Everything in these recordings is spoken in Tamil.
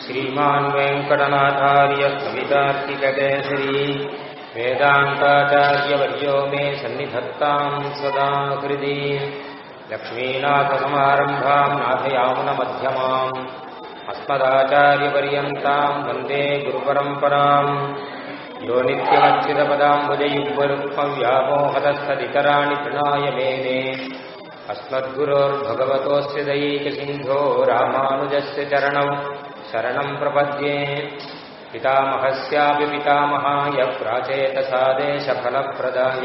श्रीमान् वेङ्कटनाथार्य कवितार्किककेसरी वेदान्ताचार्यवर्यो मे सन्निधत्ताम् सदा हृदि लक्ष्मीनाथसमारम्भाम् नाथयामुनमध्यमाम् अस्मदाचार्यपर्यन्ताम् वन्दे गुरुपरम्पराम् यो नित्यमच्युतपदाम्बुजयुग्मरुक्मव्यामोहतस्तदितराणि तृणाय मेने अस्मद्गुरोर्भगवतोऽस्य दयैकसिन्धो रामानुजस्य चरणौ शरणम् प्रपद्ये पितामहस्यापि पितामहाय प्राचेतसादेशफलप्रदाय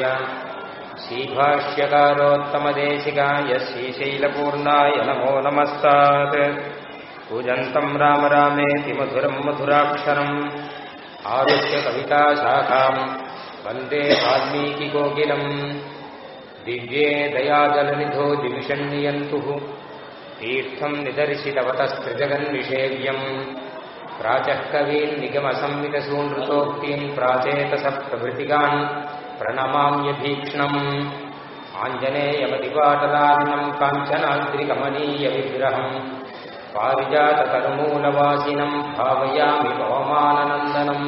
श्रीभाष्यकारोत्तमदेशिकाय श्रीशैलपूर्णाय नमो नमस्तात् पूजन्तम् राम रामेति मधुरम् मधुराक्षरम् आरुह्य कविताशाखाम् वन्दे वाल्मीकिकोकिलम् दिव्ये दयाजलनिधो दिविषण्यन्तुः तीर्थम् निदर्शितवतस्त्रिजगन्निषेव्यम् प्राचः कवीन् निगमसंवितसूनृतोक्तीम् प्राचेतसः प्रभृतिकान् प्रणमाम्यभीक्ष्णम् आञ्जनेयमतिपाटलार्णम् काञ्चनाद्रिकमनीयविग्रहम् पारिजातकर्मूलवासिनम् भावयामि पवमाननन्दनम्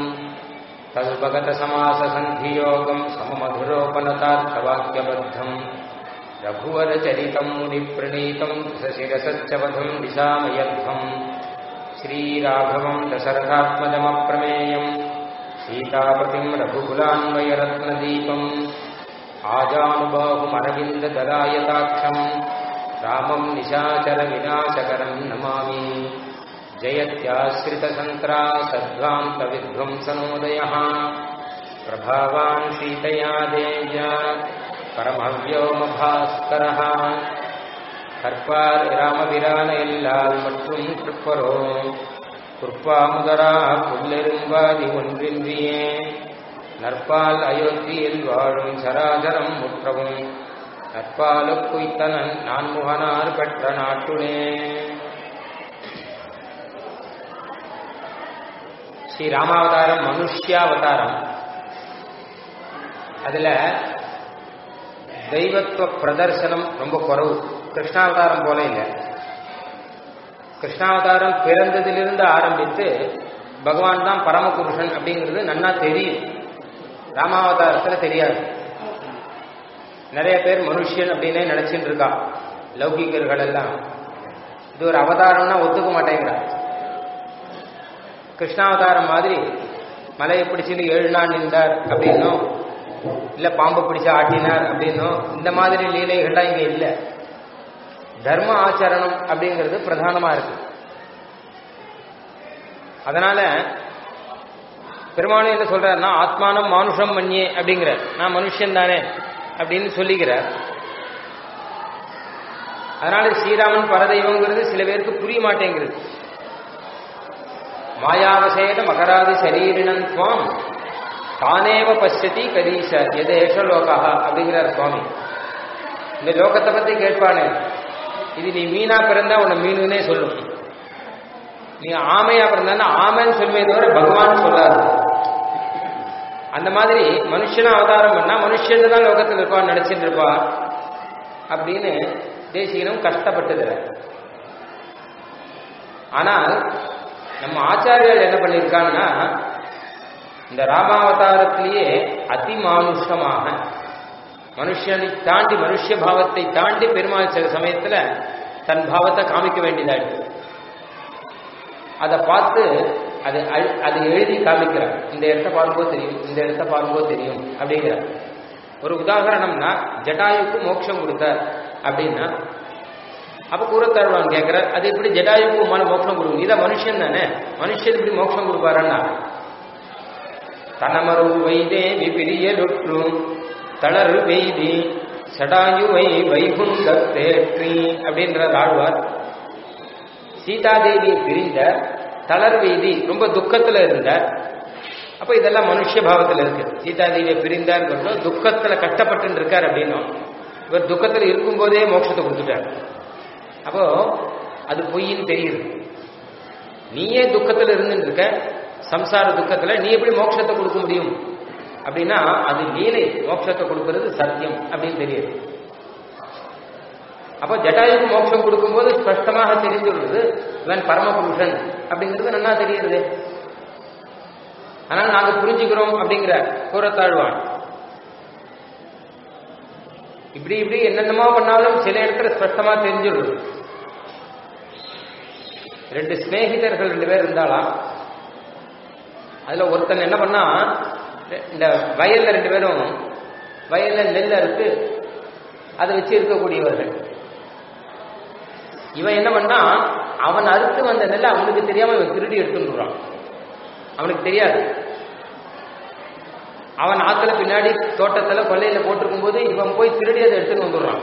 तद्भगतसमाससन्धियोगम् सममधुरोपनतार्थवाक्यबद्धम् रघुवरचरितम् मुनिप्रणीतम् सशिरसच्चवधम् दिशामयध्वम् श्रीराघवम् दशरथात्मजमप्रमेयम् सीतापतिम् रघुकुलान्वयरत्नदीपम् आजानुबाहुमरविन्ददलायताक्षम् रामम् निशाचरविनाशकरम् नमामि जयत्याश्रितसन्त्रासध्वान्तविध्वंसनोदयः प्रभावान् सीतया देज பரமவ்யோமபாஸ்கரः கற்பார் ராமபிரான எல்லால் மற்றும் திருப்பரோ குர்பாமுதரா புல்லெரும்பாதி ஒன்றின்றியே நற்பால் அயோத்தியில் வாழும் சராதரம் முற்றவும் நற்பாலுக்குய்த்தனன் நான்முகனார் பெற்ற நாட்டுனே ஸ்ரீ ராமாவதாரம் மனுஷ்யாவதாரம் அதுல தெய்வத்துவ பிரதர்சனம் ரொம்ப குறவு கிருஷ்ணாவதாரம் போல இல்லை கிருஷ்ணாவதாரம் பிறந்ததிலிருந்து ஆரம்பித்து பகவான் தான் பரமபுருஷன் அப்படிங்கிறது நன்னா தெரியும் ராமாவதாரத்தில் தெரியாது நிறைய பேர் மனுஷன் அப்படின்னே நினைச்சிட்டு இருக்கா லௌகிகர்கள் எல்லாம் இது ஒரு அவதாரம்னா ஒத்துக்க மாட்டேங்கிறா கிருஷ்ணாவதாரம் மாதிரி மலையை பிடிச்சிட்டு ஏழு நாள் நின்றார் அப்படின்னும் இல்ல பாம்பு பிடிச்சு ஆட்டினார் அப்படின்னும் இந்த மாதிரி லீலைகள்லாம் இங்க இல்ல தர்ம ஆச்சரணம் அப்படிங்கிறது பிரதானமா இருக்கு அதனால பெருமானும் என்ன சொல்றாருன்னா ஆத்மானம் மானுஷம் மண்யே அப்படிங்கிற நான் மனுஷன் தானே அப்படின்னு சொல்லிக்கிறார் அதனால ஸ்ரீராமன் பரதெய்வங்கிறது சில பேருக்கு புரிய மாட்டேங்கிறது மாயாவசேட மகராதி சரீரிணன் துவாம் தானேவ பசியதி கதீஷ எதேஷ லோகா அப்படிங்கிறார் சுவாமி இந்த லோகத்தை பத்தி கேட்பானே இது நீ மீனா பிறந்தா உன்னை மீனுன்னே சொல்லும் நீ ஆமையா பிறந்தா ஆமைன்னு சொல்லுமே தவிர பகவான் சொல்லாது அந்த மாதிரி மனுஷனா அவதாரம் பண்ணா மனுஷன் தான் லோகத்தில் இருப்பான் நினைச்சிட்டு இருப்பா அப்படின்னு தேசிகனும் கஷ்டப்பட்டதுல ஆனால் நம்ம ஆச்சாரியர்கள் என்ன பண்ணியிருக்காங்கன்னா இந்த ராமாவதாரத்திலேயே அதிமானுஷமாக மனுஷனை தாண்டி மனுஷ பாவத்தை தாண்டி பெருமாள் சில சமயத்துல தன் பாவத்தை காமிக்க வேண்டியதாயிடுது அதை பார்த்து அது அது எழுதி காமிக்கிறார் இந்த இடத்த பாரும்போது தெரியும் இந்த இடத்த பாரும்போது தெரியும் அப்படிங்கிறார் ஒரு உதாரணம்னா ஜட்டாயுக்கு மோட்சம் கொடுத்தார் அப்படின்னா அப்ப கூறத்தாழ்வான் கேட்கிறார் அது எப்படி ஜட்டாயுக்கு மன மோட்சம் கொடுக்கும் இதான் மனுஷன் தானே மனுஷன் இப்படி மோட்சம் கொடுப்பாருன்னா தனமரு வைதே விபிரியலுற்றும் தளரு வெய்தி சடாயுவை வைகுந்தேற்றி அப்படின்றார் ஆழ்வார் சீதாதேவி பிரிந்த தளர் வெய்தி ரொம்ப துக்கத்துல இருந்தார் அப்ப இதெல்லாம் மனுஷ பாவத்துல இருக்கு சீதாதேவியை பிரிந்தார் துக்கத்துல கஷ்டப்பட்டு இருக்கார் அப்படின்னும் இவர் துக்கத்துல இருக்கும்போதே மோட்சத்தை கொடுத்துட்டார் அப்போ அது பொய்ன்னு தெரியுது நீயே துக்கத்துல இருந்துட்டு இருக்க சம்சார துக்கத்துல நீ எப்படி மோட்சத்தை கொடுக்க முடியும் அப்படின்னா அது லீலை மோட்சத்தை கொடுக்கிறது சத்தியம் அப்படின்னு தெரியுது அப்ப ஜட்டாயுக்கு மோட்சம் கொடுக்கும்போது ஸ்பஷ்டமாக தெரிந்துள்ளது இவன் பரமபுருஷன் அப்படிங்கிறது நல்லா தெரியுது ஆனால் நாங்க புரிஞ்சுக்கிறோம் அப்படிங்கிற கூறத்தாழ்வான் இப்படி இப்படி என்னென்னமோ பண்ணாலும் சில இடத்துல ஸ்பஷ்டமா தெரிஞ்சிடும் ரெண்டு சிநேகிதர்கள் ரெண்டு பேர் இருந்தாலாம் அதுல ஒருத்தன் என்ன பண்ணா இந்த வயல்ல ரெண்டு பேரும் வயல்ல நெல் அறுத்து அதை வச்சு இருக்கக்கூடியவர்கள் இவன் என்ன பண்ணா அவன் அறுத்து வந்த நெல்லை அவனுக்கு தெரியாம இவன் திருடி எடுத்துடுறான் அவனுக்கு தெரியாது அவன் ஆத்துல பின்னாடி தோட்டத்துல கொல்லையில போட்டிருக்கும் போது இவன் போய் திருடி அதை எடுத்துன்னு வந்துடுறான்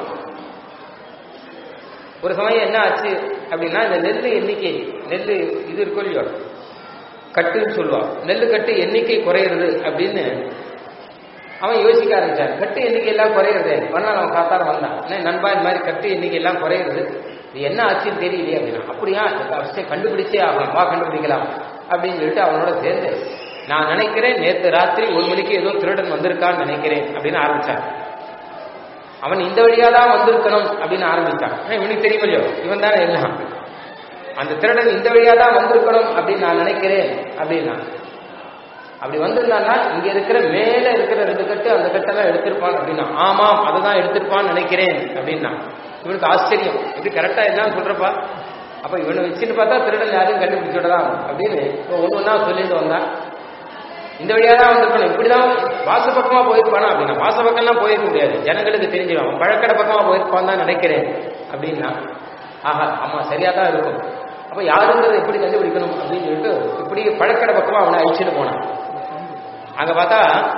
ஒரு சமயம் என்ன ஆச்சு அப்படின்னா இந்த நெல் எண்ணிக்கை நெல் இது இருக்கும் இல்லையோ கட்டுன்னு சொல்லுவான் நெல் கட்டு எண்ணிக்கை குறையிறது அப்படின்னு அவன் யோசிக்க ஆரம்பிச்சான் கட்டு எண்ணிக்கை எல்லாம் குறையிறது மறுநாள் அவன் காத்தார வந்தான் என்ன நண்பா இந்த மாதிரி கட்டு எண்ணிக்கை எல்லாம் குறையிறது இது என்ன ஆச்சுன்னு தெரியலையே அப்படின்னா அப்படியா அவசியம் கண்டுபிடிச்சே ஆகலாம் வா கண்டுபிடிக்கலாம் அப்படின்னு சொல்லிட்டு அவனோட சேர்ந்து நான் நினைக்கிறேன் நேத்து ராத்திரி ஒரு மணிக்கு ஏதோ திருடன் வந்திருக்கான்னு நினைக்கிறேன் அப்படின்னு ஆரம்பிச்சான் அவன் இந்த வழியா தான் வந்திருக்கணும் அப்படின்னு ஆரம்பிச்சான் ஆனா இவனுக்கு தெரியும் இல்லையோ இவன் தானே எல்லாம் அந்த திருடன் இந்த வழியா தான் வந்திருக்கணும் அப்படின்னு நான் நினைக்கிறேன் அப்படின்னா அப்படி வந்திருந்தான்னா இங்க இருக்கிற மேல இருக்கிற ரெண்டு கட்டு அந்த கட்டெல்லாம் எடுத்திருப்பான் அப்படின்னா ஆமாம் அதை தான் எடுத்திருப்பான்னு நினைக்கிறேன் அப்படின்னா இவனுக்கு ஆச்சரியம் இது கரெக்டா எல்லாம் சொல்றப்பா அப்ப இவனை வச்சுட்டு பார்த்தா திருடன் யாரையும் கண்டுபிடிச்சுடலாம் அப்படின்னு ஒன்று ஒன்றா சொல்லிட்டு வந்தான் இந்த வழியா தான் வந்திருக்கணும் இப்படிதான் வாச பக்கமா போயிருப்பானா அப்படின்னா வாச பக்கம்லாம் போயிருக்க முடியாது ஜனங்களுக்கு தெரிஞ்சிடும் அவன் பழக்கடை பக்கமா போயிருப்பான் தான் நினைக்கிறேன் அப்படின்னா ஆஹா ஆமா சரியா தான் இருக்கும் அப்ப யாருங்கிறத எப்படி கண்டுபிடிக்கணும் அப்படின்னு சொல்லிட்டு இப்படி பழக்கடை பக்கமா அவனை அழிச்சுட்டு போனான் அங்க பார்த்தா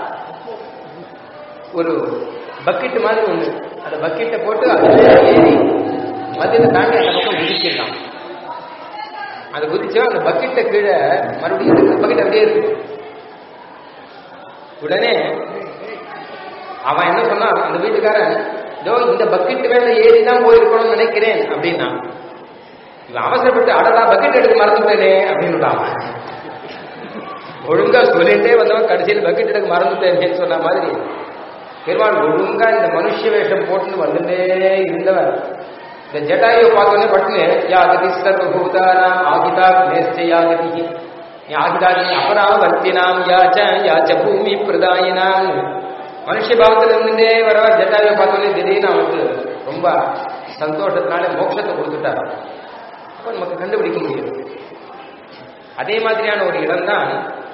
ஒரு பக்கெட் மாதிரி ஒண்ணு அந்த பக்கெட்டை போட்டு அதுல ஏறி மத்தியில தாண்டி அந்த பக்கம் குதிச்சிருக்கான் அது குதிச்சா அந்த பக்கெட்டை கீழே மறுபடியும் பக்கெட் அப்படியே இருக்கு உடனே அவன் என்ன சொன்னான் அந்த வீட்டுக்காரன் இதோ இந்த பக்கெட் மேல ஏறி தான் போயிருக்கணும்னு நினைக்கிறேன் அப்படின்னா இவன் அவசரப்பட்டு அடடா பக்கெட் எடுக்க மறந்துட்டேனே அப்படின்னு ஒழுங்கா சொல்லிட்டே வந்தவன் கடைசியில் பக்கெட் எடுக்க மறந்துட்டேன்னு சொன்ன மாதிரி பெருமாள் ஒழுங்கா இந்த மனுஷ வேஷம் போட்டுன்னு வந்துட்டே இருந்தவன் இந்த ஜட்டாயை பார்த்தோன்னே பட்டுன்னு யாகதி சர்வபூதானாம் ஆகிதா நேஸ்ட யாகதி யாகிதாதி அபராவர்த்தினாம் யாச்ச யாச்ச பூமி பிரதாயினாம் மனுஷ பாவத்தில் இருந்துட்டே வர ஜட்டாயை பார்த்தோன்னே திடீர்னு அவனுக்கு ரொம்ப சந்தோஷத்தினால மோட்சத்தை கொடுத்துட்டார் அப்ப நமக்கு கண்டுபிடிக்க முடியும் அதே மாதிரியான ஒரு இடம்தான்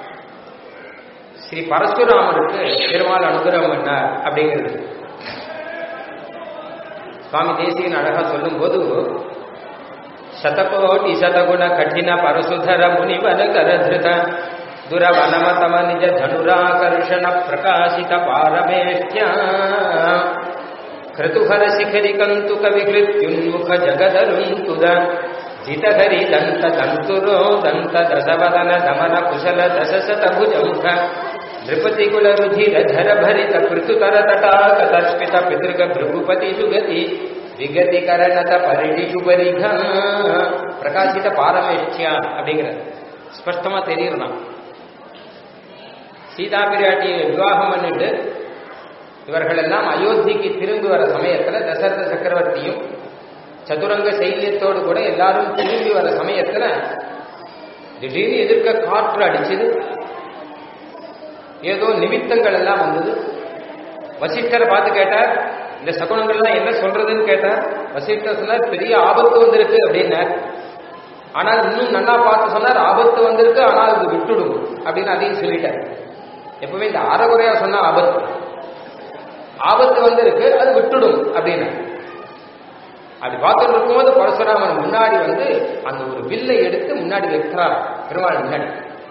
ஸ்ரீ பரசுராமருக்கு பெருமாள் அனுகிரகம் பண்ணார் அப்படிங்கிறது சுவாமி தேசிகன் அழகா சொல்லும் போது ಶತಕೋಟಿ ಶತಗುಣ ಕಠಿಣ ಪರಸುಧರ ಮುನಿವನ ಕರಧೃತ ದುರವನಮತಮ ನಿಜ ಧನುರಾಕರ್ಷಣ ಪ್ರಕಾಶಿತ ಪಾರಮೇಷ್ಟ್ಯ ಕ್ರತುಹರ ಶಿಖರಿ ಕಂತುಕ ವಿಹೃತ್ಯುನ್ಮುಖ ಜಗದರುಂತುದ ಜಿತಹರಿ ದಂತ ದಂತುರೋ ದಂತ ದಸವದನ ದಮನ ಕುಶಲ ದಶಶತ ಭುಜಮುಖ ನೃಪತಿ ಕುಲ ರುಧಿರ ಧರ ಭರಿತ ಪೃಥುತರ ತಟಾಕ ತರ್ಪಿತ ಪಿತೃಗ ಭೃಗುಪತಿ ಸುಗತಿ விகதி கரணத பரிடிஷு பரிக பிரகாசித பாரமேஷ்டியா அப்படிங்கிறது ஸ்பஷ்டமா தெரியுறான் சீதா பிராட்டியை விவாகம் பண்ணிட்டு இவர்கள் எல்லாம் அயோத்திக்கு திரும்பி வர சமயத்துல தசரத சக்கரவர்த்தியும் சதுரங்க சைன்யத்தோடு கூட எல்லாரும் திரும்பி வர சமயத்துல திடீர்னு எதிர்க்க காற்று அடிச்சது ஏதோ நிமித்தங்கள் எல்லாம் வந்தது வசிஷ்டரை பார்த்து கேட்டார் இந்த சகுனங்கள்லாம் என்ன சொல்றதுன்னு கேட்டார் வசிஷ்டர் சொன்னார் பெரிய ஆபத்து வந்திருக்கு அப்படின்னார் ஆனால் இன்னும் நன்னா பார்த்து சொன்னார் ஆபத்து வந்திருக்கு ஆனால் அது விட்டுடும் அப்படின்னு அதையும் சொல்லிட்டார் எப்பவுமே இந்த அறகுறையா சொன்னா ஆபத்து ஆபத்து வந்திருக்கு அது விட்டுடும் அப்படின்னு அப்படி பார்த்துட்டு இருக்கும்போது பரசுராமன் முன்னாடி வந்து அந்த ஒரு வில்லை எடுத்து முன்னாடி வைக்கிறார் பெருமாள் முன்னாடி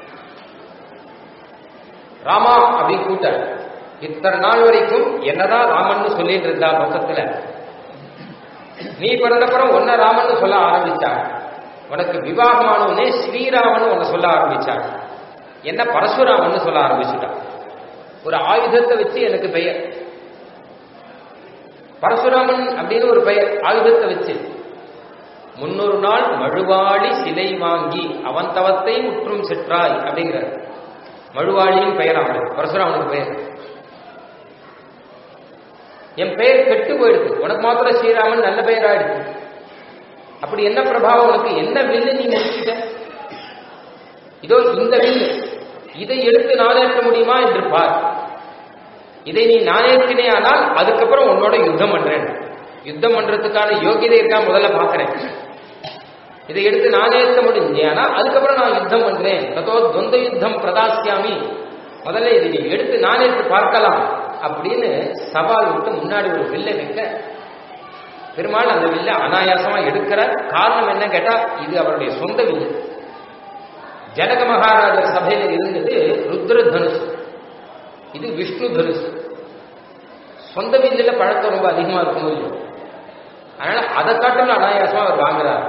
ராமா அப்படின்னு கூட்டார் இத்தனை நாள் வரைக்கும் என்னதான் ராமன் சொல்லிட்டு இருந்தா லோகத்துல நீ பிறந்தப்புறம் ஒன்ன ராமன் சொல்ல ஆரம்பிச்சார் உனக்கு விவாகமானவனே ஸ்ரீராமன் உன்னை சொல்ல ஆரம்பிச்சார் என்ன பரசுராமன் சொல்ல ஆரம்பிச்சுட்டான் ஒரு ஆயுதத்தை வச்சு எனக்கு பெயர் பரசுராமன் அப்படின்னு ஒரு பெயர் ஆயுதத்தை வச்சு முன்னொரு நாள் மழுவாளி சிலை வாங்கி அவன் தவத்தை முற்றும் செற்றாய் அப்படிங்கிற மழுவாளியின் பெயர் அவன் பரசுராமனுக்கு பெயர் என் பெயர் கெட்டு போயிடுது உனக்கு மாத்திரம் ஸ்ரீராமன் நல்ல பெயர் ஆயிடுச்சு அப்படி என்ன பிரபாவம் உனக்கு என்ன வில்லு நீ முடிச்சுட்ட இதோ இந்த வில் இதை எடுத்து நானேற்ற முடியுமா என்று பார் இதை நீ நானேற்றினே ஆனால் அதுக்கப்புறம் உன்னோட யுத்தம் பண்றேன் யுத்தம் பண்றதுக்கான யோகியதை இருக்கா முதல்ல பாக்குறேன் இதை எடுத்து நானேற்ற முடிஞ்சேனா அதுக்கப்புறம் நான் யுத்தம் பண்றேன் ததோ துவந்த யுத்தம் பிரதாசியாமி முதல்ல இதை நீ எடுத்து நானேற்று பார்க்கலாம் அப்படின்னு சவால் விட்டு முன்னாடி ஒரு வில்லை வைக்க பெருமாள் அந்த வில்ல அனாயாசமா எடுக்கிறார் காரணம் என்ன கேட்டா இது அவருடைய சொந்த வில்லு ஜனக மகாராஜர் சபையில இருந்தது ருத்ர தனுஷ் இது விஷ்ணு தனுஷ் சொந்த வில்லுல பழக்கம் ரொம்ப அதிகமா இருக்கும் இல்லையோ அதனால அதை காட்டிலும் அனாயாசமா அவர் வாங்குறார்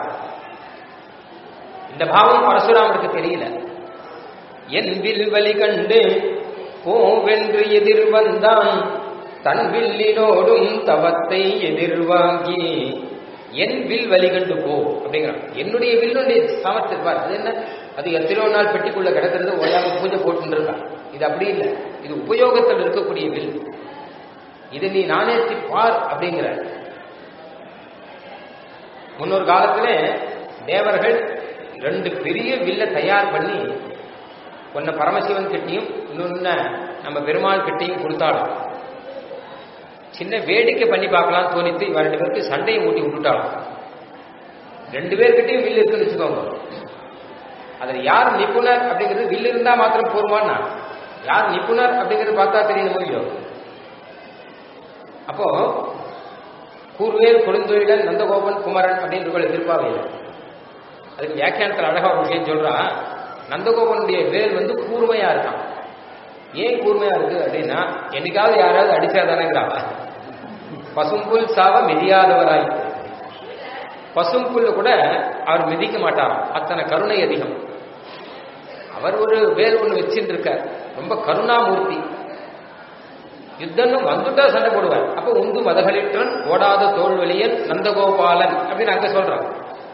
இந்த பாவம் பரசுராமருக்கு தெரியல என் வில் வலி கண்டு போவென்று எதிர் வந்தான் தன் வில்லினோடும் தவத்தை எதிர்வாங்கி என் வில் வலி கண்டு போ அப்படிங்கிறான் என்னுடைய வில்லுடைய சாமர்த்திருப்பார் அது என்ன அது எத்தனையோ நாள் பெட்டிக்குள்ள கிடக்கிறது ஓயாம பூஜை போட்டு இருக்கான் இது அப்படி இல்லை இது உபயோகத்தில் இருக்கக்கூடிய வில் இதை நீ நாணயத்தை பார் அப்படிங்கிற முன்னொரு காலத்துல தேவர்கள் ரெண்டு பெரிய வில்ல தயார் பண்ணி ஒன்ன பரமசிவன் கிட்டையும் இன்னொன்னு நம்ம பெருமாள் கிட்டையும் கொடுத்தாலும் சின்ன வேடிக்கை பண்ணி பார்க்கலாம் தோணித்து இவன் ரெண்டு பேருக்கு சண்டையை மூட்டி விட்டுட்டாலும் ரெண்டு பேர்கிட்டையும் வில் இருக்குன்னு வச்சுக்கோங்க அதில் யார் நிபுணர் அப்படிங்கிறது வில் இருந்தா மாத்திரம் போருமான்னா யார் நிபுணர் அப்படிங்கிறது பார்த்தா தெரியணும் இல்லையோ அப்போ கூர்வேல் கொடுந்தொழிலன் நந்தகோபன் குமரன் அப்படின்னு திருப்பாவையில் அதுக்கு வியாக்கியானத்தில் அழகா ஒரு விஷயம் சொல்றான் நந்தகோபனுடைய வேல் வந்து கூர்மையா இருக்கான் ஏன் கூர்மையா இருக்கு அப்படின்னா என்னைக்காவது யாராவது அடிச்சாதானேங்கிறாங்க பசும்புல் சாவ மிதியாதவராய் பசும்புல்ல கூட அவர் மிதிக்க மாட்டார் அத்தனை கருணை அதிகம் அவர் ஒரு வேல் ஒன்று வச்சுட்டு இருக்கார் ரொம்ப கருணாமூர்த்தி யுத்தம் வந்துட்டா சண்டை போடுவார் அப்ப உந்து மதகளிற்றன் ஓடாத தோல்வெளியன் நந்தகோபாலன் அப்படின்னு அங்க சொல்றான்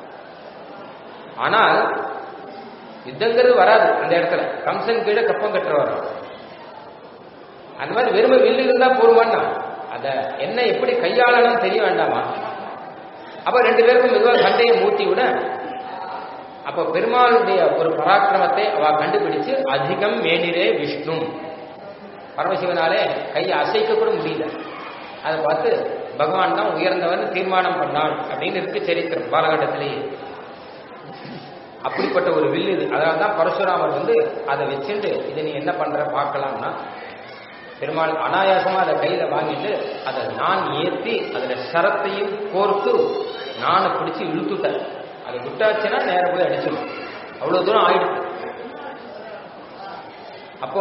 ஆனால் யுத்தங்கிறது வராது அந்த இடத்துல கம்சன் கீழே கப்பம் கட்டுறவர் அந்த மாதிரி வெறுமை வில்லு இருந்தா போருமான்னா அத என்ன எப்படி கையாளணும் தெரிய வேண்டாமா அப்ப ரெண்டு பேருக்கும் மெதுவாக சண்டையை மூட்டி விட அப்ப பெருமாளுடைய ஒரு பராக்கிரமத்தை அவ கண்டுபிடிச்சு அதிகம் மேனிரே விஷ்ணு பரமசிவனாலே கையை அசைக்க கூட முடியல அதை பார்த்து பகவான் தான் உயர்ந்தவன் தீர்மானம் பண்ணான் அப்படின்னு இருக்கு சரித்திரம் பாலகண்டத்திலேயே அப்படிப்பட்ட ஒரு வில்லு இது அதனால தான் பரசுராமர் வந்து அதை வச்சுட்டு இதை நீ என்ன பண்ற பார்க்கலாம்னா பெருமாள் அனாயாசமா அதை கையில வாங்கிட்டு அதை நான் ஏத்தி அதுல சரத்தையும் கோர்த்து நானை பிடிச்சு இழுத்துட்டேன் அதை விட்டாச்சுன்னா நேரம் போய் அடிச்சிடும் அவ்வளவு தூரம் ஆயிடுச்சு அப்போ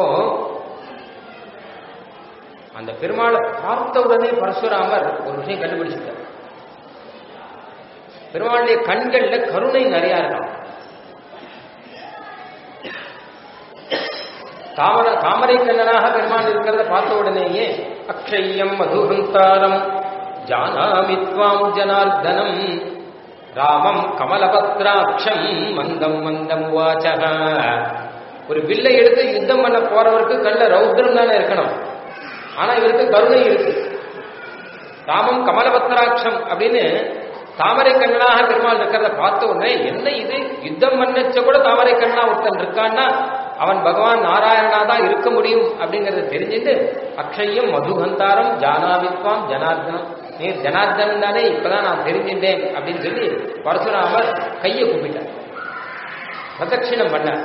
அந்த பெருமாளை பார்த்த உடனே பரசுராமர் ஒரு விஷயம் கண்டுபிடிச்சிட்டார் பெருமாளுடைய கண்கள்ல கருணை நிறைய இருக்கான் தாமர தாமரை கண்ணனாக பெருமாள் இருக்கிறத பார்த்த உடனேயே அக்ஷயம் மதுஹந்தாரம் ஜானாமி துவாம் ஜனார்தனம் ராமம் கமலபத்ராட்சம் மந்தம் மந்தம் வாச்சக ஒரு வில்லை எடுத்து யுத்தம் பண்ண போறவருக்கு கண்ட ரௌத்ரம் தானே இருக்கணும் ஆனா இவருக்கு கருணை இருக்கு ராமம் கமலபத்ராட்சம் அப்படின்னு தாமரை கண்ணனாக பெருமாள் இருக்கிறத பார்த்த உடனே என்ன இது யுத்தம் பண்ணச்ச கூட தாமரை கண்ணனா ஒருத்தன் இருக்கான்னா அவன் பகவான் நாராயணனா தான் இருக்க முடியும் அப்படிங்கறத தெரிஞ்சுட்டு அக்ஷயம் மதுகந்தாரம் ஜானாவித்வாம் ஜனார்தனம் நீ ஜனார்தனன் தானே இப்பதான் நான் தெரிஞ்சின்றேன் அப்படின்னு சொல்லி பரசுராமர் கையை கூப்பிட்டார் பிரதட்சிணம் பண்ணார்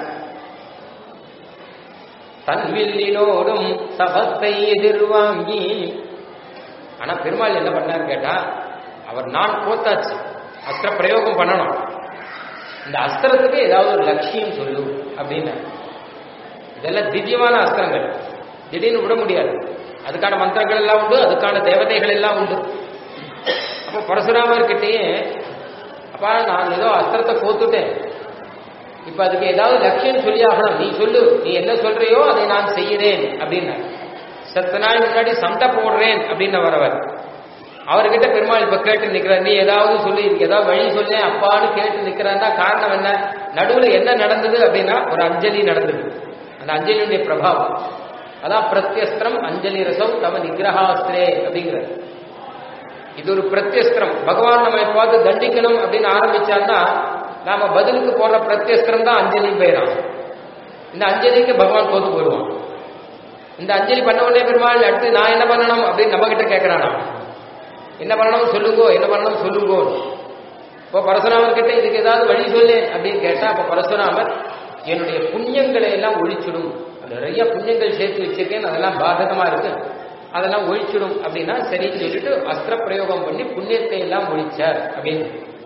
தன்வில்லினோடும் சபத்தை எதிர்வாங்கி ஆனா பெருமாள் என்ன பண்ணார் கேட்டா அவர் நான் போத்தாச்சு அஸ்திர பிரயோகம் பண்ணணும் இந்த அஸ்திரத்துக்கு ஏதாவது ஒரு லட்சியம் சொல்லு அப்படின்னு இதெல்லாம் திவ்யமான அஸ்திரங்கள் திடீர்னு விட முடியாது அதுக்கான மந்திரங்கள் எல்லாம் உண்டு அதுக்கான தேவதைகள் எல்லாம் உண்டு அப்போ பரசுராமர் கிட்டேயே அப்பா நான் ஏதோ அஸ்திரத்தை கோத்துட்டேன் இப்ப அதுக்கு ஏதாவது லட்சியம் சொல்லி ஆகணும் நீ சொல்லு நீ என்ன சொல்றியோ அதை நான் செய்கிறேன் அப்படின்னா சத்த நாள் முன்னாடி சண்டை போடுறேன் அப்படின்னு வரவர் அவர்கிட்ட பெருமாள் இப்ப கேட்டு நிக்கிறார் நீ ஏதாவது சொல்லி இதுக்கு ஏதாவது வழி சொல்லு அப்பான்னு கேட்டு நிக்கிறான்னா காரணம் என்ன நடுவுல என்ன நடந்தது அப்படின்னா ஒரு அஞ்சலி நடந்தது அந்த அஞ்சலியுடைய பிரபாவம் அதான் பிரத்யஸ்திரம் அஞ்சலி ரசம் தவ நிகிரகாஸ்திரே அப்படிங்கிறது இது ஒரு பிரத்யஸ்திரம் பகவான் நம்ம பார்த்து தண்டிக்கணும் அப்படின்னு ஆரம்பிச்சான்னா நாம பதிலுக்கு போடுற பிரத்யஸ்திரம் தான் அஞ்சலி பெயராம் இந்த அஞ்சலிக்கு பகவான் தோத்து போயிடுவான் இந்த அஞ்சலி பண்ண உடனே பெருமாள் அடுத்து நான் என்ன பண்ணணும் அப்படின்னு நம்ம கிட்ட கேட்கிறானா என்ன பண்ணணும் சொல்லுங்கோ என்ன பண்ணணும் சொல்லுங்கோ இப்போ பரசுராமர் கிட்ட இதுக்கு ஏதாவது வழி சொல்லு அப்படின்னு கேட்டா அப்ப பரசுராமர் என்னுடைய புண்ணியங்களை எல்லாம் ஒழிச்சிடும் நிறைய புண்ணியங்கள் சேர்த்து வச்சிருக்கேன் அதெல்லாம் பாதகமா இருக்கு அதெல்லாம் ஒழிச்சிடும் அப்படின்னா சரின்னு சொல்லிட்டு அஸ்திர பிரயோகம் பண்ணி புண்ணியத்தை எல்லாம் ஒழிச்சார் அப்படின்னு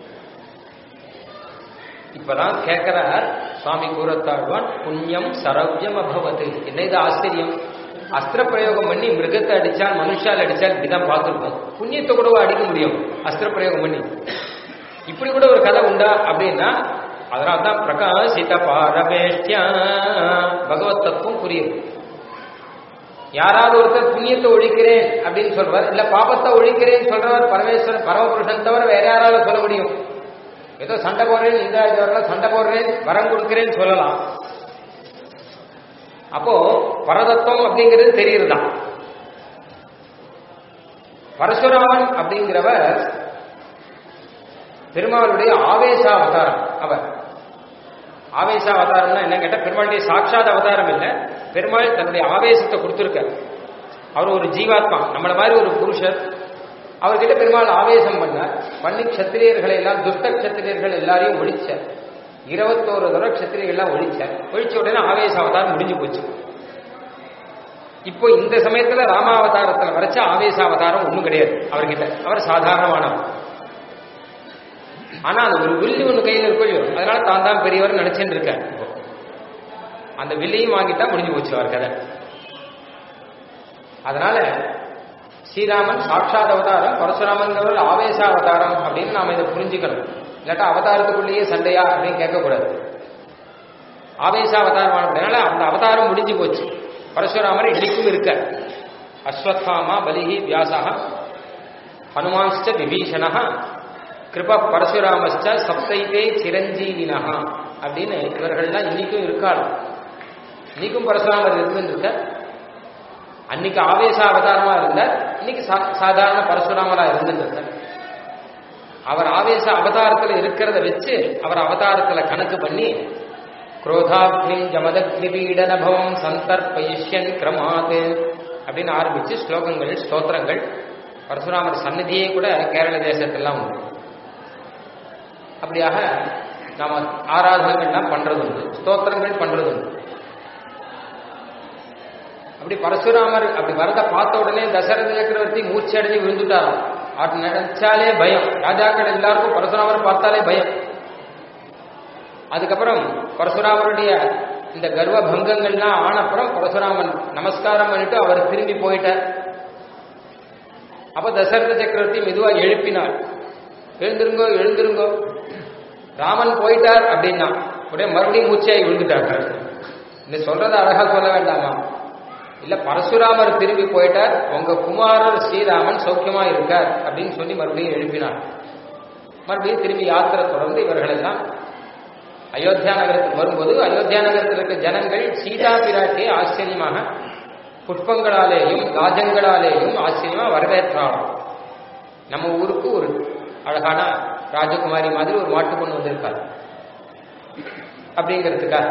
இப்பதான் கேட்கிறார் சுவாமி கூறத்தாழ்வான் புண்ணியம் சரவ்யம் அபவத்து என்ன இது ஆச்சரியம் அஸ்திர பிரயோகம் பண்ணி மிருகத்தை அடிச்சால் மனுஷால் அடிச்சால் இப்படிதான் பார்த்துருக்கோம் புண்ணியத்தை கூடவா அடிக்க முடியும் அஸ்திர பிரயோகம் பண்ணி இப்படி கூட ஒரு கதை உண்டா அப்படின்னா அதனால தான் பிரகாசித பாரமேஷ்டியா பகவத் தத்துவம் புரியுது யாராவது ஒருத்தர் புண்ணியத்தை ஒழிக்கிறேன் அப்படின்னு சொல்றார் இல்ல பாபத்தை ஒழிக்கிறேன்னு சொல்றவர் பரமேஸ்வரன் பரமபுருஷன் தவிர வேற யாரால சொல்ல முடியும் ஏதோ சண்டை போடுறேன் இந்த வரலாம் சண்டை போடுறேன் வரம் கொடுக்கிறேன்னு சொல்லலாம் அப்போ பரதத்துவம் அப்படிங்கிறது தெரியுதுதான் பரசுராமன் அப்படிங்கிறவர் பெருமாளுடைய ஆவேச அவதாரம் அவர் ஆவேச அவதாரம்னா என்ன கேட்டா பெருமாளுடைய சாட்சாத் அவதாரம் இல்லை பெருமாள் தன்னுடைய ஆவேசத்தை கொடுத்திருக்கார் அவர் ஒரு ஜீவாத்மா நம்மள மாதிரி ஒரு புருஷர் அவர்கிட்ட பெருமாள் ஆவேசம் பண்ணார் பண்ணி கத்திரியர்களை எல்லாம் துஷ்ட கத்திரியர்கள் எல்லாரையும் ஒழிச்சார் இருபத்தோரு தடவை கத்திரியர்கள்லாம் ஒழிச்சார் ஒழிச்ச உடனே ஆவேச அவதாரம் முடிஞ்சு போச்சு இப்போ இந்த சமயத்துல ராமாவதாரத்துல வரைச்ச ஆவேச அவதாரம் ஒண்ணும் கிடையாது அவர்கிட்ட அவர் சாதாரணமானவர் ஆனா அது ஒரு வில்லு ஒண்ணு கையில இருக்கும் அதனால தான் தான் பெரியவர் நினைச்சுட்டு இருக்கார் அந்த வில்லையும் வாங்கிட்டா முடிஞ்சு போச்சு அவர் கதை அதனால ஸ்ரீராமன் சாட்சாத் அவதாரம் பரசுராமன் ஆவேச அவதாரம் அப்படின்னு நாம இதை புரிஞ்சுக்கணும் இல்லாட்டா அவதாரத்துக்குள்ளேயே சண்டையா அப்படின்னு கேட்கக்கூடாது ஆவேச அவதாரம் அப்படினால அந்த அவதாரம் முடிஞ்சு போச்சு பரசுராமர் இன்னைக்கும் இருக்க அஸ்வத்தாமா பலிஹி வியாசா ஹனுமான்ஸ்ட விபீஷணா கிருப பரசுராமஸ்ட சப்தைதே சிரஞ்சீவினா அப்படின்னு இவர்கள்லாம் இன்னைக்கும் இருக்காள் இன்னைக்கும் பரசுராமர் இருக்க அன்னைக்கு ஆவேச அவதாரமா இருந்தார் இன்னைக்கு சாதாரண பரசுராமரா இருந்துட்டு அவர் ஆவேச அவதாரத்துல இருக்கிறத வச்சு அவர் அவதாரத்துல கணக்கு பண்ணி குரோதாக்னி ஜமதக்னிபீடனபவம் சந்தர்ப்பயிஷ்யன் கிரமாத் அப்படின்னு ஆரம்பிச்சு ஸ்லோகங்கள் ஸ்தோத்திரங்கள் பரசுராமர் சன்னதியே கூட கேரள தேசத்திலாம் உண்டு அப்படியாக நாம ஆராதனைகள்லாம் பண்றது உண்டு ஸ்தோத்திரங்கள் பண்றது உண்டு அப்படி பரசுராமர் அப்படி வரத பார்த்த உடனே தசரத சக்கரவர்த்தி மூச்சடைஞ்சு விழுந்துட்டாராம் அது நினைச்சாலே பயம் ராஜாக்கள் எல்லாருக்கும் பரசுராமர் பார்த்தாலே பயம் அதுக்கப்புறம் பரசுராமருடைய இந்த கர்வ பங்கங்கள்லாம் ஆனப்புறம் பரசுராமன் நமஸ்காரம் பண்ணிட்டு அவர் திரும்பி போயிட்டார் அப்ப தசரத சக்கரவர்த்தி மெதுவா எழுப்பினார் எழுந்திருங்கோ எழுந்திருங்கோ ராமன் போயிட்டார் அப்படின்னா உடனே மறுபடியும் மூச்சையாய் விழுந்துட்டார்கள் இந்த சொல்றதை அழகா சொல்ல வேண்டாமா இல்ல பரசுராமர் திரும்பி போயிட்டார் உங்க குமாரர் ஸ்ரீராமன் சௌக்கியமா இருக்கார் அப்படின்னு சொல்லி மறுபடியும் எழுப்பினார் மறுபடியும் திரும்பி யாத்திரை தொடர்ந்து இவர்கள் எல்லாம் அயோத்தியா நகரத்துக்கு வரும்போது அயோத்தியா நகரத்தில் இருக்க ஜனங்கள் சீதா பிராட்டியை ஆச்சரியமாக புஷ்பங்களாலேயும் காஜங்களாலேயும் ஆச்சரியமா வரவேற்றாலும் நம்ம ஊருக்கு ஒரு அழகான ராஜகுமாரி மாதிரி ஒரு மாட்டு பொண்ணு வந்திருக்காரு அப்படிங்கிறதுக்காக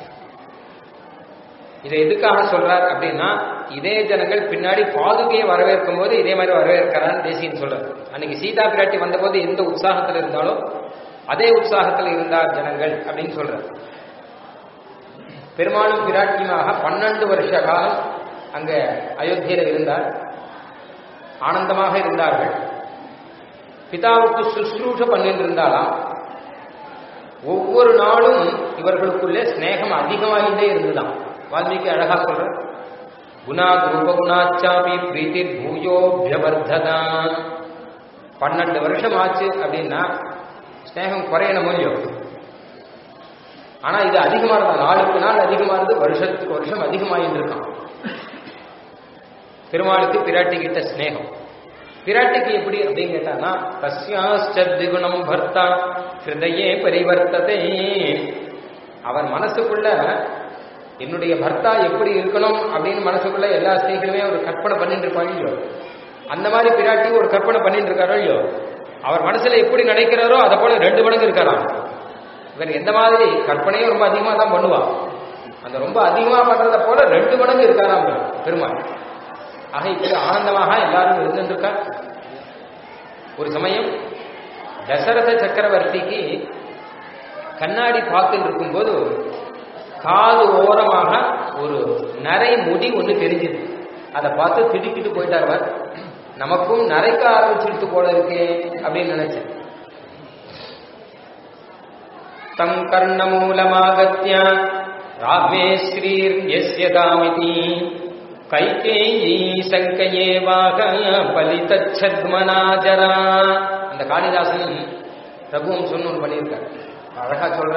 இதை எதுக்காக சொல்றார் அப்படின்னா இதே ஜனங்கள் பின்னாடி பாதுகையை வரவேற்கும் போது இதே மாதிரி வரவேற்கிறான்னு தேசியன்னு சொல்றாரு அன்னைக்கு சீதா பிராட்டி வந்தபோது எந்த உற்சாகத்தில் இருந்தாலும் அதே உற்சாகத்தில் இருந்தார் ஜனங்கள் அப்படின்னு சொல்றார் பெருமாளும் பிராட்டியுமாக பன்னெண்டு வருஷ காலம் அங்க அயோத்தியில இருந்தார் ஆனந்தமாக இருந்தார்கள் பிதாவுக்கு சுஷ்ரூஷ பண்ணிட்டு இருந்தாலாம் ஒவ்வொரு நாளும் இவர்களுக்குள்ளே ஸ்நேகம் அதிகமாகிட்டே இருந்துதான் வால்மீகி அழகா சொல்ற குணா ரூப குணாச்சாபி பிரீத்தி பூயோபியவர்ததா பன்னெண்டு வருஷம் ஆச்சு அப்படின்னா ஸ்நேகம் குறையணும் இல்லையோ ஆனா இது அதிகமா இருந்தா நாளுக்கு நாள் அதிகமா இருந்து வருஷத்துக்கு வருஷம் அதிகமாயிட்டு இருக்கான் பெருமாளுக்கு பிராட்டி கிட்ட ஸ்நேகம் பிராட்டிக்கு எப்படி அப்படின்னு கேட்டானா தஸ்யாஸ்திகுணம் பர்த்தா ஹிருதயே பரிவர்த்ததே அவர் மனசுக்குள்ள என்னுடைய பர்த்தா எப்படி இருக்கணும் அப்படின்னு மனசுக்குள்ள எல்லா ஸ்திரீகளுமே ஒரு கற்பனை பண்ணிட்டு இருப்பாங்க இல்லையோ அந்த மாதிரி பிராட்டி ஒரு கற்பனை பண்ணிட்டு இருக்காரோ இல்லையோ அவர் மனசுல எப்படி நினைக்கிறாரோ அதை போல ரெண்டு மடங்கு இருக்காராம் இவர் எந்த மாதிரி கற்பனையும் ரொம்ப அதிகமா தான் பண்ணுவா அந்த ரொம்ப அதிகமா பண்றத போல ரெண்டு மடங்கு இருக்காராம் பெருமாள் ஆக இப்படி ஆனந்தமாக எல்லாரும் இருந்துருக்கா ஒரு சமயம் தசரத சக்கரவர்த்திக்கு கண்ணாடி பார்த்துட்டு இருக்கும்போது காது ஓரமாக ஒரு நரை முடி ஒன்று தெரிஞ்சுது அதை பார்த்து திடுக்கிட்டு போயிட்டார் அவர் நமக்கும் நரைக்க ஆரம்பிச்சுட்டு போல இருக்கே அப்படின்னு நினைச்சேன் தம் கர்ணமூலமாகத்ய ராமே ஸ்ரீர் எஸ்ய தாமிதி கைகேயி சங்கையேவாக பலிதச்சத்மனாஜரா அந்த காளிதாசன் ரகுவம் சொன்னு பண்ணியிருக்கார் அழகா சொல்ற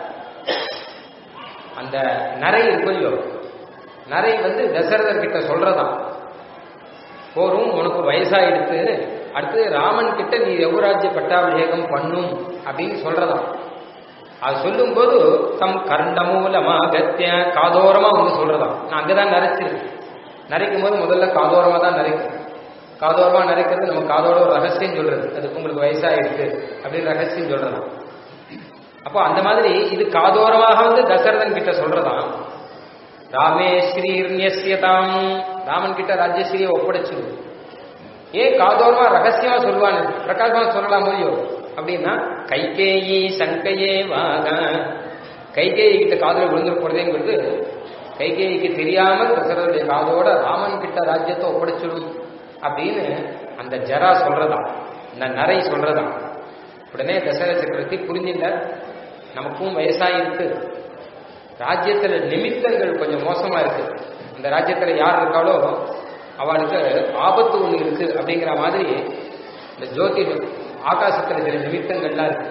அந்த நரை இருக்குல்லையோ நரை வந்து தசரதர் கிட்ட சொல்றதாம் போரும் உனக்கு வயசாயிடுத்து அடுத்து ராமன் கிட்ட நீ யகுராஜ்ய பட்டாபிஷேகம் பண்ணும் அப்படின்னு சொல்றதாம் அது சொல்லும்போது தம் கர்ணமூலமாகத்திய காதோரமா வந்து சொல்றதாம் நான் அங்கதான் நரைச்சிருக்கேன் நரைக்கும் போது முதல்ல காதோரமா தான் நரைக்கும் காதோரமா நரைக்கிறது நம்ம காதோட ஒரு ரகசியம் சொல்றது அதுக்கு உங்களுக்கு வயசாயிடுது அப்படின்னு ரகசியம் சொல்றதாம் அப்போ அந்த மாதிரி இது காதோரமாக வந்து தசரதன் கிட்ட சொல்றதாம் ராமே ஸ்ரீர்ணியசியதாம் ராமன் கிட்ட ராஜ்யஸ்ரீயை ஒப்படைச்சு ஏன் காதோரமா ரகசியமா சொல்லுவான் பிரகாசமா சொல்லலாம் போலியோ அப்படின்னா கைகேயி சங்கையே வாக கைகேயி கிட்ட காதல விழுந்து போறதேங்கிறது கைகேயிக்கு தெரியாமல் தசரதுடைய காதோட ராமன் கிட்ட ராஜ்யத்தை ஒப்படைச்சிடும் அப்படின்னு அந்த ஜரா சொல்றதாம் இந்த நரை சொல்றதாம் உடனே தசரத சக்கரவர்த்தி புரிஞ்சில்ல நமக்கும் வயசாயிருக்கு ராஜ்யத்துல நிமித்தங்கள் கொஞ்சம் மோசமா இருக்கு அந்த ராஜ்யத்துல யார் இருக்காளோ அவளுக்கு ஆபத்து ஒண்ணு இருக்கு அப்படிங்கிற மாதிரி இந்த ஜோதி ஆகாசத்துல சில நிமித்தங்கள்லாம் இருக்கு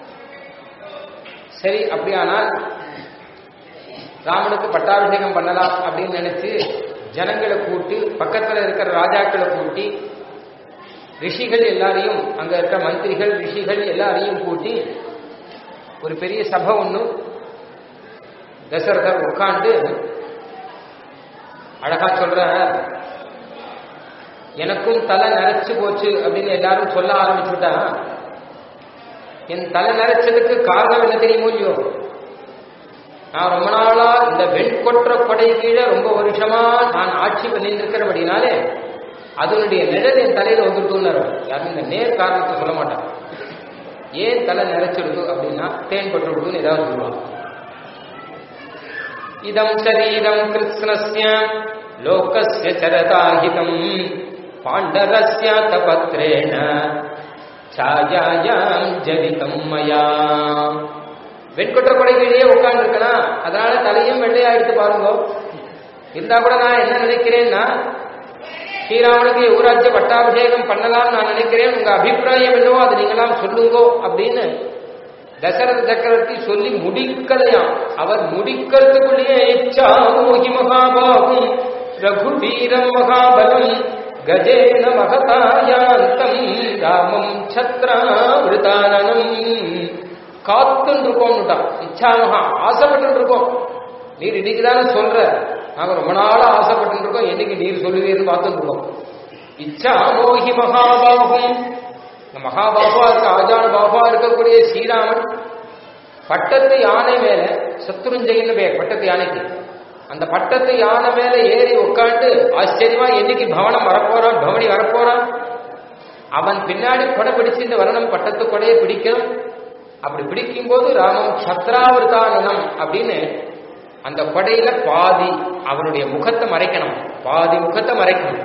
சரி அப்படியானால் ராமனுக்கு பட்டாபிஷேகம் பண்ணலாம் அப்படின்னு நினைச்சு ஜனங்களை கூட்டி பக்கத்துல இருக்கிற ராஜாக்களை கூட்டி ரிஷிகள் எல்லாரையும் அங்க இருக்க மந்திரிகள் ரிஷிகள் எல்லாரையும் கூட்டி ஒரு பெரிய சபை ஒண்ணு தசரதர் உட்காந்து அழகா சொல்ற எனக்கும் தலை நரைச்சு போச்சு அப்படின்னு எல்லாரும் சொல்ல ஆரம்பிச்சுட்டா என் தலை நரைச்சதுக்கு காரணம் என்ன தெரியுமோ இல்லையோ நான் ரொம்ப நாளா இந்த வெண்கொற்ற கொடை கீழே ரொம்ப வருஷமா நான் ஆட்சி பண்ணிட்டு இருக்கிறபடினாலே அதனுடைய நிழல் என் தலையில வந்துட்டுன்னாரு யாரும் இந்த நேர் காரணத்தை சொல்ல மாட்டான் ஏன் தலை நிறைச்சிடுது அப்படின்னா தேன் பட்டு விடுதுன்னு ஏதாவது சொல்லுவாங்க இதம் சரீரம் கிருஷ்ணஸ்ய லோகஸ்ய சரதாஹிதம் பாண்டரஸ்ய தபத்ரேண சாயாயாம் ஜரிதம் மயா வெண்கொற்ற கொடைகளிலேயே உட்கார்ந்து இருக்கலாம் அதனால தலையும் வெள்ளையாயிட்டு பாருங்க இருந்தா கூட நான் என்ன நினைக்கிறேன்னா ஸ்ரீராமனுக்கு யுவராஜ்ய பட்டாபிஷேகம் பண்ணலாம் நான் நினைக்கிறேன் உங்க அபிப்பிராயம் என்னவோ அது நீங்களாம் சொல்லுங்கோ அப்படின்னு தசரத சக்கரவர்த்தி சொல்லி முடிக்கலையாம் அவர் முடிக்கிறதுக்குள்ளேயே இச்சாமோகி மகாபாகும் ரகுவீரம் மகாபலம் கஜேன மகதாயாந்தம் ராமம் சத்ராவிருதானனம் காத்துன்னு இருக்கோம்னுட்டான் இச்சாமகா ஆசைப்பட்டு இருக்கோம் நீர் இன்னைக்கு தானே சொல்ற நாங்க ரொம்ப நாளா ஆசைப்பட்டு இருக்கோம் என்னைக்கு நீர் சொல்லுவீர்னு பார்த்துட்டு இருக்கோம் இச்சா மோகி மகாபாகும் இந்த மகாபாபா இருக்க ஆஜான பாபா இருக்கக்கூடிய ஸ்ரீராமன் பட்டத்து யானை மேல சத்ருஞ்சயின்னு பேர் பட்டத்து யானைக்கு அந்த பட்டத்து யானை மேல ஏறி உட்காந்து ஆச்சரியமா என்னைக்கு பவனம் வரப்போறான் பவனி வரப்போறான் அவன் பின்னாடி கொடை பிடிச்சு இந்த வரணம் பட்டத்து கொடையை பிடிக்கணும் அப்படி பிடிக்கும் போது ராமம் சத்ராவிருதானனம் அப்படின்னு அந்த கொடையில பாதி அவனுடைய முகத்தை மறைக்கணும் பாதி முகத்தை மறைக்கணும்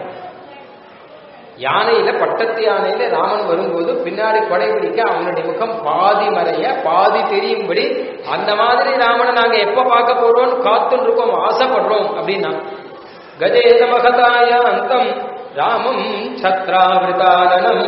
யானையில பட்டத்து யானையில ராமன் வரும்போது பின்னாடி கொடை பிடிக்க அவனுடைய முகம் பாதி மறைய பாதி தெரியும்படி அந்த மாதிரி ராமனை நாங்க எப்ப பார்க்க போறோம் காத்துன்னு இருக்கோம் ஆசைப்படுறோம் அப்படின்னா கஜேத மகதாய அந்தம் ராமம் சத்ராவிருதானனம்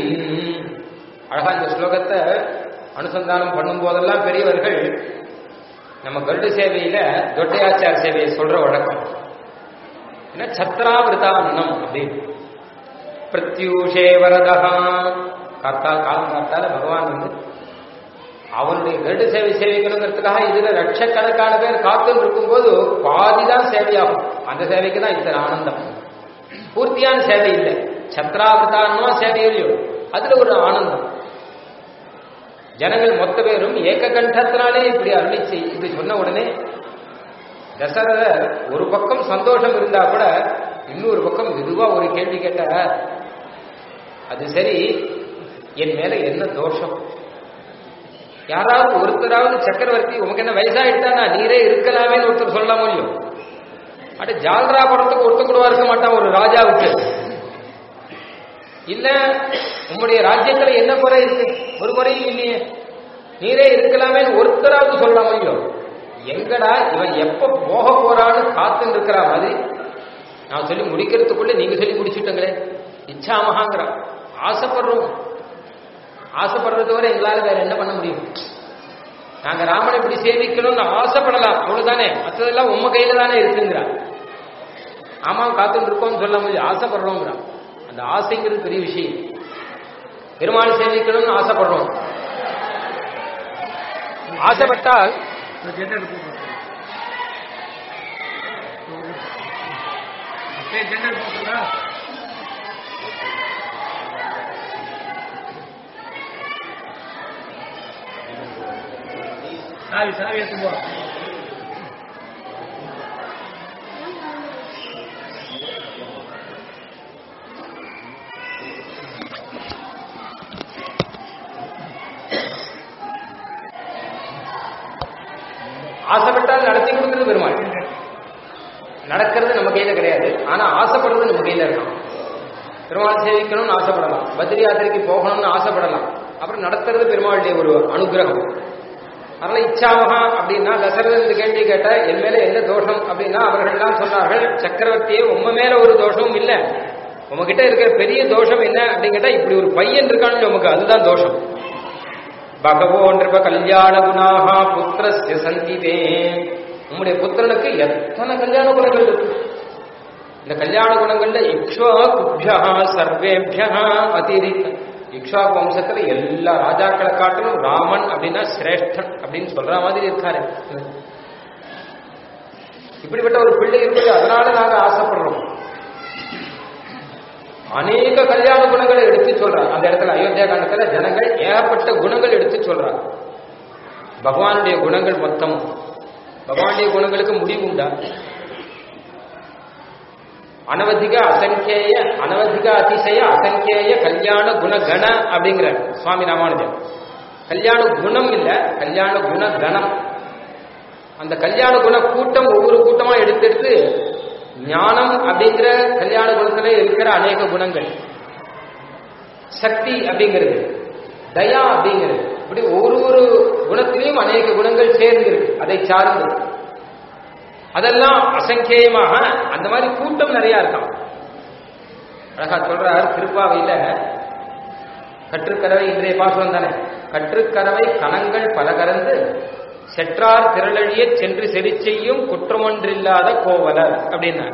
அழகா இந்த ஸ்லோகத்தை அனுசந்தானம் பண்ணும் போதெல்லாம் பெரியவர்கள் நம்ம கருட சேவையில தொட்டையாச்சார சேவையை சொல்ற வழக்கம் ஏன்னா சத்ராவிருதானனம் அப்படின்னு பிரத்யூஷே வரதா கர்த்தா காலம் கர்த்தால பகவான் வந்து அவனுடைய கருட சேவை சேவிக்கணுங்கிறதுக்காக இதுல லட்சக்கணக்கான பேர் காத்துன்னு இருக்கும்போது பாதிதான் சேவையாகும் அந்த சேவைக்கு தான் இத்தனை ஆனந்தம் பூர்த்தியான சேவை இல்லை சத்ராவிரதானமா சேவை இல்லையோ அதுல ஒரு ஆனந்தம் ஜனங்கள் மொத்த பேரும் ஏக கண்டத்தினாலே இப்படி அருளி செய் இப்படி சொன்ன உடனே தசரதர் ஒரு பக்கம் சந்தோஷம் இருந்தா கூட இன்னொரு பக்கம் மெதுவா ஒரு கேள்வி கேட்ட அது சரி என் மேல என்ன தோஷம் யாராவது ஒருத்தராவது சக்கரவர்த்தி உமக்கு என்ன வயசாயிட்டா நீரே இருக்கலாமேன்னு ஒருத்தர் சொல்லலாம் இல்லையோ அட ஜால்ரா படத்துக்கு ஒருத்தர் கூட இருக்க மாட்டான் ஒரு ராஜாவுக்கு இல்ல உங்களுடைய ராஜ்யத்துல என்ன குறை இருக்கு ஒரு குறையும் இல்லையே நீரே இருக்கலாமேன்னு ஒருத்தராவது சொல்லலாம் இல்லையோ எங்கடா இவன் எப்ப போக போறான்னு காத்துன்னு இருக்கிற மாதிரி நான் சொல்லி முடிக்கிறதுக்குள்ள நீங்க சொல்லி முடிச்சுட்டங்களே இச்சாமகாங்கிறான் ஆசைப்படுறோம் ஆசைப்படுறது வரை எங்களால வேற என்ன பண்ண முடியும் நாங்க ராமனை இப்படி சேவிக்கணும்னு ஆசைப்படலாம் அவ்வளவுதானே மற்றதெல்லாம் உம்ம கையில தானே இருக்குங்கிறா ஆமா காத்துட்டு இருக்கோம்னு சொல்ல முடியும் ஆசைப்படுறோங்கிறான் அந்த ஆசைங்கிறது பெரிய விஷயம் பெருமாள் சேவிக்கணும்னு ஆசைப்படுறோம் ஆசைப்பட்டால் சாவி சாவி எடுத்து போ ஆசைப்பட்டால் நடத்தி கொடுக்கிறது பெருமாள் நடக்கிறது நம்ம கையில கிடையாது ஆனா ஆசைப்படுறது நம்ம கையில இருக்கும் பெருமாள் சேவிக்கணும்னு ஆசைப்படலாம் பத்ரி யாத்திரைக்கு போகணும்னு ஆசைப்படலாம் அப்புறம் நடத்துறது பெருமாளுடைய ஒரு அனுகிரகம் அதனால இச்சாமகா அப்படின்னா தசரதன் இந்த கேள்வி கேட்ட என் மேல என்ன தோஷம் அப்படின்னா அவர்கள்லாம் சொன்னார்கள் சக்கரவர்த்தியே உம்ம மேல ஒரு தோஷமும் இல்ல உங்ககிட்ட இருக்கிற பெரிய தோஷம் என்ன அப்படின்னு கேட்டா இப்படி ஒரு பையன் இருக்கான்னு உமக்கு அதுதான் தோஷம் பகவோ நிருப கல்யாண குணாகா புத்திரஸ்ய சந்திதே உம்முடைய புத்திரனுக்கு எத்தனை கல்யாண குணங்கள் இருக்கு இந்த கல்யாண குணங்கள்ல இக்ஷா குப்யா சர்வேபியா அதிரிக்த இக்ஷா வம்சத்துல எல்லா ராஜாக்களை காட்டிலும் ராமன் அப்படின்னா சிரேஷ்டன் அப்படின்னு சொல்ற மாதிரி இருக்காரு இப்படிப்பட்ட ஒரு பிள்ளை இருக்குது அதனால நாங்க ஆசைப்படுறோம் அநேக கல்யாண குணங்களை எடுத்து சொல்றார் அந்த இடத்துல அயோத்தியா காண்டத்துல ஜனங்கள் ஏகப்பட்ட குணங்கள் எடுத்து சொல்றாங்க பகவானுடைய குணங்கள் மொத்தம் பகவானுடைய குணங்களுக்கு முடிவு உண்டா அனவதிக அசங்கேய அனவதிக அதிசய அசங்கேய கல்யாண குணகண அப்படிங்கிற சுவாமி ராமானுஜன் கல்யாண குணம் இல்ல கல்யாண குண கணம் அந்த கல்யாண குண கூட்டம் ஒவ்வொரு கூட்டமா எடுத்தெடுத்து ஞானம் அப்படிங்கிற கல்யாண குணத்துல இருக்கிற அநேக குணங்கள் சக்தி அப்படிங்கிறது தயா அப்படிங்கிறது இப்படி ஒரு ஒரு குணத்திலையும் அநேக குணங்கள் சேர்ந்து இருக்கு அதை சார்ந்து அதெல்லாம் அசங்கேயமாக அந்த மாதிரி கூட்டம் நிறைய இருக்கான் அழகா சொல்றார் திருப்பாவையில கற்றுக்கறவை இன்றைய பாசனம் தானே கற்றுக்கறவை கணங்கள் பல கறந்து செற்றார் திரளழிய சென்று செறி செய்யும் குற்றமொன்றில்லாத கோவலர் அப்படின்னாங்க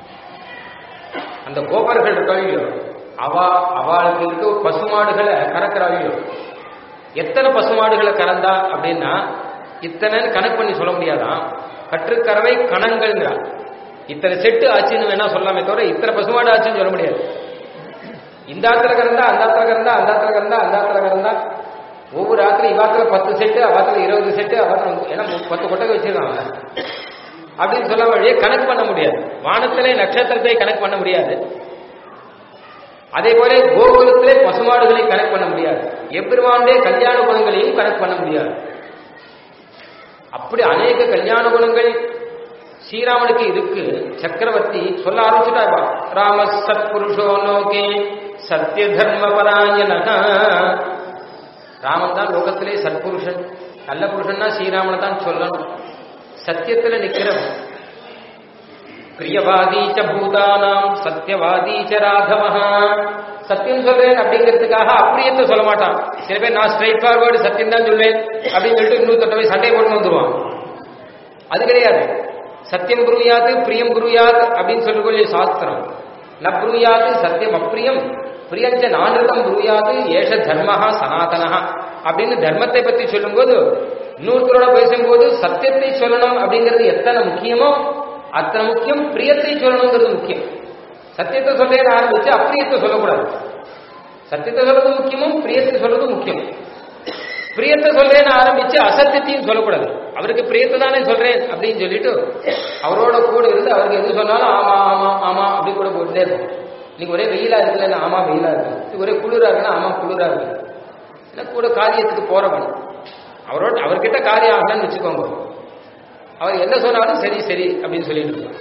அந்த கோபர்கள் இருக்காளியோ அவா அவளுக்கு இருக்க பசுமாடுகளை கறக்கிறாளியோ எத்தனை பசுமாடுகளை கறந்தா அப்படின்னா இத்தனைன்னு கணக்கு பண்ணி சொல்ல முடியாதான் கற்றுக்கறவை கணங்கள்ங்கிறான் இத்தனை செட்டு ஆச்சுன்னு வேணா சொல்லாமே தவிர இத்தனை பசுமாடு ஆச்சுன்னு சொல்ல முடியாது இந்த ஆத்திர கறந்தா அந்த ஆத்திர கறந்தா அந்த ஆத்திர கறந்தா அந்த ஆத்திர கறந்தா ஒவ்வொரு ஆத்திரம் இவாத்துல பத்து செட்டு அவாத்துல இருபது செட்டு அவாத்துல ஏன்னா பத்து கொட்டகை வச்சிருக்காங்க அப்படின்னு சொல்ல வழியே கணக்கு பண்ண முடியாது வானத்திலே நட்சத்திரத்தை கணக்கு பண்ண முடியாது அதே போல கோகுலத்திலே பசுமாடுகளை கணக்கு பண்ண முடியாது எப்பெருமாண்டே கல்யாண குணங்களையும் கணக்கு பண்ண முடியாது அப்படி அநேக கல்யாண குணங்கள் ஸ்ரீராமனுக்கு இருக்கு சக்கரவர்த்தி சொல்ல ஆரம்பிச்சுட்டா ராம சத்புருஷோ லோகே சத்திய தர்ம பராயணக ராமன் தான் லோகத்திலே சத்புருஷன் நல்ல புருஷன்னா ஸ்ரீராமனை தான் சொல்லணும் சத்தியத்துல நிக்கிறவன் பிரியவாதீச்ச பூதானாம் சத்தியவாதீச்ச ராகவஹா சத்தியம் சொல்றேன் அப்படிங்கிறதுக்காக அப்பிரியத்தை சொல்ல மாட்டான் சில பேர் நான் ஸ்ட்ரைட் ஃபார்வர்டு சத்தியம் தான் சொல்வேன் அப்படின்னு சொல்லிட்டு இன்னொரு தொட்ட போய் சண்டை போட்டு வந்துருவான் அது கிடையாது சத்தியம் புரியாது பிரியம் புரியாது அப்படின்னு சொல்லக்கூடிய சாஸ்திரம் ந புரியாது சத்தியம் அப்பிரியம் பிரியஞ்ச நானிருத்தம் புரியாது ஏஷ தர்மஹா சனாதனஹா அப்படின்னு தர்மத்தை பத்தி சொல்லும்போது இன்னொருத்தரோட பேசும்போது சத்தியத்தை சொல்லணும் அப்படிங்கிறது எத்தனை முக்கியமோ அத்தனை முக்கியம் பிரியத்தை சொல்லணுங்கிறது முக்கியம் சத்தியத்தை சொல்ல ஆரம்பிச்சு அப்பிரியத்தை சொல்லக்கூடாது சத்தியத்தை சொல்றது முக்கியமும் பிரியத்தை சொல்றது முக்கியம் பிரியத்தை சொல்றேன்னு ஆரம்பிச்சு அசத்தியத்தையும் சொல்லக்கூடாது அவருக்கு பிரியத்தை தானே சொல்றேன் அப்படின்னு சொல்லிட்டு அவரோட கூட இருந்து அவருக்கு எது சொன்னாலும் ஆமா ஆமா ஆமா அப்படி கூட போட்டுட்டே இருக்கும் இன்னைக்கு ஒரே வெயிலா இருக்குல்ல ஆமா வெயிலா இருக்கு இன்னைக்கு ஒரே குளிரா இருக்குன்னா ஆமா குளிரா இருக்கு ஏன்னா கூட காரியத்துக்கு போறவன் அவரோட அவர்கிட்ட காரியம் ஆகலன்னு வச்சுக்கோங்க அவர் என்ன சொன்னாலும் சரி சரி அப்படின்னு சொல்லிட்டு இருப்பார்.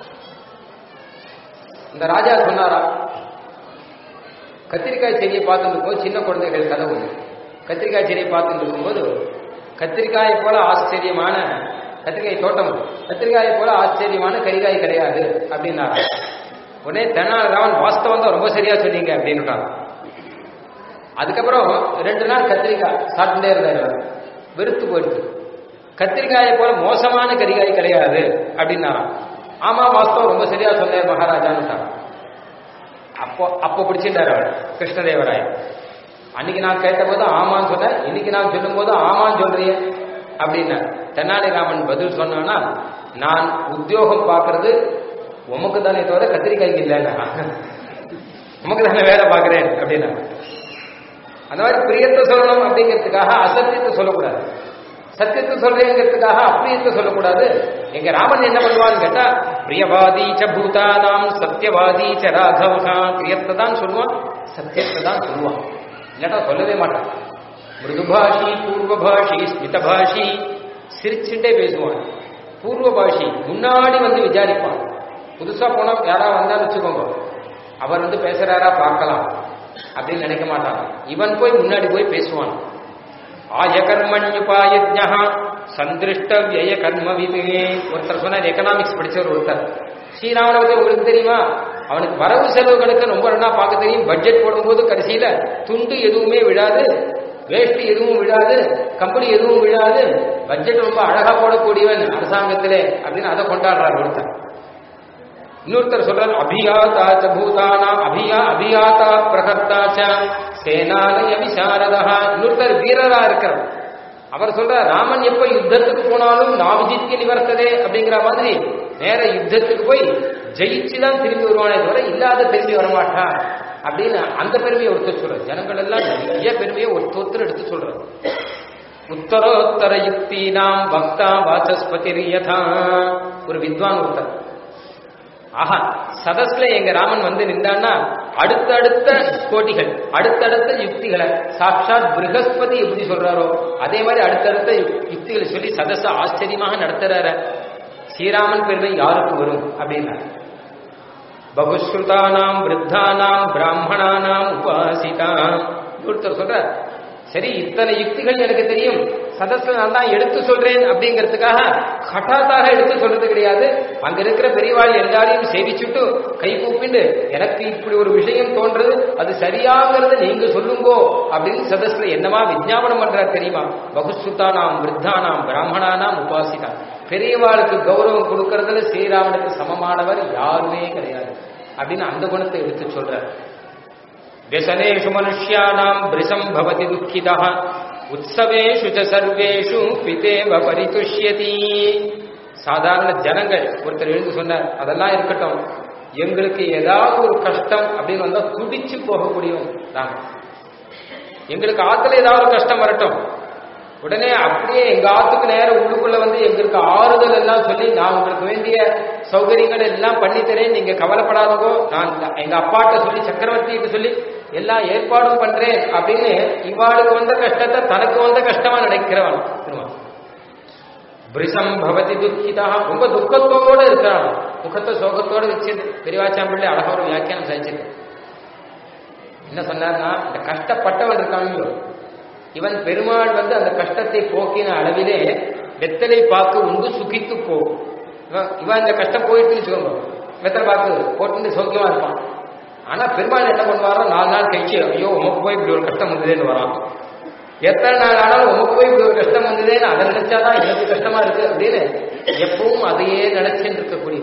இந்த ராஜா சொன்னாரா கத்திரிக்காய் செடியை பார்த்துட்டு இருக்கும்போது சின்ன குழந்தைகள் கதை ஒன்று கத்திரிக்காய் செடியை பார்த்துட்டு இருக்கும்போது கத்திரிக்காயை போல ஆச்சரியமான கத்திரிக்காய் தோட்டம் அது. கத்திரிக்காயை போல ஆச்சரியமான கரிகாய் கிடையாது அப்படின்னாரா உடனே தென்னாலிராமன் வாஸ்தவம் தான் ரொம்ப சரியா சொன்னீங்க அப்படின்னுட்டாங்க அதுக்கப்புறம் ரெண்டு நாள் கத்திரிக்காய் சாப்பிட்டுட்டே இருந்தாரு அவர். வெறுத்து போயிடுச்சு கத்திரிக்காயை போல மோசமான கரிகாய் கிடையாது அப்படின்னாராம் ஆமா வாஸ்தவம் ரொம்ப சரியா சொன்னார் மகாராஜான்னுட்டாங்க அப்போ அப்போ பிடிச்சிட்டாரு அவர் கிருஷ்ணதேவராயன் அன்னைக்கு நான் கேட்டபோது ஆமான்னு சொன்னேன் இன்னைக்கு நான் சொல்லும்போது ஆமான்னு சொல்றீங்க அப்படின்னா தென்னாலிராமன் பதில் சொன்னானா நான் உத்தியோகம் பார்க்கறது உமக்கு தானே தவிர கத்திரிக்காய்க்கு இல்லைன்னா உமக்கு தானே வேலை பார்க்கறேன் அப்படின்னா அந்த மாதிரி பிரியத்தை சொல்லணும் அப்படிங்கிறதுக்காக அசத்தியத்தை சொல்லக்கூடாது சத்தியத்தை சொல்றேங்கிறதுக்காக அப்பிரியத்தை சொல்லக்கூடாது எங்க ராமன் என்ன பண்ணுவான்னு கேட்டா பிரியவாதி ச பூதானாம் சத்தியவாதி ச ராகவகா பிரியத்தை தான் சொல்லுவான் சத்தியத்தை தான் சொல்லுவான் இல்லாட்டா சொல்லவே மாட்டான் மிருதுபாஷி பூர்வபாஷி ஸ்மிதபாஷி சிரிச்சுட்டே பேசுவான் பூர்வபாஷி முன்னாடி வந்து விசாரிப்பான் புதுசா போனா யாரா வந்தான்னு வச்சுக்கோங்க அவர் வந்து பேசுறாரா பார்க்கலாம் அப்படின்னு நினைக்க மாட்டான் இவன் போய் முன்னாடி போய் பேசுவான் ஆய கர்மண்யுபாயஜா சந்திருஷ்ட விய கர்ம விதே ஒருத்தர் சொன்னார் எக்கனாமிக்ஸ் படிச்சவர் ஒருத்தர் ஸ்ரீராமனை பத்தி உங்களுக்கு தெரியுமா அவனுக்கு வரவு செலவு கணக்கு ரொம்ப நல்லா பார்க்க தெரியும் பட்ஜெட் போடும்போது கடைசியில துண்டு எதுவுமே விழாது வேஷ்டி எதுவும் விழாது கம்பெனி எதுவும் விழாது பட்ஜெட் ரொம்ப அழகா போடக்கூடியவன் அரசாங்கத்திலே அப்படின்னு அதை கொண்டாடுறார் ஒருத்தர் இன்னொருத்தர் சொல்றார் அபியாதா ச பூதானா அபியா அபியாதா பிரகர்த்தா ச சேனாலய விசாரதா இன்னொருத்தர் வீரரா இருக்கிறார் அவர் சொல்றார் ராமன் எப்ப யுத்தத்துக்கு போனாலும் நாவிஜித்ய நிவர்த்ததே அப்படிங்கிற மாதிரி நேர யுத்தத்துக்கு போய் ஜெயிச்சு தான் திரும்பி வருவானே தவிர இல்லாத திரும்பி வரமாட்டான் அப்படின்னு அந்த பெருமையை ஒருத்தர் சொல்றார் ஜனங்கள் எல்லாம் நிறைய பெருமையை ஒருத்தர் ஒருத்தர் எடுத்து சொல்றாரு உத்தரோத்தர யுக்தி நாம் பக்தா வாசஸ்பதி யதா ஒரு வித்வான் ஒருத்தர் ஆஹா சதஸ்ல எங்க ராமன் வந்து நின்றான்னா அடுத்தடுத்த கோட்டிகள் அடுத்தடுத்த யுக்திகளை சாட்சாத் பிருகஸ்பதி எப்படி சொல்றாரோ அதே மாதிரி அடுத்தடுத்த யுக்- யுக்திகளை சொல்லி சதஸ ஆச்சரியமாக நடத்துறார ஸ்ரீராமன் பெருமை யாருக்கு வரும் அப்படின்னா பகுஸ்ருதானாம் விருத்தானாம் பிராமணானாம் உபாசிதா ஒருத்தர் சொல்ற சரி இத்தனை யுக்திகள் எனக்கு தெரியும் சதஸ்ல நான் தான் எடுத்து சொல்றேன் அப்படிங்கிறதுக்காக ஹட்டாத்தாக எடுத்து சொல்றது கிடையாது அங்க இருக்கிற பெரியவாள் எல்லாரையும் சேவிச்சுட்டு கை கூப்பிண்டு எனக்கு இப்படி ஒரு விஷயம் தோன்றது அது சரியாங்கிறத நீங்க சொல்லுங்கோ அப்படின்னு சதஸ்ல என்னமா விஞ்ஞாபனம் பண்றார் தெரியுமா பகுஸ்ருதானாம் விருத்தானாம் பிராமணானாம் உபாசிதா பெரியவாளுக்கு கௌரவம் கொடுக்கறதுல ஸ்ரீராமனுக்கு சமமானவர் யாருமே கிடையாது அப்படின்னு அந்த குணத்தை எடுத்து சொல்றார் व्यसनेषु मनुष्याणाम् भृशम् भवति दुःखितः உற்சவேஷு ச சர்வேஷு பிதேவ பரிதுஷ்யதி சாதாரண ஜனங்கள் ஒருத்தர் எழுந்து சொன்னார் அதெல்லாம் இருக்கட்டும் எங்களுக்கு ஏதாவது ஒரு கஷ்டம் அப்படின்னு வந்தா துடிச்சு போகக்கூடியவன் தான் எங்களுக்கு ஆத்துல ஏதாவது ஒரு கஷ்டம் வரட்டும் உடனே அப்படியே எங்க ஆத்துக்கு நேரம் உள்ளுக்குள்ள வந்து எங்களுக்கு ஆறுதல் எல்லாம் சொல்லி நான் உங்களுக்கு வேண்டிய சௌகரியங்கள் எல்லாம் பண்ணித்தரேன் நீங்க கவலைப்படாதவோ நான் எங்க அப்பாட்ட சொல்லி சக்கரவர்த்திகிட்ட சொல்லி எல்லாம் ஏற்பாடும் பண்றேன் அப்படின்னு இவாளுக்கு வந்த கஷ்டத்தை தனக்கு வந்த கஷ்டமா நினைக்கிறவன் திரும்ப பிரிசம் பவதி துக்கிதா ரொம்ப துக்கத்தோட இருக்கிறான் துக்கத்தை சோகத்தோட வச்சு பெரியவாச்சாம்பிள்ளை அழகா ஒரு வியாக்கியானம் செஞ்சிருக்கு என்ன சொன்னார்னா இந்த கஷ்டப்பட்டவன் இருக்காங்க இவன் பெருமாள் வந்து அந்த கஷ்டத்தை போக்கின அளவிலே வெத்தலை பாக்கு உண்டு சுகித்து போ இவன் இவன் இந்த கஷ்டம் போயிட்டுன்னு வச்சுக்கோங்க வெத்தலை பாக்கு போட்டு சௌக்கியமா இருப்பான் ஆனா பெருமாள் என்ன பண்ணுவாரோ நாலு நாள் கழிச்சு ஐயோ உமக்கு போய் இப்படி ஒரு கஷ்டம் வந்ததேன்னு வரான் எத்தனை நாள் ஆனாலும் உமக்கு போய் இப்படி ஒரு கஷ்டம் வந்ததேன்னு அதை நினைச்சாதான் எனக்கு கஷ்டமா இருக்கு அப்படின்னு எப்பவும் அதையே நினைச்சுட்டு இருக்கக்கூடிய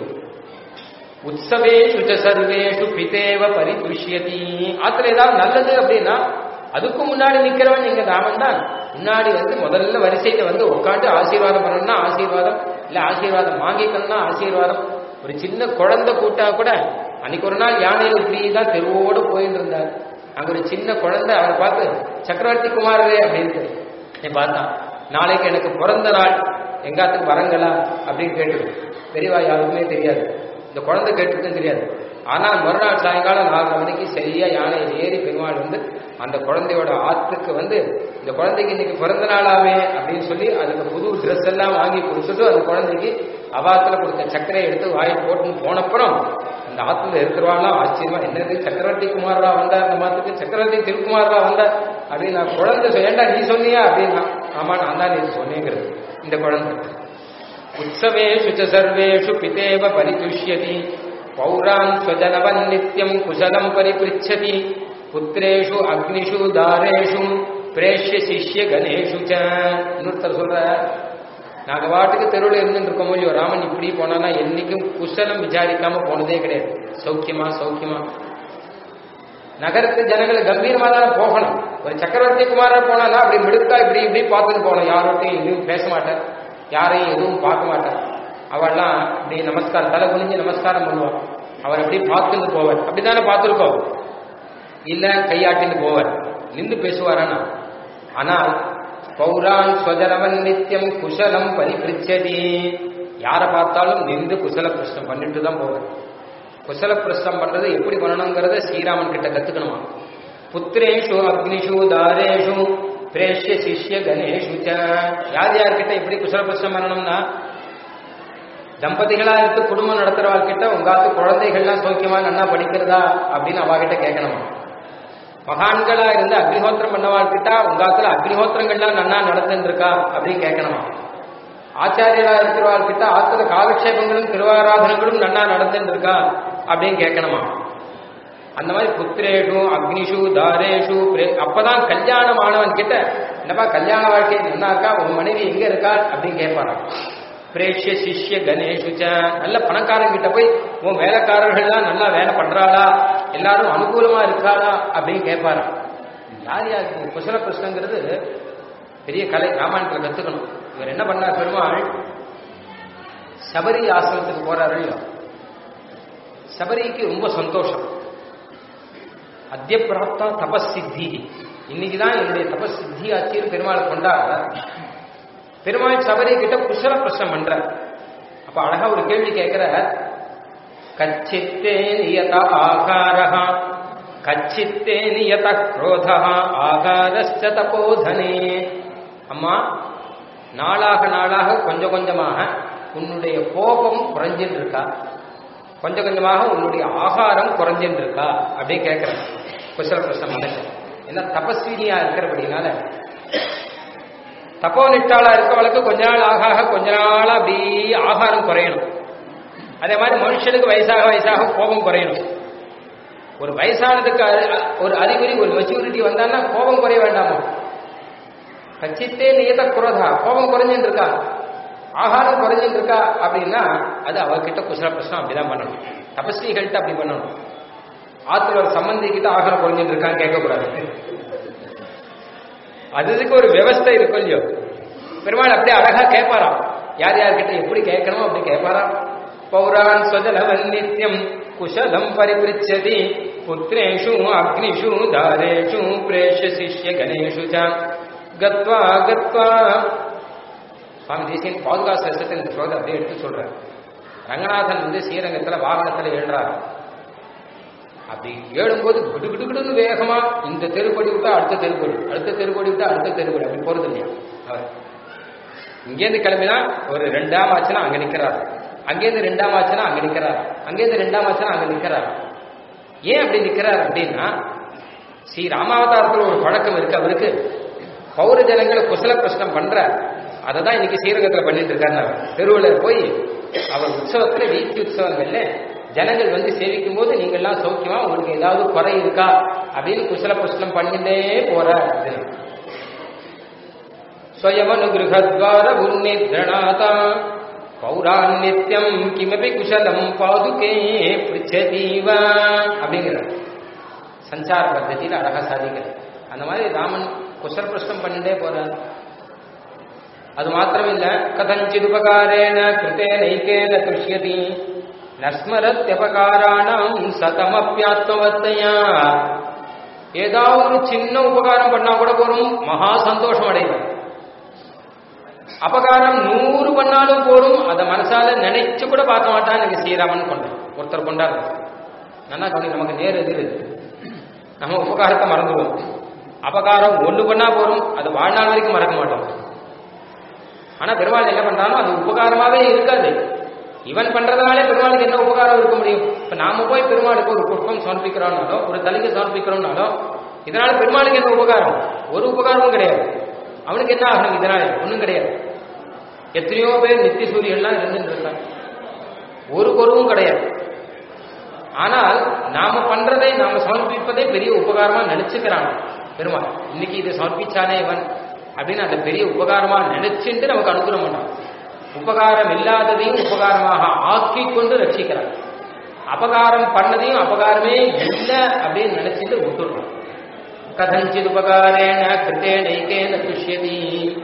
உற்சவேஷு ச சர்வேஷு பிதேவ பரிதுஷ்யதி ஆத்துல ஏதாவது நல்லது அப்படின்னா அதுக்கும் முன்னாடி நிக்கிறவன் நீங்க ராமன் தான் முன்னாடி வந்து முதல்ல வரிசையில வந்து உட்காந்து ஆசீர்வாதம் பண்ணணும்னா ஆசீர்வாதம் இல்ல ஆசீர்வாதம் வாங்கிக்கணும்னா ஆசீர்வாதம் ஒரு சின்ன குழந்தை கூட்டா கூட அன்னைக்கு ஒரு நாள் யானையில இப்படி தான் தெருவோடு போயிட்டு இருந்தார் அங்க ஒரு சின்ன குழந்தை அவரை பார்த்து சக்கரவர்த்தி குமாரரே அப்படின்ட்டு நீ பார்த்தான் நாளைக்கு எனக்கு பிறந்த நாள் எங்காத்துக்கு வரங்களா அப்படின்னு கேட்டு பெரியவா யாருக்குமே தெரியாது இந்த குழந்தை கேட்டுருக்கும் தெரியாது ஆனால் மறுநாள் சாயங்காலம் நாலரை மணிக்கு சரியா யானையில் ஏறி பெருமாள் வந்து அந்த குழந்தையோட ஆத்துக்கு வந்து இந்த குழந்தைக்கு இன்னைக்கு பிறந்த நாளாவே அப்படின்னு சொல்லி அதுக்கு புது ட்ரெஸ் எல்லாம் வாங்கி கொடுத்துட்டு அந்த குழந்தைக்கு அவாத்துல கொடுத்த சக்கரை எடுத்து வாயில் போட்டுன்னு போனப்புறம் அந்த ஆத்துல இருக்கிறவாள்லாம் ஆச்சரியமா என்னது சக்கரவர்த்தி குமாரரா வந்தார் இந்த மாத்துக்கு சக்கரவர்த்தி திருக்குமாரரா வந்தார் அப்படின்னு நான் குழந்தை சொ- ஏன்டா நீ சொன்னியா அப்படின்னா ஆமா நான் தான் நீ சொன்னேங்கிறது இந்த குழந்தை உற்சவேஷு ச சர்வேஷு பிதேவ பரிதுஷ்யதி பௌரான் ஸ்வஜனவன் நித்யம் குசலம் பரிபிருச்சதி புத்திரேஷு அக்னிஷு தாரேஷு பிரேஷ்ய சிஷ்ய கணேஷு ச இன்னொருத்தர் சொல்ற நாங்க பாட்டுக்கு தெருவில் இருந்துட்டு இருக்கோம் இல்லையோ ராமன் இப்படி போனானா என்னைக்கும் குசலம் விசாரிக்காம போனதே கிடையாது சௌக்கியமா சௌக்கியமா நகரத்து ஜனங்கள் கம்பீரமா தானே போகணும் ஒரு சக்கரவர்த்தி குமாரர் போனானா அப்படி மிடுக்கா இப்படி இப்படி பார்த்துட்டு போகணும் யாரோட்டையும் எதுவும் பேச மாட்டார் யாரையும் எதுவும் பார்க்க மாட்டார் அவெல்லாம் இப்படி நமஸ்காரம் தலை குனிஞ்சு நமஸ்காரம் பண்ணுவான் அவர் அப்படி பார்த்துட்டு போவார் அப்படித்தானே பார்த்துருக்கோம் இல்ல கையாட்டின்னு போவார் நின்று பேசுவாரானா ஆனால் பௌரான் ஸ்வஜரவன் நித்தியம் குசலம் பரிபிரிச்சதி யாரை பார்த்தாலும் நின்று குசல பிரஷ்னம் பண்ணிட்டு தான் போவார் குசல பிரஸ்தம் பண்றது எப்படி பண்ணணுங்கிறத ஸ்ரீராமன் கிட்ட கத்துக்கணுமா புத்திரேஷு அக்னிஷு தாரேஷு பிரேஷ்ய சிஷ்ய கணேஷு ச. யார் யார்கிட்ட எப்படி குசல பிரஸ்தம் பண்ணணும்னா தம்பதிகளா இருந்து குடும்பம் நடத்துறவாள்கிட்ட உங்காத்து குழந்தைகள்லாம் சௌக்கியமா நல்லா படிக்கிறதா அப்படின்னு அவகிட்ட கேட்கணுமா மகான்களா இருந்து அக்னிஹோத்திரம் பண்ணவாள்கிட்ட உங்காத்துல அக்னிஹோத்திரங்கள்லாம் நன்னா நடந்துட்டு இருக்கா அப்படின்னு கேட்கணுமா ஆச்சாரியரா இருக்கிறவாள்கிட்ட ஆத்துல காலக்ஷேபங்களும் திருவாராதனங்களும் நன்னா நடந்துட்டு இருக்கா அப்படின்னு கேட்கணுமா அந்த மாதிரி புத்திரேஷு அக்னிஷு தாரேஷு பிரே- அப்பதான் கல்யாணம் ஆனவன் கிட்ட என்னப்பா கல்யாண வாழ்க்கை நல்லா இருக்கா உன் மனைவி எங்க இருக்கா அப்படின்னு கேட்பாராம் பிரேஷ்ய சிஷ்ய கணேஷு ச. நல்ல பணக்காரன் கிட்ட போய் உன் வேலைக்காரர்கள்லாம் நல்லா வேலை பண்றாளா எல்லாரும் அனுகூலமா இருக்காளா அப்படின்னு கேட்பாராம் யார் யாருக்கு குசல பிரச்சனைங்கிறது பெரிய கலை ராமாயணத்துல கத்துக்கணும் இவர் என்ன பண்ணார் பெருமாள் சபரி ஆசிரமத்துக்கு போறாரு இல்லையோ சபரிக்கு ரொம்ப சந்தோஷம் அத்திய பிராப்தா தபசித்தி இன்னைக்கு தான் என்னுடைய தபசித்தி ஆச்சின்னு பெருமாள் கொண்டாடுற பெருமாள் சபரி கிட்ட குசல பிரச்சனை பண்ற அப்ப அழகா ஒரு கேள்வி கேட்கிற கச்சித்தே நியத ஆகாரஹ கச்சித்தே நியத குரோத ஆகாரஸ்ச தபோதனே அம்மா நாளாக நாளாக கொஞ்சம் கொஞ்சமாக உன்னுடைய கோபம் குறைஞ்சிட்டு இருக்கா கொஞ்சம் கொஞ்சமாக உன்னுடைய ஆகாரம் குறைஞ்சிட்டு இருக்கா அப்படின்னு கேட்கிறேன் குசல பிரச்சனை மனுஷன் ஏன்னா தபஸ்வினியா இருக்கிறபடினால தப்போ நிட்டாளா இருக்கவளுக்கு கொஞ்ச நாள் ஆக ஆக கொஞ்ச நாளா அப்படி ஆகாரம் குறையணும் அதே மாதிரி மனுஷனுக்கு வயசாக வயசாக கோபம் குறையணும் ஒரு வயசானதுக்கு அ- ஒரு அறிகுறி ஒரு மெச்சூரிட்டி வந்தான்னா கோபம் குறைய வேண்டாமா கச்சித்தே நியத குரோதா கோபம் குறைஞ்சுட்டு இருக்கா ஆகாரம் குறைஞ்சுட்டு இருக்கா அப்படின்னா அது அவகிட்ட குசல பிரச்சனை அப்படிதான் பண்ணணும் தபஸ்ரீகள்கிட்ட அப்படி பண்ணணும் ஆத்துல ஒரு சம்பந்தி கிட்ட ஆகாரம் குறைஞ்சுட்டு இருக்கான்னு கேட்கக்கூடாது அதுக்கு ஒரு விவஸ்தை இருக்கும் இல்லையோ பெருமாள் அப்படியே அழகா கேட்பாராம் யார் யார்கிட்ட எப்படி கேட்கணும் அப்படி கேட்பாராம் பௌரான் ஸ்வஜலவன் நித்யம் குஷலம் பரிபிருச்சதி புத்திரேஷு அக்னிஷு தாரேஷு பிரேஷ சிஷ்ய கணேஷு ச கத்வா கத்வா சுவாமி தேசியன் பாதுகா சஸ்தத்தின் இந்த ஸ்லோகத்தை அப்படியே எடுத்து சொல்றார் ரங்கநாதன் வந்து ஸ்ரீரங்கத்துல வாகனத்துல எழுறார் அப்படி ஏழும்போது கிடு கிடு கிடுன்னு வேகமா இந்த தெருப்படி விட்டா அடுத்த தெருப்படி அடுத்த தெருப்படி விட்டா அடுத்த தெருப்படி அப்படி போறது இல்லையா அவர் இங்கேருந்து கிளம்பினா ஒரு ரெண்டாம் ஆச்சுன்னா அங்க நிக்கிறார் அங்கேருந்து ரெண்டாம் ஆச்சுன்னா அங்க நிக்கிறார் அங்கேருந்து ரெண்டாம் ஆச்சுன்னா அங்க நிக்கிறார் ஏன் அப்படி நிக்கிறார் அப்படின்னா ஸ்ரீ ராமாவதாரத்தில் ஒரு பழக்கம் இருக்கு அவருக்கு பௌர ஜனங்களை குசல பிரச்சனம் பண்ற அதை தான் இன்னைக்கு ஸ்ரீரங்கத்துல பண்ணிட்டு இருக்காரு அவர் தெருவில் போய் அவர் உற்சவத்துல வீட்டு உற்சவங்கள்ல ஜனங்கள் வந்து சேவிக்கும் போது நீங்க எல்லாம் சௌக்கியமா உங்களுக்கு ஏதாவது குறை இருக்கா அப்படின்னு குசல பிரச்சனம் பண்ணிட்டே போற ஸ்வயமனுகிருஹத்வார உன்னித்ரணாதா பௌரான் நித்யம் கிமபி குஷலம் பாதுகே பிரிச்சதீவ அப்படிங்கிற சஞ்சார பத்ததியில் அழகா சாதிக்கிறார் அந்த மாதிரி ராமன் குசல பிரஷ்னம் பண்ணிட்டே போறார் அது மாத்திரமில்ல கதஞ்சித் உபகாரேன கிருத்தே நைக்கேன துஷ்யதி நஸ்மரத்யபகாராணம் சதமப்பியாத்மவத்தையா ஏதாவது ஒரு சின்ன உபகாரம் பண்ணா கூட போறோம் மகா சந்தோஷம் அடைவார் அபகாரம் நூறு பண்ணாலும் போடும் அதை மனசால நினைச்சு கூட பார்க்க மாட்டான் எனக்கு ஸ்ரீராமன் கொண்டான் ஒருத்தர் கொண்டாரு நல்லா கவனி நமக்கு நேர் எதிர் இது. நம்ம உபகாரத்தை மறந்துடுவோம் அபகாரம் ஒண்ணு பண்ணா போதும் அது வாழ்நாள் வரைக்கும் மறக்க மாட்டோம் ஆனா பெருமாள் என்ன பண்றானோ அது உபகாரமாவே இருக்காது இவன் பண்றதுனாலே பெருமாளுக்கு என்ன உபகாரம் இருக்க முடியும் இப்ப நாம போய் பெருமாளுக்கு ஒரு புஷ்பம் சமர்ப்பிக்கிறோம்னாலும் ஒரு தலைக்கு சமர்ப்பிக்கிறோம்னாலும் இதனால பெருமாளுக்கு என்ன உபகாரம் ஒரு உபகாரமும் கிடையாது அவனுக்கு என்ன ஆகணும் இதனால ஒண்ணும் கிடையாது எத்தனையோ பேர் நித்திய சூரியன்லாம் இருந்துட்டு இருக்காங்க ஒரு குறவும் கிடையாது ஆனால் நாம பண்றதை நாம சமர்ப்பிப்பதை பெரிய உபகாரமா நினைச்சுக்கிறான் பெருமாள் இன்னைக்கு இதை சமர்ப்பிச்சானே இவன் அப்படின்னு அந்த பெரிய உபகாரமா நினைச்சுட்டு நமக்கு அனுகிரகம் பண்ணான் உபகாரம் இல்லாததையும் உபகாரமாக ஆக்கி கொண்டு ரட்சிக்கிறான் அபகாரம் பண்ணதையும் அபகாரமே இல்லை அப்படின்னு நினைச்சிட்டு விட்டுடுறான் கதஞ்சித் உபகாரேன கிருத்தே நைக்கேன துஷ்யதி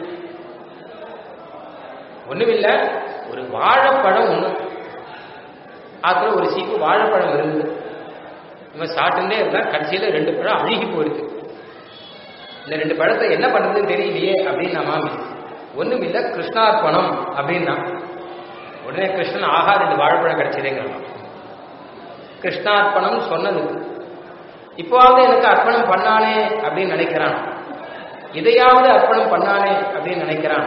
ஒண்ணுமில்ல ஒரு வாழைப்பழம் ஒண்ணு ஆத்துல ஒரு சீப்பு வாழைப்பழம் இருந்தது இவன் சாப்பிட்டுட்டே இருந்தா கடைசியில ரெண்டு பழம் அழுகி போயிடுது இந்த ரெண்டு பழத்தை என்ன பண்றதுன்னு தெரியலையே அப்படின்னு நான் மாமி ஒண்ணும் இல்ல கிருஷ்ணார்ப்பணம் அப்படின்னா உடனே கிருஷ்ணன் ஆஹா ரெண்டு வாழைப்பழம் கிடைச்சதேங்கிறான் கிருஷ்ணார்ப்பணம் சொன்னது இப்போவாவது எனக்கு அர்ப்பணம் பண்ணானே அப்படின்னு நினைக்கிறான் இதையாவது அர்ப்பணம் பண்ணானே அப்படின்னு நினைக்கிறான்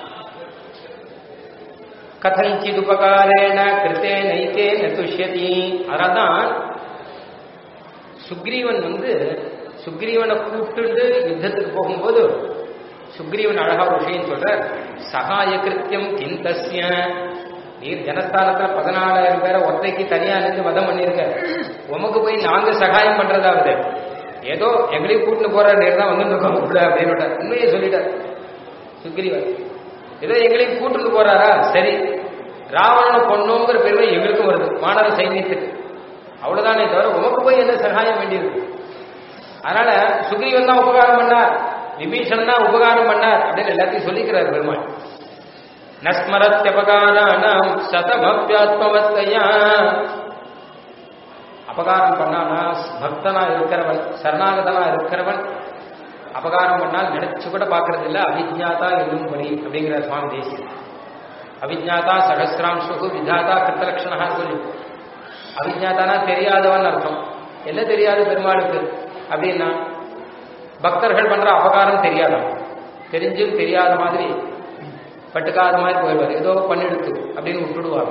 கதஞ்சித் உபகாரேன கிருத்தே நைக்கே நதுஷ்யதி அதனால்தான் சுக்ரீவன் வந்து சுக்ரீவனை கூப்பிட்டு யுத்தத்துக்கு போகும்போது சுக்ரீவன் அழகா ஒரு விஷயம் சொல்ற சகாய கிருத்தியம் கிந்தஸ்ய நீர் ஜனஸ்தானத்துல பதினாலாயிரம் பேரை ஒற்றைக்கு தனியா நின்று வதம் பண்ணிருக்க உமக்கு போய் நாங்க சகாயம் பண்றதாவது ஏதோ எங்களையும் கூட்டிட்டு போற நேரம் தான் வந்து இருக்கோம் உள்ள அப்படின்னு உண்மையை சொல்லிட்டார் சுக்ரீவன் ஏதோ எங்களையும் கூட்டிட்டு போறாரா சரி ராவணனை பொண்ணுங்கிற பெருமை எங்களுக்கும் வருது வானர சைன்யத்துக்கு அவ்வளவுதானே தவிர உமக்கு போய் என்ன சகாயம் வேண்டியிருக்கு அதனால சுக்ரீவன் தான் உபகாரம் பண்ணார் விபீஷன் தான் உபகாரம் பண்ணார் அப்படின்னு எல்லாத்தையும் சொல்லிக்கிறார் பெருமாள் நஸ்மரத்யபகாராணம் சதமப்யாத்மவத்தையா அபகாரம் பண்ணானா பக்தனா இருக்கிறவன் சரணாகதனா இருக்கிறவன் அபகாரம் பண்ணால் நினைச்சு கூட பார்க்கறது இல்ல அவிஜாதா என்னும் படி அப்படிங்கிற சுவாமி தேசி அவிஜாதா சகசிராம்சு விஜாதா கிருத்தலட்சணா சொல்லி அவிஜாதானா தெரியாதவன் அர்த்தம் என்ன தெரியாது பெருமாளுக்கு அப்படின்னா பக்தர்கள் பண்ற அபகாரம் தெரியாதான் தெரிஞ்சும் தெரியாத மாதிரி பட்டுக்காத மாதிரி போயிடுவார் ஏதோ பண்ணிடுத்து அப்படின்னு விட்டுடுவார்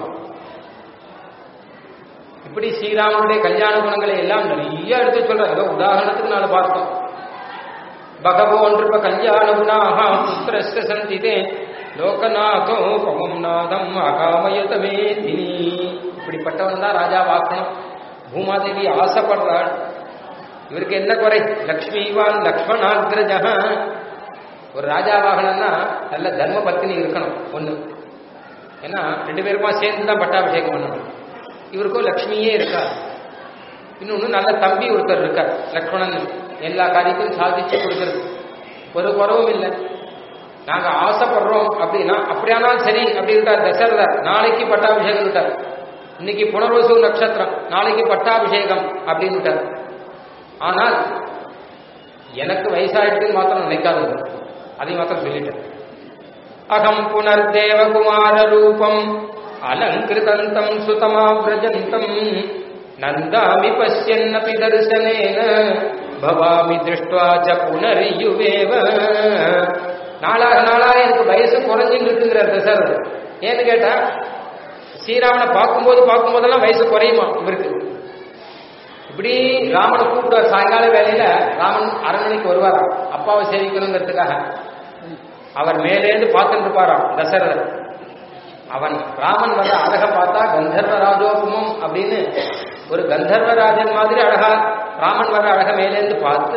இப்படி ஸ்ரீராமனுடைய கல்யாண குணங்களை எல்லாம் நிறைய எடுத்து சொல்றார் ஏதோ உதாரணத்துக்கு நாலு பார்த்தோம் பகவோ நிருப கல்யாண குணாக புத்திரஸ்ய சந்திதே லோகநாதோ பவம் நாதம் அகாமயதமே தினி இப்படிப்பட்டவன் தான் ராஜா வாக்கணும் பூமாதேவி ஆசைப்படுறாள் இவருக்கு என்ன குறை லக்ஷ்மிவான் லக்ஷ்மணாகிரஜா ஒரு ராஜா வாகனம்னா நல்ல தர்ம பத்தினி இருக்கணும் ஒண்ணு ஏன்னா ரெண்டு பேருமா சேர்ந்து தான் பட்டாபிஷேகம் பண்ணணும் இவருக்கும் லக்ஷ்மியே இருக்கா இன்னொன்னு நல்ல தம்பி ஒருத்தர் இருக்கார் லக்ஷ்மணன் எல்லா காரியத்தையும் சாதிச்சு கொடுக்கறது ஒரு குறவும் இல்லை நாங்க ஆசைப்படுறோம் அப்படின்னா அப்படியானால் சரி அப்படின்ட்டார் தசரதர் நாளைக்கு பட்டாபிஷேகம் விட்டார் இன்னைக்கு புனர்வசு நட்சத்திரம் நாளைக்கு பட்டாபிஷேகம் அப்படின்னு ஆனால் எனக்கு வயசாயிட்டுன்னு மாத்திரம் நினைக்காதது அதை மாத்திரம் சொல்லிட்டேன் அகம் புனர்தேவகுமார ரூபம் அலங்கிருதந்தம் சுதமாவிரஜந்தம் நந்தாமி பசியன்னபி தரிசனேன பவாமி திருஷ்டுவா ச புனரியுவேவ நாளாக நாளாக எனக்கு வயசு குறைஞ்சின்னு இருக்குங்கிற தசரதர் ஏன்னு கேட்டா ஸ்ரீராமனை பார்க்கும்போது பார்க்கும்போதெல்லாம் வயசு குறையுமா இவருக்கு இப்படி ராமனை கூப்பிடுவார் சாயங்கால வேலையில ராமன் அரண்மனைக்கு வருவாராம் அப்பாவை சேவிக்கணுங்கிறதுக்காக அவர் மேலேந்து பார்த்துட்டு இருப்பாராம் தசரதர் அவன் ராமன் வந்த அழக பார்த்தா கந்தர்வ ராஜோபமம் அப்படின்னு ஒரு கந்தர்வராஜன் மாதிரி அழகா ராமன் வர அழக மேலேந்து பார்த்து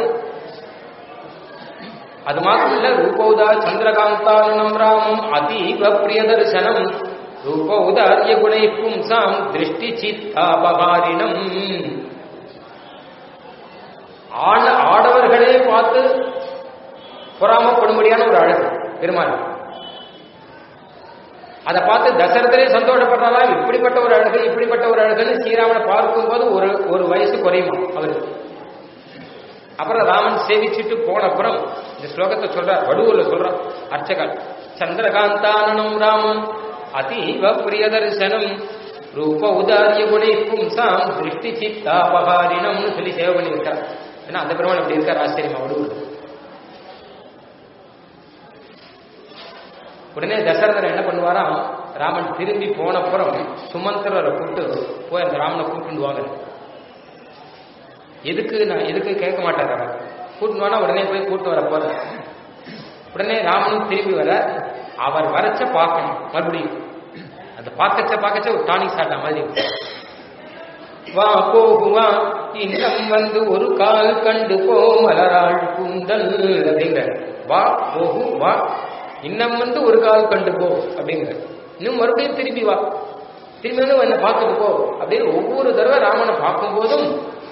அது மாத்திரம் இல்ல ரூபௌதா சந்திரகாந்தானனம் ராமம் அதீவ பிரிய தரிசனம் ரூபௌதாரிய குணை பும்சாம் திருஷ்டி சித்தாபகாரிணம் ஆட ஆடவர்களே பார்த்து பொறாமப்படும்படியான ஒரு அழகு பெருமாள் அதை பார்த்து தசரதரே சந்தோஷப்படுறாரா இப்படிப்பட்ட ஒரு அழகு இப்படிப்பட்ட ஒரு அழகுன்னு ஸ்ரீராமனை பார்க்கும்போது ஒரு ஒரு வயசு குறையுமா அவருக்கு அப்புறம் ராமன் சேவிச்சுட்டு போன அப்புறம் இந்த ஸ்லோகத்தை சொல்றார் வடுவூர்ல சொல்றான் அர்ச்சகர் சந்திரகாந்தானனம் ராமம் அதீவ பிரியதர்சனம் ரூப உதாரிய குணை பும்சாம் திருஷ்டி சித்தாபகாரினம்னு சொல்லி சேவை பண்ணி வைக்கிறார் ஏன்னா அந்த பெருமாள் அப்படி இருக்கார் ஆச்சரியமா உடுவு உடனே தசரதர் என்ன பண்ணுவாராம் ராமன் திரும்பி போனப்புறம் சுமந்திரரை கூப்பிட்டு போய் அந்த ராமனை கூப்பிட்டு வாங்க எதுக்கு நான் எதுக்கு கேட்க மாட்டார் அவர் கூட்டிட்டு வானா உடனே போய் கூட்டு வர போற உடனே ராமனும் திரும்பி வர அவர் வரச்ச பார்க்கணும் மறுபடியும் அந்த பார்க்கச்ச பார்க்கச்ச ஒரு டானிக் சாப்பிட்ட மாதிரி இருக்கும். வா போகுவா இன்னம் வந்து ஒரு கால் கண்டு போ மலராள் கூந்தல் அப்படிங்கிற வா போகு வா இன்னம் வந்து ஒரு கால் கண்டு போ அப்படிங்கிற இன்னும் மறுபடியும் திரும்பி வா திரும்பி வந்து என்ன பார்த்துட்டு போ அப்படின்னு ஒவ்வொரு தடவை ராமனை பார்க்கும்போதும்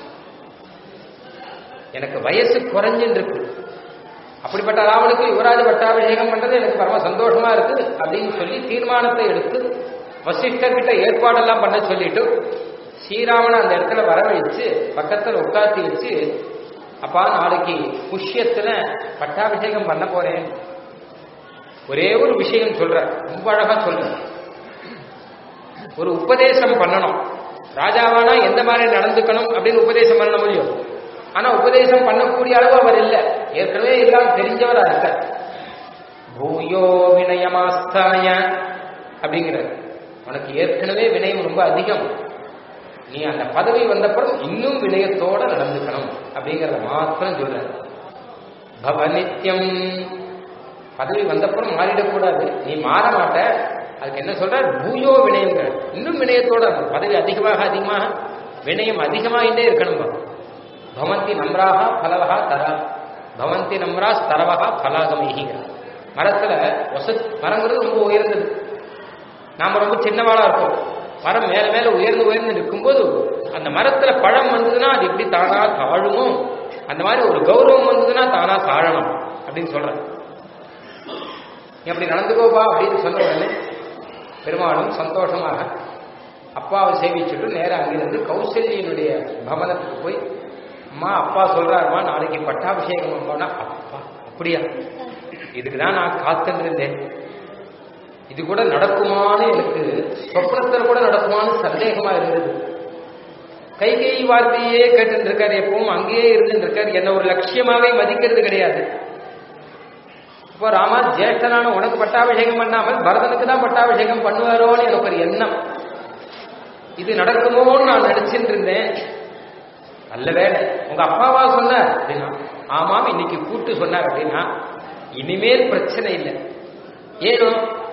எனக்கு வயசு குறைஞ்சுன்னு இருக்கு அப்படிப்பட்ட ராவனுக்கு யுவராஜ பட்டாபிஷேகம் பண்றது எனக்கு பரம சந்தோஷமா இருக்கு அப்படின்னு சொல்லி தீர்மானத்தை எடுத்து வசிஷ்டர்கிட்ட ஏற்பாடெல்லாம் பண்ண சொல்லிட்டு ஸ்ரீராமனை அந்த இடத்துல வரவழைச்சு பக்கத்துல உட்காத்தி வச்சு அப்பா நாளைக்கு புஷ்யத்துல பட்டாபிஷேகம் பண்ண போறேன் ஒரே ஒரு விஷயம் சொல்ற ரொம்ப அழகா சொல்ற ஒரு உபதேசம் பண்ணணும் ராஜாவானா எந்த மாதிரி நடந்துக்கணும் அப்படின்னு உபதேசம் பண்ண முடியும் ஆனா உபதேசம் பண்ணக்கூடிய அளவு அவர் இல்ல ஏற்கனவே எல்லாம் தெரிஞ்சவரா இருக்க பூயோ வினயமாஸ்தாய அப்படிங்கிறார் உனக்கு ஏற்கனவே வினயம் ரொம்ப அதிகம் நீ அந்த பதவி வந்தப்புறம் இன்னும் வினயத்தோட நடந்துக்கணும் அப்படிங்கறத மாத்திரம் சொல்ற பவ நித்தியம் பதவி வந்தப்புறம் மாறிடக்கூடாது நீ மாற மாட்ட அதுக்கு என்ன சொல்ற பூயோ வினயங்கிற இன்னும் வினயத்தோட இருக்கணும். பதவி அதிகமாக அதிகமாக வினயம் அதிகமாகிட்டே இருக்கணும் பாரு. பவந்தி நம்ராக பலவகா தரா பவந்தி நம்ரா தரவகா பலாகமிகிங்கிற மரத்துல ஒச மரங்கிறது ரொம்ப உயர்ந்தது நாம ரொம்ப சின்னவாளா இருப்போம் மரம் மேல மேல உயர்ந்து உயர்ந்து நிற்கும்போது அந்த மரத்துல பழம் வந்ததுன்னா அது எப்படி தானா தாழுமோ அந்த மாதிரி ஒரு கௌரவம் வந்ததுன்னா தானா தாழணும் அப்படின்னு சொல்றேன் நீ அப்படி நடந்துக்கோப்பா அப்படின்னு சொன்ன உடனே பெருமாளும் சந்தோஷமாக அப்பாவை சேவிச்சுட்டு நேரா அங்கிருந்து கௌசல்யனுடைய பவனத்துக்கு போய் அம்மா அப்பா சொல்றாருமா நாளைக்கு பட்டாபிஷேகம் போனா அப்பா அப்படியா இதுக்கு தான் நான் காத்துட்டு இருந்தேன் இது கூட நடக்குமான்னு எனக்கு சொப்னத்தில் கூட நடக்குமான்னு சந்தேகமா இருந்தது கை கை வார்த்தையே கேட்டு இருக்காரு எப்பவும் அங்கேயே இருந்துட்டு இருக்காரு என்ன ஒரு லட்சியமாவே மதிக்கிறது கிடையாது இப்போ ராமா ஜேஷ்டனான உனக்கு பட்டாபிஷேகம் பண்ணாமல் பரதனுக்கு தான் பட்டாபிஷேகம் பண்ணுவாரோன்னு எனக்கு ஒரு எண்ணம் இது நடக்குமோன்னு நான் நினைச்சிட்டு இருந்தேன் நல்ல வேலை உங்க அப்பாவா சொன்னார் அப்படின்னா ஆமாம் இன்னைக்கு கூட்டு சொன்னார் அப்படின்னா இனிமேல் பிரச்சனை இல்லை ஏனோ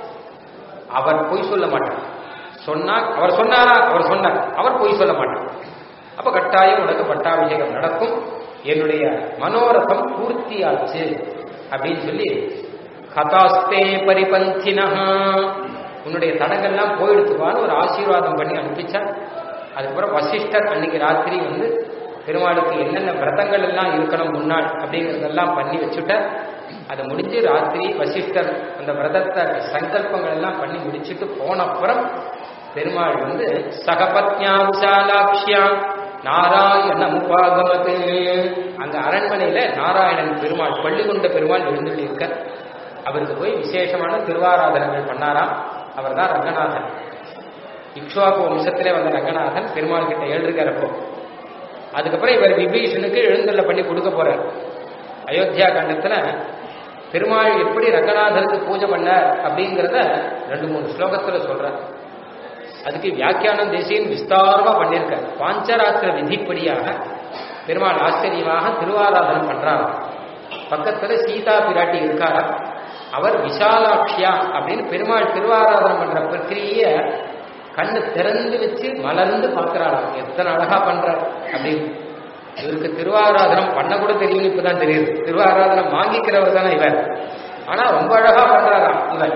அவர் பொய் சொல்ல மாட்டார் சொன்னார் அவர் சொன்னாரா அவர் சொன்னார் அவர் பொய் சொல்ல மாட்டார் அப்ப கட்டாயம் உனக்கு பட்டாபிஷேகம் நடக்கும் என்னுடைய மனோரதம் பூர்த்தியாச்சு அப்படின்னு சொல்லி கதாஸ்தே பரிபந்தினா உன்னுடைய தடங்கள்லாம் போயிடுத்துவான்னு ஒரு ஆசீர்வாதம் பண்ணி அனுப்பிச்சார் அதுக்கப்புறம் வசிஷ்டர் அன்னைக்கு ராத்திரி வந்து பெருமாளுக்கு என்னென்ன விரதங்கள் எல்லாம் இருக்கணும் முன்னாள் அப்படிங்கறதெல்லாம் பண்ணி வச்சுட்டார் அதை முடிஞ்சு ராத்திரி வசிஷ்டர் அந்த விரதத்தை சங்கல்பங்கள் எல்லாம் பண்ணி முடிச்சுட்டு போன அப்புறம் பெருமாள் வந்து சகபத்யா விசாலாட்சியா நாராயண உபாகமது அந்த அரண்மனையில நாராயணன் பெருமாள் பள்ளி கொண்ட பெருமாள் எழுந்துள்ளி இருக்க அவருக்கு போய் விசேஷமான திருவாராதனங்கள் பண்ணாராம் அவர் தான் ரங்கநாதன் இக்ஷுவாக்கு வம்சத்திலே வந்த ரங்கநாதன் பெருமாள் கிட்ட எழுதுகிறப்போ அதுக்கப்புறம் இவர் விபீஷனுக்கு எழுந்தள்ள பண்ணி கொடுக்க போறார் அயோத்தியா கண்டத்துல பெருமாள் எப்படி ரங்கநாதருக்கு பூஜை பண்ணார் அப்படிங்கிறத ரெண்டு மூணு ஸ்லோகத்துல சொல்றார் அதுக்கு வியாக்கியானம் தேசியம் விஸ்தாரமா பண்ணியிருக்கார் பாஞ்சராத்திர விதிப்படியாக பெருமாள் ஆச்சரியமாக திருவாராதனம் பண்றார் பக்கத்துல சீதா பிராட்டி இருக்காரா அவர் விஷாலாட்சியா அப்படின்னு பெருமாள் திருவாராதனம் பண்ற பிரக்கிரிய கண்ணு திறந்து வச்சு மலர்ந்து பார்க்கிறாளாம் எத்தனை அழகா பண்றார் அப்படின்னு இவருக்கு திருவாராதனம் பண்ண கூட தெரியும் இப்பதான் தெரியுது திருவாராதனம் வாங்கிக்கிறவர் தானே இவர் ஆனா ரொம்ப அழகா பண்றாராம் இவர்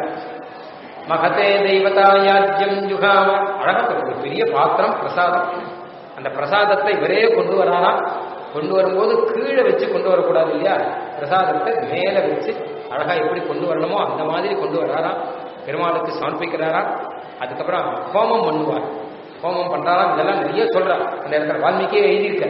மகதே தெய்வதாயாஜ்யம் ஜுகாம அழகா ஒரு பெரிய பாத்திரம் பிரசாதம் அந்த பிரசாதத்தை இவரே கொண்டு வராராம் கொண்டு வரும்போது கீழே வச்சு கொண்டு வரக்கூடாது இல்லையா பிரசாதத்தை மேல வச்சு அழகா எப்படி கொண்டு வரணுமோ அந்த மாதிரி கொண்டு வராராம் பெருமாளுக்கு சமர்ப்பிக்கிறாராம் அதுக்கப்புறம் ஹோமம் பண்ணுவார் ஹோமம் பண்றாராம் இதெல்லாம் நிறைய சொல்றார் அந்த இடத்துல வால்மீகியே எழுதியிருக்க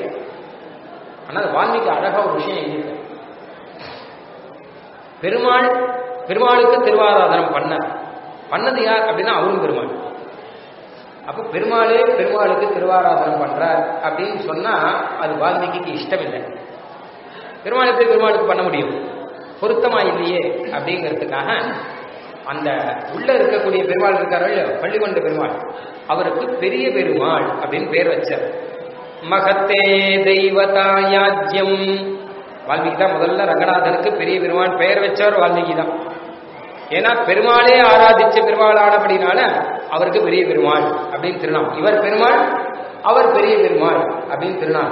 ஆனா அது வால்மீகி அழகா ஒரு விஷயம் எழுதியிருக்க பெருமாள் பெருமாளுக்கு திருவாராதனம் பண்ணார் பண்ணது யார் அப்படின்னா அவரும் பெருமாள் அப்ப பெருமாளே பெருமாளுக்கு திருவாராதனம் பண்றார் அப்படின்னு சொன்னா அது வால்மீகிக்கு இஷ்டம் இல்லை பெருமாள் எப்படி பெருமாளுக்கு பண்ண முடியும் பொருத்தமா இல்லையே அப்படிங்கிறதுக்காக அந்த உள்ள இருக்கக்கூடிய பெருமாள் இருக்காரோ இல்லையோ பள்ளிகொண்ட பெருமாள் அவருக்கு பெரிய பெருமாள் அப்படின்னு பேர் வச்சார் மகத்தே தெய்வதாயாஜ்யம் வால்மீகி தான் முதல்ல ரங்கநாதனுக்கு பெரிய பெருமாள் பெயர் வச்சவர் வால்மீகி தான் ஏன்னா பெருமாளே ஆராதிச்ச பெருமாள் ஆனபடினால அவருக்கு பெரிய பெருமாள் அப்படின்னு திருநாம் இவர் பெருமாள் அவர் பெரிய பெருமாள் அப்படின்னு திருநாம்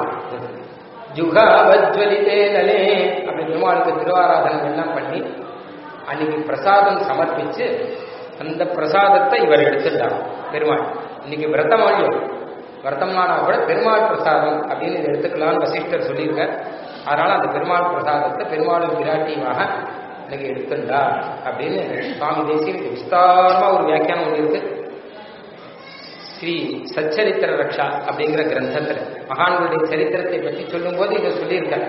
ஜுகாவஜ்வலிதே நலே அப்படி பெருமாளுக்கு திருவாராதனம் எல்லாம் பண்ணி அன்னைக்கு பிரசாதம் சமர்ப்பிச்சு அந்த பிரசாதத்தை இவர் எடுத்துட்டார் பெருமாள் இன்னைக்கு விரதம் இல்லையோ விரதம்னா கூட பெருமாள் பிரசாதம் அப்படின்னு இதை எடுத்துக்கலாம்னு வசிஷ்டர் சொல்லியிருக்கார் அதனால அந்த பெருமாள் பிரசாதத்தை பெருமாளும் விராட்டியுமாக இன்னைக்கு எடுத்துண்டா அப்படின்னு சுவாமி தேசியம் விஸ்தாரமா ஒரு வியாக்கியானம் ஒன்று இருக்கு ஸ்ரீ சச்சரித்திர ரக்ஷா அப்படிங்கிற கிரந்தத்துல மகான்களுடைய சரித்திரத்தை பற்றி சொல்லும்போது இதை சொல்லியிருக்கார்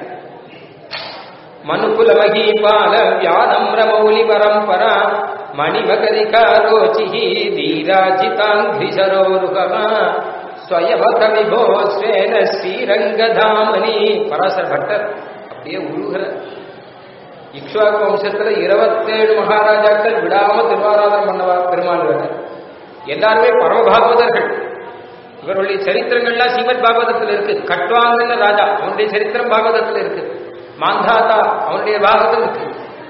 மனுகுல மகீபால வியாதம்ர மௌலி பரம்பரா மணிமகரிகாரோச்சிஹி வீராஜிதாங்கிசரோருகா ஸ்வயமக விபோ ஸ்வேன ஸ்ரீரங்கதாமணி பராசர பட்டர் அப்படியே உருகிற இக்ஷ்வாக்கு வம்சத்துல இருபத்தேழு மகாராஜாக்கள் விடாம திருவாராதனம் பண்ணவா பெருமாள் எல்லாருமே பரமபாகவதர்கள் இவருடைய சரித்திரங்கள்லாம் ஸ்ரீமத் பாகவதத்தில் இருக்கு கட்வாங்கன்னு ராஜா அவனுடைய சரித்திரம் பாகவதத்தில் இருக்கு மாந்தாத்தா அவனுடைய பாகவதம் இருக்கு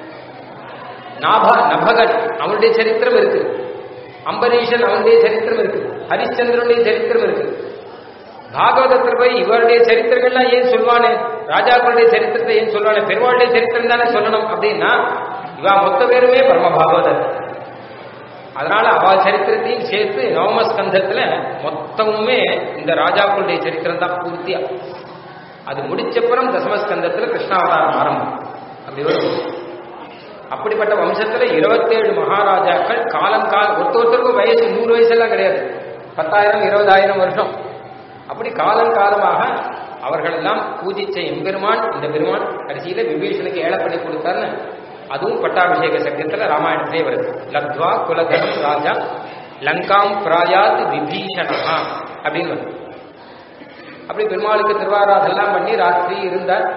நாபா நபகன் அவனுடைய சரித்திரம் இருக்கு அம்பரீஷன் அவனுடைய சரித்திரம் இருக்கு ஹரிச்சந்திரனுடைய சரித்திரம் இருக்கு பாகவதத்தில் போய் இவருடைய சரித்திரங்கள்லாம் ஏன் சொல்வானே ராஜாக்களுடைய சரித்திரத்தை ஏன் சொல்வானே பெருமாளுடைய சரித்திரம் தானே சொல்லணும் அப்படின்னா இவா மொத்த பேருமே பரம பாகவதர் அதனால அவா சரித்திரத்தையும் சேர்த்து நவமஸ்கந்தத்துல மொத்தமுமே இந்த ராஜாக்களுடைய சரித்திரம் தான் பூர்த்தியா அது முடிச்சப்புறம் தசமஸ்கந்தத்துல கிருஷ்ணாவதாரம் ஆரம்பம் அப்படி வரும் அப்படிப்பட்ட வம்சத்துல இருபத்தேழு மகாராஜாக்கள் காலம் கால ஒருத்த ஒருத்தருக்கும் வயசு நூறு வயசெல்லாம் கிடையாது பத்தாயிரம் இருபதாயிரம் வருஷம் அப்படி காலம் காலமாக அவர்களெல்லாம் பூஜிச்ச எம்பெருமான் இந்த பெருமான் கடைசியில விபீஷனுக்கு ஏழை பண்ணி கொடுத்தாருன்னு அதுவும் பட்டாபிஷேக சங்கத்துல ராமாயணத்திலே வருது லக்த்வா குலதனம் ராஜா லங்காம் பிராயாத் விபீஷணா அப்படின்னு வருது அப்படி பெருமாளுக்கு திருவாராதெல்லாம் பண்ணி ராத்திரி இருந்தார்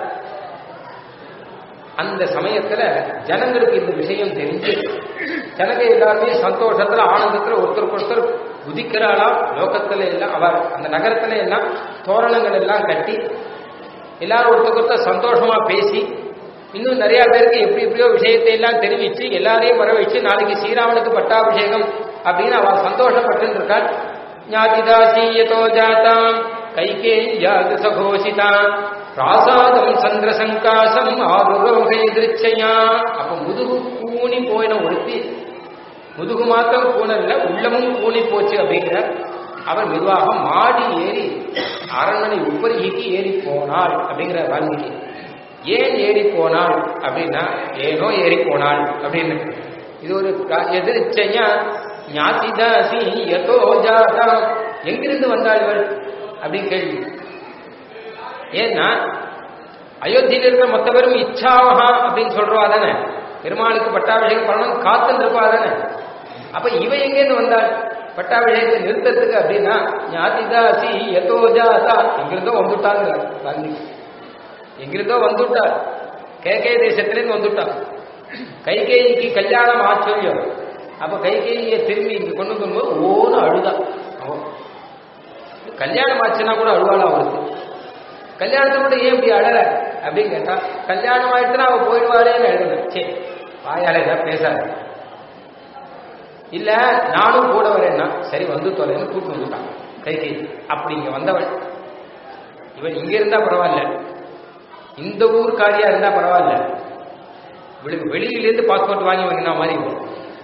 அந்த சமயத்துல ஜனங்களுக்கு இந்த விஷயம் தெரிஞ்சு ஜனங்க எல்லாருமே சந்தோஷத்துல ஆனந்தத்துல ஒருத்தருக்கு ஒருத்தர் குதிக்கிறாளா லோகத்துல எல்லாம் அவர் அந்த நகரத்துல எல்லாம் தோரணங்கள் எல்லாம் கட்டி எல்லாரும் ஒருத்தருக்கு ஒருத்தர் சந்தோஷமா பேசி இன்னும் நிறைய பேருக்கு எப்படி எப்படியோ விஷயத்தை எல்லாம் தெரிவிச்சு எல்லாரையும் வர வச்சு நாளைக்கு ஸ்ரீராமனுக்கு பட்டாபிஷேகம் அப்படின்னு அவ சந்தோஷப்பட்டு இருக்காள் ஞாதிதாசீயதோ ஜாதாம் கைகேயாது சகோஷிதா பிராசாதம் சந்திர சங்காசம் ஆருரோகை திருச்சையா அப்ப முதுகு கூணி போயின ஒருத்தி முதுகு மாத்திரம் கூணல்ல உள்ளமும் கூணி போச்சு அப்படிங்கிற அவர் மெதுவாக மாடி ஏறி அரண்மனை உப்பரிகைக்கு ஏறி போனாள் அப்படிங்கிற வால்மீகி ஏன் ஏறி போனாள் அப்படின்னா ஏனோ ஏறி போனாள் அப்படின்னு இது ஒரு எதிர்ச்சையா ஞாத்திதாசி எதோ ஜாதா எங்கிருந்து வந்தாள் இவள் அப்படின்னு கேள்வி ஏன்னா அயோத்தியில இருக்கிற மொத்த பேரும் இச்சாவகா அப்படின்னு சொல்றவா தானே பெருமாளுக்கு பட்டாபிஷேகம் பண்ணணும் காத்துன்னு இருப்பா தானே அப்ப இவ எங்கேருந்து வந்தாள் பட்டாபிஷேகத்தை நிறுத்தத்துக்கு அப்படின்னா ஞாதிதாசி எதோ ஜாதா எங்கிருந்தோ வந்துட்டாங்க வால்மீகி எங்கிருந்தோ வந்துட்டார் கேகே தேசத்திலேருந்து வந்துட்டான் கைகேயிக்கு கல்யாணம் ஆச்சொல்லியோ அப்ப கைகேயியை திரும்பி இங்க கொண்டு வரும்போது ஓன்னு அழுதான் அவன் கல்யாணம் ஆச்சுன்னா கூட அழுவாளா அவருக்கு கல்யாணத்தை கூட ஏன் இப்படி அழற அப்படின்னு கேட்டா கல்யாணம் ஆயிடுச்சுன்னா அவ போயிடுவாளேன்னு எழுதுனேன் சரி வாயால ஏதாவது பேசாத இல்ல நானும் கூட வரேன்னா சரி வந்து தொலைன்னு கூட்டு வந்துட்டான் கைகை அப்படி இங்க வந்தவள் இவன் இங்க இருந்தா பரவாயில்ல இந்த ஊர்க்காரியா இருந்தா பரவாயில்ல இவளுக்கு வெளியிலேருந்து பாஸ்போர்ட் வாங்கி வாங்கினா மாதிரி இருக்கும்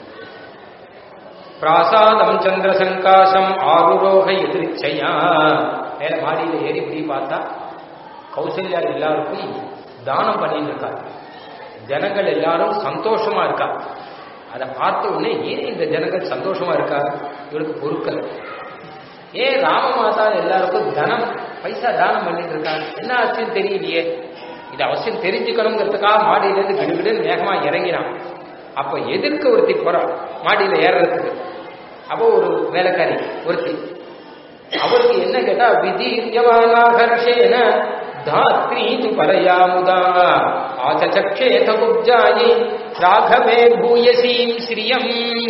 பிராசாதம் சந்திர சங்காசம் ஆருரோக எதிர்ச்சையா மேல மாடியில ஏறி இப்படி பார்த்தா கௌசல்யா எல்லாருக்கும் தானம் பண்ணிட்டு இருக்கா ஜனங்கள் எல்லாரும் சந்தோஷமா இருக்கா அதை பார்த்த உடனே ஏன் இந்த ஜனங்கள் சந்தோஷமா இருக்கா இவளுக்கு பொருட்கள் ஏன் ராம மாதா எல்லாருக்கும் தனம் பைசா தானம் பண்ணிட்டு இருக்கா என்ன ஆச்சுன்னு தெரியலையே இது அவசியம் தெரிஞ்சுக்கணுங்கிறதுக்காக மாடியிலேருந்து கிடுகிடுன்னு வேகமா இறங்கினான் அப்ப எதிர்க்க ஒருத்தி போறா மாடியில ஏறுறதுக்கு அப்போ ஒரு வேலைக்காரி ஒருத்தி அவருக்கு என்ன கேட்டா விதீர்யமானாகர்ஷேன தாத்ரி து பரயாமுதா ஆச்சச்சேத குப்ஜாயி ராகவே பூயசீம் ஸ்ரீயம்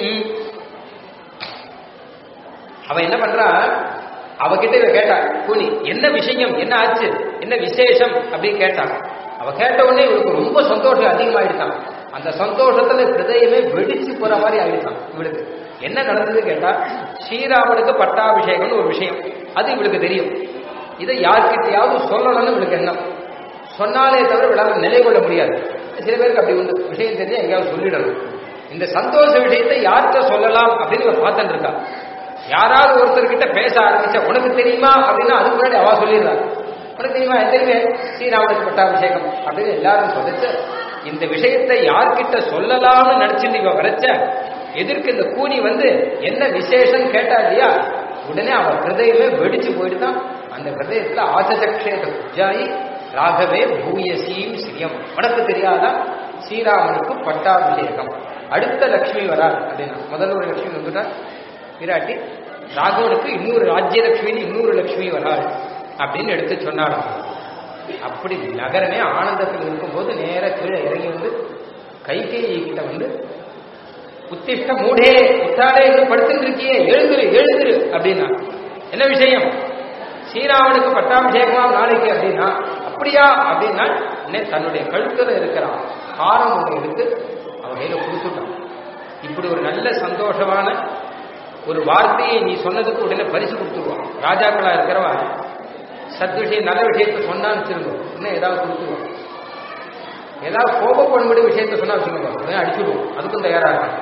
அவ என்ன பண்றா அவகிட்ட இவ கேட்டா கூனி என்ன விஷயம் என்ன ஆச்சு என்ன விசேஷம் அப்படின்னு கேட்டா அவ கேட்ட உடனே இவளுக்கு ரொம்ப சந்தோஷம் அதிகமாயிடுச்சான் அந்த சந்தோஷத்துல ஹிருதயமே வெடிச்சு போற மாதிரி ஆயிடுச்சான் இவளுக்கு என்ன நடந்தது கேட்டா ஸ்ரீராமனுக்கு பட்டாபிஷேகம்னு ஒரு விஷயம் அது இவளுக்கு தெரியும் இதை யார்கிட்டயாவது சொல்லணும்னு இவளுக்கு எண்ணம் சொன்னாலே தவிர விழாவை நிலை கொள்ள முடியாது சில பேருக்கு அப்படி உண்டு விஷயம் தெரிஞ்சா எங்கேயாவது சொல்லிடணும் இந்த சந்தோஷ விஷயத்தை யார்கிட்ட சொல்லலாம் அப்படின்னு இவ பார்த்துட்டு இருக்கா யாராவது ஒருத்தர்கிட்ட பேச ஆரம்பிச்சா உனக்கு தெரியுமா அப்படின்னா அதுக்கு முன்னாடி அவ சொல்லிடுறா உனக்கு தெரியுமா எனக்கு தெரியுமே ஸ்ரீராமனுக்கு பட்டாபிஷேகம் அப்படின்னு எல்லாரும் சொல்லிச்சு இந்த விஷயத்தை யார்கிட்ட சொல்லலாம்னு நினைச்சிட்டு இவ வரைச்ச எதிர்க்கு இந்த கூனி வந்து என்ன விசேஷம் கேட்டா இல்லையா உடனே அவன் ஹிருதயமே வெடிச்சு போயிட்டுதான் அந்த ஹிருதயத்துல ஆசசக்ஷேத புஜாயி ராகவே பூயசீம் ஸ்ரீயம் உனக்கு தெரியாதா ஸ்ரீராமனுக்கு பட்டாபிஷேகம் அடுத்த லட்சுமி வரார் அப்படின்னா முதல்ல ஒரு லட்சுமி வந்துட்டா விராட்டி ராகவனுக்கு இன்னொரு ராஜ்யலட்சுமின்னு இன்னொரு லட்சுமி வராள் அப்படின்னு எடுத்து சொன்னாராம் அப்படி நகரமே ஆனந்தத்தில் இருக்கும்போது நேர கீழே இறங்கி வந்து கைகேயி கிட்ட வந்து உத்திஷ்ட மூடே உத்தாடே இன்னும் படுத்துட்டு இருக்கியே எழுந்துரு எழுந்துரு அப்படின்னா என்ன விஷயம் ஸ்ரீராமனுக்கு பட்டாபிஷேகமா நாளைக்கு அப்படின்னா அப்படியா அப்படின்னா உடனே தன்னுடைய கழுத்துல இருக்கிற காரம் ஒன்று எடுத்து அவன் கையில கொடுத்துட்டான் இப்படி ஒரு நல்ல சந்தோஷமான ஒரு வார்த்தையை நீ சொன்னதுக்கு உடனே பரிசு கொடுத்துருவான் ராஜாக்களா இருக்கிறவன் சத் விஷயம் நல்ல விஷயத்தை சொன்னான்னு வச்சிருந்தோம் இன்னும் ஏதாவது கொடுத்துருவோம் ஏதாவது கோபப்படும்படி விஷயத்தை சொன்னா வச்சுக்கோங்க உடனே அடிச்சுடுவோம் அதுக்கும் தயாரா இருக்கும்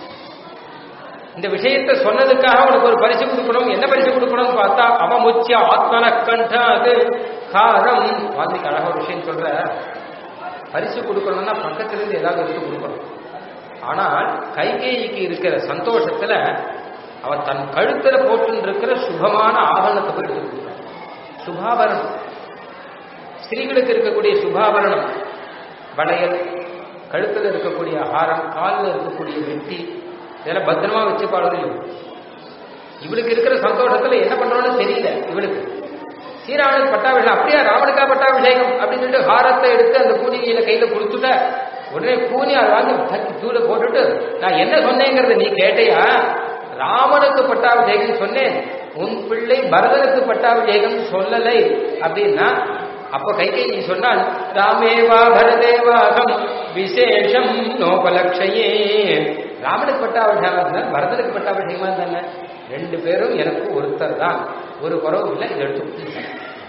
இந்த விஷயத்தை சொன்னதுக்காக உனக்கு ஒரு பரிசு கொடுக்கணும் என்ன பரிசு கொடுக்கணும்னு பார்த்தா அவமுச்சிய ஆத்மன கண்ட அது காரம் வால்மீகி அழகா ஒரு விஷயம் சொல்ற பரிசு கொடுக்கணும்னா பக்கத்துல இருந்து ஏதாவது எடுத்து கொடுக்கணும் ஆனால் கைகேயிக்கு இருக்கிற சந்தோஷத்துல அவன் தன் கழுத்துல போட்டு இருக்கிற சுபமான ஆபரணத்தை போய் எடுத்து கொடுக்குறான் சுபாபரணம் ஸ்திரீகளுக்கு இருக்கக்கூடிய சுபாபரணம் வளையல் கழுத்துல இருக்கக்கூடிய ஹாரம் காலில் இருக்கக்கூடிய வெட்டி இதெல்லாம் பத்திரமா வச்சு பாடுறது இவளுக்கு இருக்கிற சந்தோஷத்துல என்ன பண்றோம்னு தெரியல இவளுக்கு ஸ்ரீராமனுக்கு பட்டாபிஷேகம் அப்படியா ராமனுக்கா பட்டாபிஷேகம் அப்படின்னு சொல்லிட்டு ஹாரத்தை எடுத்து அந்த கூனியில கையில கொடுத்துட்ட உடனே கூனி அதை வாங்கி தட்டி தூர போட்டுட்டு நான் என்ன சொன்னேங்கிறத நீ கேட்டையா ராமனுக்கு பட்டாபிஷேகம் சொன்னேன் உன் பிள்ளை பரதனுக்கு பட்டாபிஷேகம் சொல்லலை அப்படின்னா அப்ப கைகை நீ சொன்னால் ராமேவா பரதேவாகம் விசேஷம் நோபலக்ஷயே ராமனுக்கு பட்டாபிஷேகம் இருந்தால் பரதனுக்கு பட்டாபிஷேகமா தானே ரெண்டு பேரும் எனக்கு ஒருத்தர் தான் ஒரு குறவு இல்லை இதை எடுத்து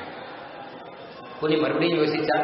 புனி மறுபடியும் யோசிச்சா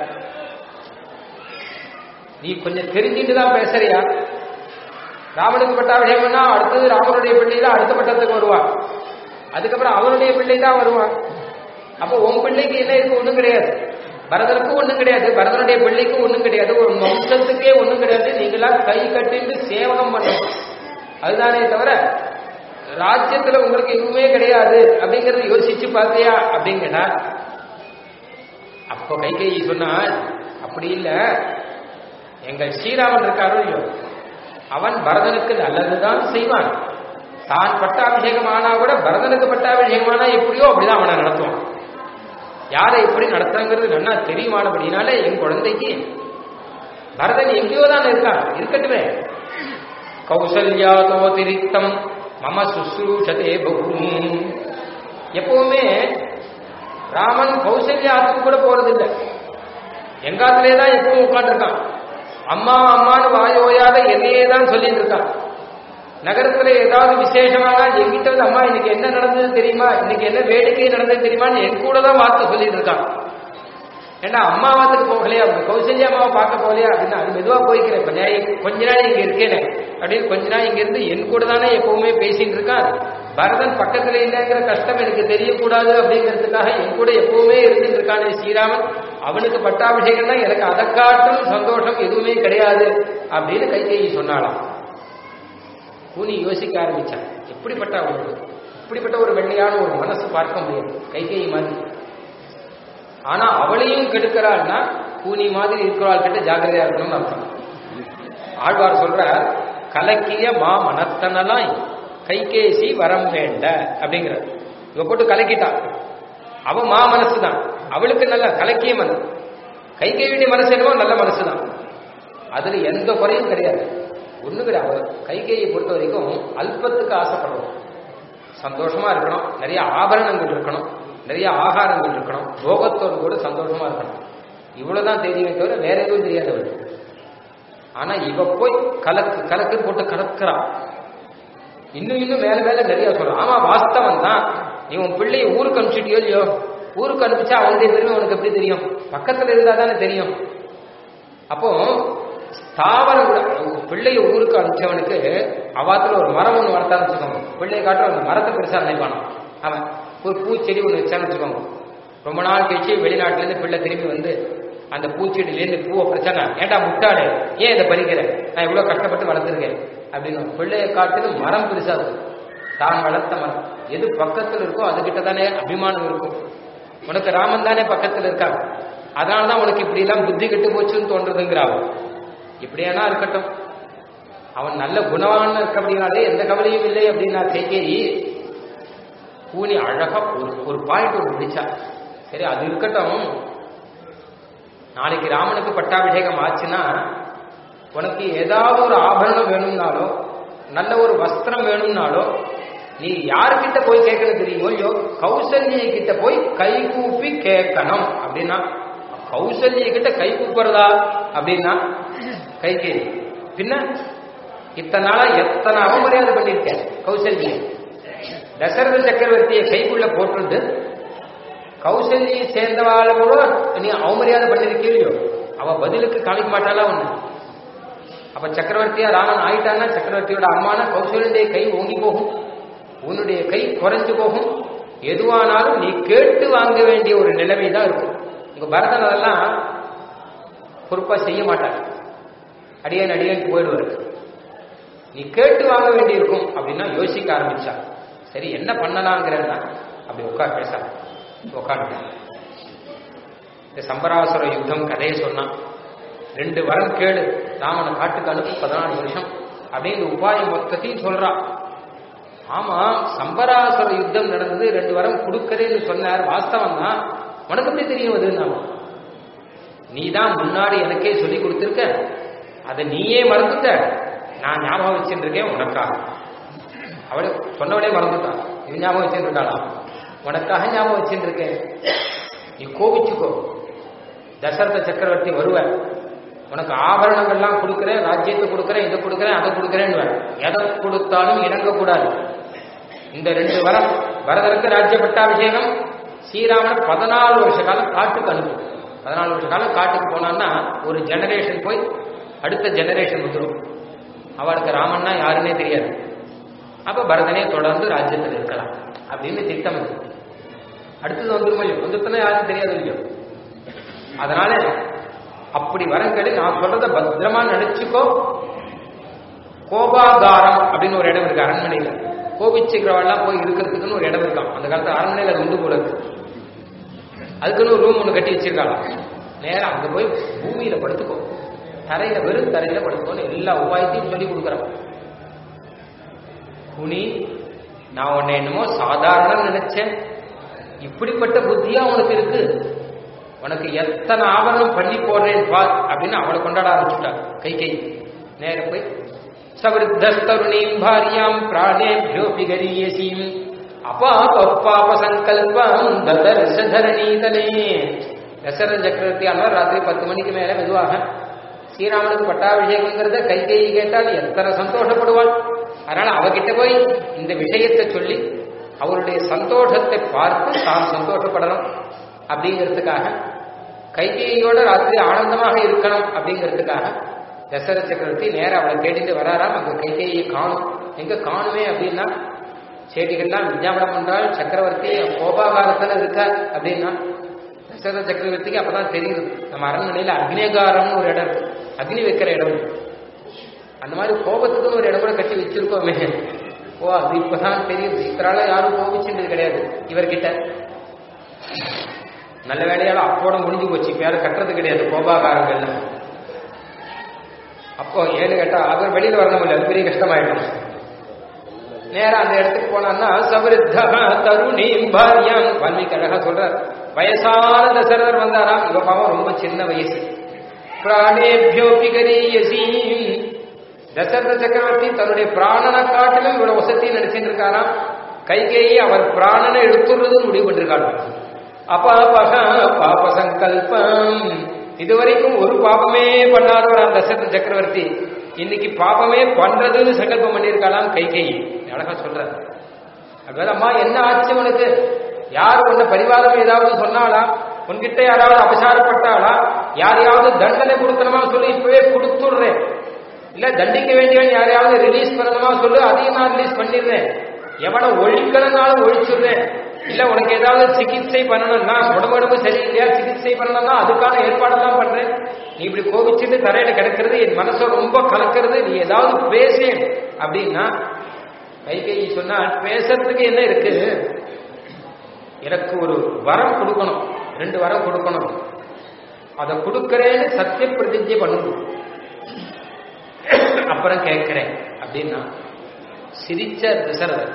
நீ கொஞ்சம் தெரிஞ்சுட்டு தான் பேசுறியா ராமனுக்கு பட்டாபிஷேகம்னா அடுத்தது ராமனுடைய பிள்ளை தான் அடுத்த பட்டத்துக்கு வருவான் அதுக்கப்புறம் அவனுடைய பிள்ளை தான் வருவான் அப்போ உன் பிள்ளைக்கு என்ன இருக்கு ஒண்ணும் கிடையாது பரதனுக்கும் ஒண்ணும் கிடையாது பரதனுடைய பிள்ளைக்கும் ஒண்ணும் கிடையாது ஒரு வம்சத்துக்கே ஒண்ணும் கிடையாது நீங்களா கை கட்டிட்டு சேவகம் பண்ணணும் அதுதானே தவிர ராஜ்யத்துல உங்களுக்கு எதுவுமே கிடையாது அப்படிங்கறத யோசிச்சு பார்த்தியா அப்படிங்கன்னா அப்போ கைகேயி சொன்னால் அப்படி இல்ல எங்கள் ஸ்ரீராமன் இருக்காரோ இல்லையோ அவன் பரதனுக்கு நல்லதுதான் செய்வான் தான் பட்டாபிஷேகம் ஆனா கூட பரதனுக்கு பட்டாபிஷேகம் ஆனா எப்படியோ அப்படிதான் அவனை நடத்துவான் யாரை எப்படி நடத்துங்கிறது நன்னா தெரியுமானபடினாலே என் குழந்தைக்கு பரதன் எங்கேயோ தான் இருக்கான் இருக்கட்டுமே கௌசல்யாதோ திரிக்தம் மம சுசுரூஷதே பகு எப்பவுமே ராமன் கௌசல்யாத்துக்கு கூட போறதில்லை எங்காத்திலே தான் எப்பவும் உட்காந்துருக்கான் அம்மா அம்மான்னு வாயோயாத என்னையே தான் சொல்லிட்டு இருக்கான் நகரத்துல ஏதாவது விசேஷமான எங்கிட்ட வந்து அம்மா இன்னைக்கு என்ன நடந்தது தெரியுமா இன்னைக்கு என்ன வேடிக்கை நடந்தது தெரியுமான்னு என் கூட தான் வார்த்தை சொல்லிட்டு இருக்கான் ஏன்னா அம்மா வாத்துக்கு போகலையா அவங்க கௌசல்யா அம்மாவை பார்க்க போகலையா அப்படின்னா அது மெதுவா போய்க்கிறேன் கொஞ்ச நாள் கொஞ்ச நாள் இங்க இருக்கேனே அப்படின்னு கொஞ்ச நாள் இங்க இருந்து என் கூட தானே எப்பவுமே பேசிட்டு இருக்கான் பரதன் பக்கத்துல இல்லைங்கிற கஷ்டம் எனக்கு தெரியக்கூடாது அப்படிங்கிறதுக்காக என் கூட எப்பவுமே இருந்துட்டு இருக்கானே ஸ்ரீராமன் அவனுக்கு பட்டாபிஷேகம் தான் எனக்கு அதை காட்டும் சந்தோஷம் எதுவுமே கிடையாது அப்படின்னு கைகேயி சொன்னாலாம் கூனி யோசிக்க ஆரம்பிச்சான் எப்படிப்பட்ட அவளுக்கு இப்படிப்பட்ட ஒரு வெள்ளையான ஒரு மனசு பார்க்க முடியாது கைகேயி மாதிரி ஆனா அவளையும் கெடுக்கிறாள்னா கூனி மாதிரி இருக்கிறாள் கிட்ட ஜாக்கிரதையா இருக்கணும்னு அர்த்தம் ஆழ்வார் சொல்ற கலக்கிய மா மனத்தனலாய் கைகேசி வரம் வேண்ட அப்படிங்கிற இவ போட்டு கலக்கிட்டா அவ மா மனசு தான் அவளுக்கு நல்ல கலக்கிய மனசு கைகேயுடைய மனசு என்னவோ நல்ல மனசு தான் அதுல எந்த குறையும் கிடையாது ஒண்ணு கிடையாது கைகேயை பொறுத்த வரைக்கும் அல்பத்துக்கு ஆசைப்படுறோம் சந்தோஷமா இருக்கணும் நிறைய ஆபரணங்கள் இருக்கணும் நிறைய ஆகாரங்கள் இருக்கணும் போகத்தோடு கூட சந்தோஷமா இருக்கணும் இவ்வளவுதான் தெரியுமே தவிர வேற எதுவும் தெரியாது அவளுக்கு ஆனா இவ போய் கலக்கு கலக்கு போட்டு கலக்குறா இன்னும் இன்னும் மேல மேல நிறைய சொல்றான் ஆமா வாஸ்தவம் தான் நீ உன் பிள்ளைய ஊருக்கு அனுப்பிச்சிட்டியோ இல்லையோ ஊருக்கு அனுப்பிச்சா அவனுடைய பெருமை உனக்கு எப்படி தெரியும் பக்கத்துல இருந்தா தானே தெரியும் அப்போ ஸ்தாவரம் கூட பிள்ளைய ஊருக்கு அனுப்பிச்சவனுக்கு அவாத்துல ஒரு மரம் ஒன்று வளர்த்தான்னு வச்சுக்கோங்க பிள்ளைய காட்டுற அந்த மரத்தை பெருசா நினைப்பானோ அவன் ஒரு பூச்செடி ஒன்று வச்சான்னு வச்சுக்கோங்க ரொம்ப நாள் கழிச்சு வெளிநாட்டுல இருந்து பிள்ளை திரும்பி வந்து அந்த பூச்செடியிலேருந்து பூவை பிரச்சனை ஏன்டா முட்டாளு ஏன் இதை பறிக்கிற நான் இவ்வளவு கஷ்டப்பட்டு வளர்த்துருக்கேன் அப்படின்னு பிள்ளைய காட்டுது மரம் பெருசா இருக்கும் தான் வளர்த்த மரம் எது பக்கத்துல இருக்கோ அதுகிட்ட தானே அபிமானம் இருக்கும் உனக்கு ராமன் தானே பக்கத்துல இருக்காங்க அதனாலதான் உனக்கு இப்படி எல்லாம் புத்தி கெட்டு போச்சுன்னு தோன்றதுங்கிற அவன் இப்படியானா இருக்கட்டும் அவன் நல்ல குணவான் இருக்க அப்படின்னாலே எந்த கவலையும் இல்லை அப்படின்னா கைகேயி கூனி அழகா ஒரு ஒரு பாயிண்ட் ஒரு பிடிச்சா சரி அது இருக்கட்டும் நாளைக்கு ராமனுக்கு பட்டாபிஷேகம் ஆச்சுன்னா உனக்கு ஏதாவது ஒரு ஆபரணம் வேணும்னாலோ நல்ல ஒரு வஸ்திரம் வேணும்னாலோ நீ யாருக்கிட்ட போய் கேட்கணும் தெரியுமோ இல்லையோ கௌசல்யை கிட்ட போய் கை கூப்பி கேட்கணும் அப்படின்னா கௌசல்ய கிட்ட கை கூப்புறதா அப்படின்னா கைக்கு பின்ன இத்தனை நாளா எத்தனை அவமரியாதை பண்ணிருக்கேன் கௌசல்யை தசரத சக்கரவர்த்தியை கைக்குள்ள போட்டுருந்து கௌசல்யை சேர்ந்தவாள கூட நீ அவமரியாதை பண்ணிருக்கீங்களோ அவ பதிலுக்கு காமிக்க மாட்டாளா ஒண்ணு அப்ப சக்கரவர்த்தியா ராமன் ஆயிட்டான்னா சக்கரவர்த்தியோட அம்மான கௌசல்யுடைய கை ஓங்கி போகும் உன்னுடைய கை குறைஞ்சு போகும் எதுவானாலும் நீ கேட்டு வாங்க வேண்டிய ஒரு நிலைமை தான் இருக்கும் உங்க பரதன் அதெல்லாம் பொறுப்பா செய்ய மாட்டார் அடியன் அடியனுக்கு போயிடுவார் நீ கேட்டு வாங்க வேண்டியிருக்கும் அப்படின்னா யோசிக்க ஆரம்பிச்சா சரி என்ன பண்ணலாங்கிறதா அப்படி உட்கார் பேச உட்காந்து இந்த சம்பராசுர யுத்தம் கதையை சொன்னான் ரெண்டு வரம் கேடு ராமனை காட்டுக்கு அனுப்பி பதினாலு வருஷம் அப்படின்னு உபாயம் மொத்தத்தையும் சொல்றான் ஆமா சம்பராசுர யுத்தம் நடந்தது ரெண்டு வரம் கொடுக்கறேன்னு சொன்னார் வாஸ்தவம் தான் உனக்கு எப்படி தெரியும் அது நீ தான் முன்னாடி எனக்கே சொல்லி கொடுத்துருக்க அதை நீயே மறந்துட்ட நான் ஞாபகம் வச்சுருக்கேன் உனக்காக அவளை சொன்னவளே மறந்துட்டான் இது ஞாபகம் வச்சுருக்காளா உனக்காக ஞாபகம் வச்சுருக்கேன் நீ கோபிச்சுக்கோ தசரத சக்கரவர்த்தி வருவேன் உனக்கு ஆபரணங்கள்லாம் கொடுக்குறேன் ராஜ்யத்தை கொடுக்குறேன் இதை கொடுக்குறேன் அதை கொடுக்குறேன்னு எதை கொடுத்தாலும் இணங்கக்கூடாது இந்த ரெண்டு வரம் வரதற்கு ராஜ்ய பட்டாபிஷேகம் ஸ்ரீராமன் பதினாலு வருஷ காலம் காட்டுக்கு அனுப்பும் பதினாலு வருஷ காலம் காட்டுக்கு போனான்னா ஒரு ஜெனரேஷன் போய் அடுத்த ஜெனரேஷன் வந்துடும் அவளுக்கு ராமன்னா யாருன்னே தெரியாது அப்ப பரதனே தொடர்ந்து ராஜ்யத்தில் இருக்கலாம் அப்படின்னு திட்டம் அது அடுத்தது வந்துருமோ இல்லையோ வந்துட்டுனா யாரும் தெரியாது இல்லையோ அதனால அப்படி வரங்களே நான் சொல்றத பத்திரமா நினைச்சுக்கோ கோபாகாரம் அப்படின்னு ஒரு இடம் இருக்கு அரண்மனையில கோபிச்சுக்கிறவெல்லாம் போய் இருக்கிறதுக்குன்னு ஒரு இடம் இருக்கான் அந்த காலத்து அரண்மனையில் அது உண்டு போல இருக்கு அதுக்குன்னு ஒரு ரூம் ஒன்று கட்டி வச்சிருக்காங்க நேரம் அங்க போய் பூமியில படுத்துக்கோ தரையில வெறும் தரையில படுத்துக்கோன்னு எல்லா உபாயத்தையும் சொல்லி கொடுக்குறான் குனி நான் உன்னை என்னமோ சாதாரண நினைச்சேன் இப்படிப்பட்ட புத்தியா உனக்கு இருக்கு உனக்கு எத்தனை ஆபரணம் பண்ணி போடுறேன் பார் அப்படின்னு அவளை கொண்டாட ஆரம்பிச்சுட்டா கை கை நேர போய் சவிருத்தருணீம் பாரியாம் பிராணேபியோபி கரியசீம் அபாபாப சங்கல்பம் ததர்ஷதரணீதலே தசரத சக்கரவர்த்தி ஆனால் ராத்திரி பத்து மணிக்கு மேல மெதுவாக ஸ்ரீராமனுக்கு பட்டாபிஷேகங்கிறத கை கை கேட்டால் எத்தனை சந்தோஷப்படுவாள் அதனால அவகிட்ட போய் இந்த விஷயத்தை சொல்லி அவருடைய சந்தோஷத்தை பார்த்து தான் சந்தோஷப்படணும் அப்படிங்கிறதுக்காக கைகேயோட ராத்திரி ஆனந்தமாக இருக்கணும் அப்படிங்கிறதுக்காக தசரத சக்கரவர்த்தி நேரம் அவளை தேடிட்டு வராராம் அங்க கைகேயை காணும் எங்க காணுமே அப்படின்னா செடிகள்லாம் விஞ்ஞாபனம் பண்றாள் சக்கரவர்த்தி கோபாகாரத்துல இருக்க அப்படின்னா தசரத சக்கரவர்த்திக்கு அப்பதான் தெரியுது நம்ம அரண்மனையில அக்னிகாரம்னு ஒரு இடம் இருக்கு அக்னி வைக்கிற இடம் இருக்கு. அந்த மாதிரி கோபத்துக்குன்னு ஒரு இடம் கூட கட்டி வச்சிருக்கோமே ஓ அது இப்பதான் தெரியுது இத்தனால யாரும் கோபிச்சுன்றது கிடையாது இவர்கிட்ட நல்ல வேலையால அப்போட முடிஞ்சு போச்சு இப்ப யாரும் கட்டுறது கிடையாது கோபாகாரங்கள்ல அப்போ ஏன்னு கேட்டா அவர் வெளியில வரணும் இல்லை அது பெரிய கஷ்டமாயிடும் நேரா அந்த இடத்துக்கு போனான்னா சவருத்தா தருணீம் பாரியம் வால்மீகி அழகா சொல்றார் வயசான தசரதர் வந்தாராம் இவ பாவம் ரொம்ப சின்ன வயசு பிராணேபியோபி கரீயசி தசரத சக்கரவர்த்தி தன்னுடைய பிராணனை காட்டிலும் இவ்வளவு வசதி நடிச்சுட்டு இருக்காராம் கைகேயி அவர் பிராணனை எடுத்துடுறது முடிவு பண்ணிருக்காரு அபாபக பாப சங்கல்பம் இதுவரைக்கும் ஒரு பாபமே பண்ணாதவர் அந்த தசரத சக்கரவர்த்தி இன்னைக்கு பாபமே பண்றதுன்னு சங்கல்பம் பண்ணியிருக்கலாம் கைகேயி அழகா சொல்றாரு அதுவே அம்மா என்ன ஆச்சு உனக்கு யார் உன்னை பரிவாரம் ஏதாவது சொன்னாளா உன்கிட்ட யாராவது அபசாரப்பட்டாளா யாரையாவது தண்டனை கொடுக்கணுமா சொல்லி இப்பவே கொடுத்துடுறேன் இல்ல தண்டிக்க வேண்டியவன் யாரையாவது ரிலீஸ் பண்ணணுமா சொல்லு அதையும் நான் ரிலீஸ் பண்ணிடுறேன் எவனை ஒழிக்கணும்னாலும் ஒழிச்சுடுறேன் இல்ல உனக்கு ஏதாவது சிகிச்சை பண்ணணும்னா உடம்பு உடம்பு சரியில்லையா சிகிச்சை பண்ணணும்னா அதுக்கான ஏற்பாடெல்லாம் பண்றேன் நீ இப்படி கோபிச்சுட்டு தரையில கிடக்கிறது என் மனசை ரொம்ப கலக்கிறது நீ ஏதாவது பேசு அப்படின்னா கைகை சொன்னா பேசுறதுக்கு என்ன இருக்கு எனக்கு ஒரு வரம் கொடுக்கணும் ரெண்டு வரம் கொடுக்கணும் அதை கொடுக்கறேன்னு சத்திய பிரதிஜை பண்ணணும் அப்புறம் கேட்கிறேன் அப்படின்னா சிரிச்ச தசரதர்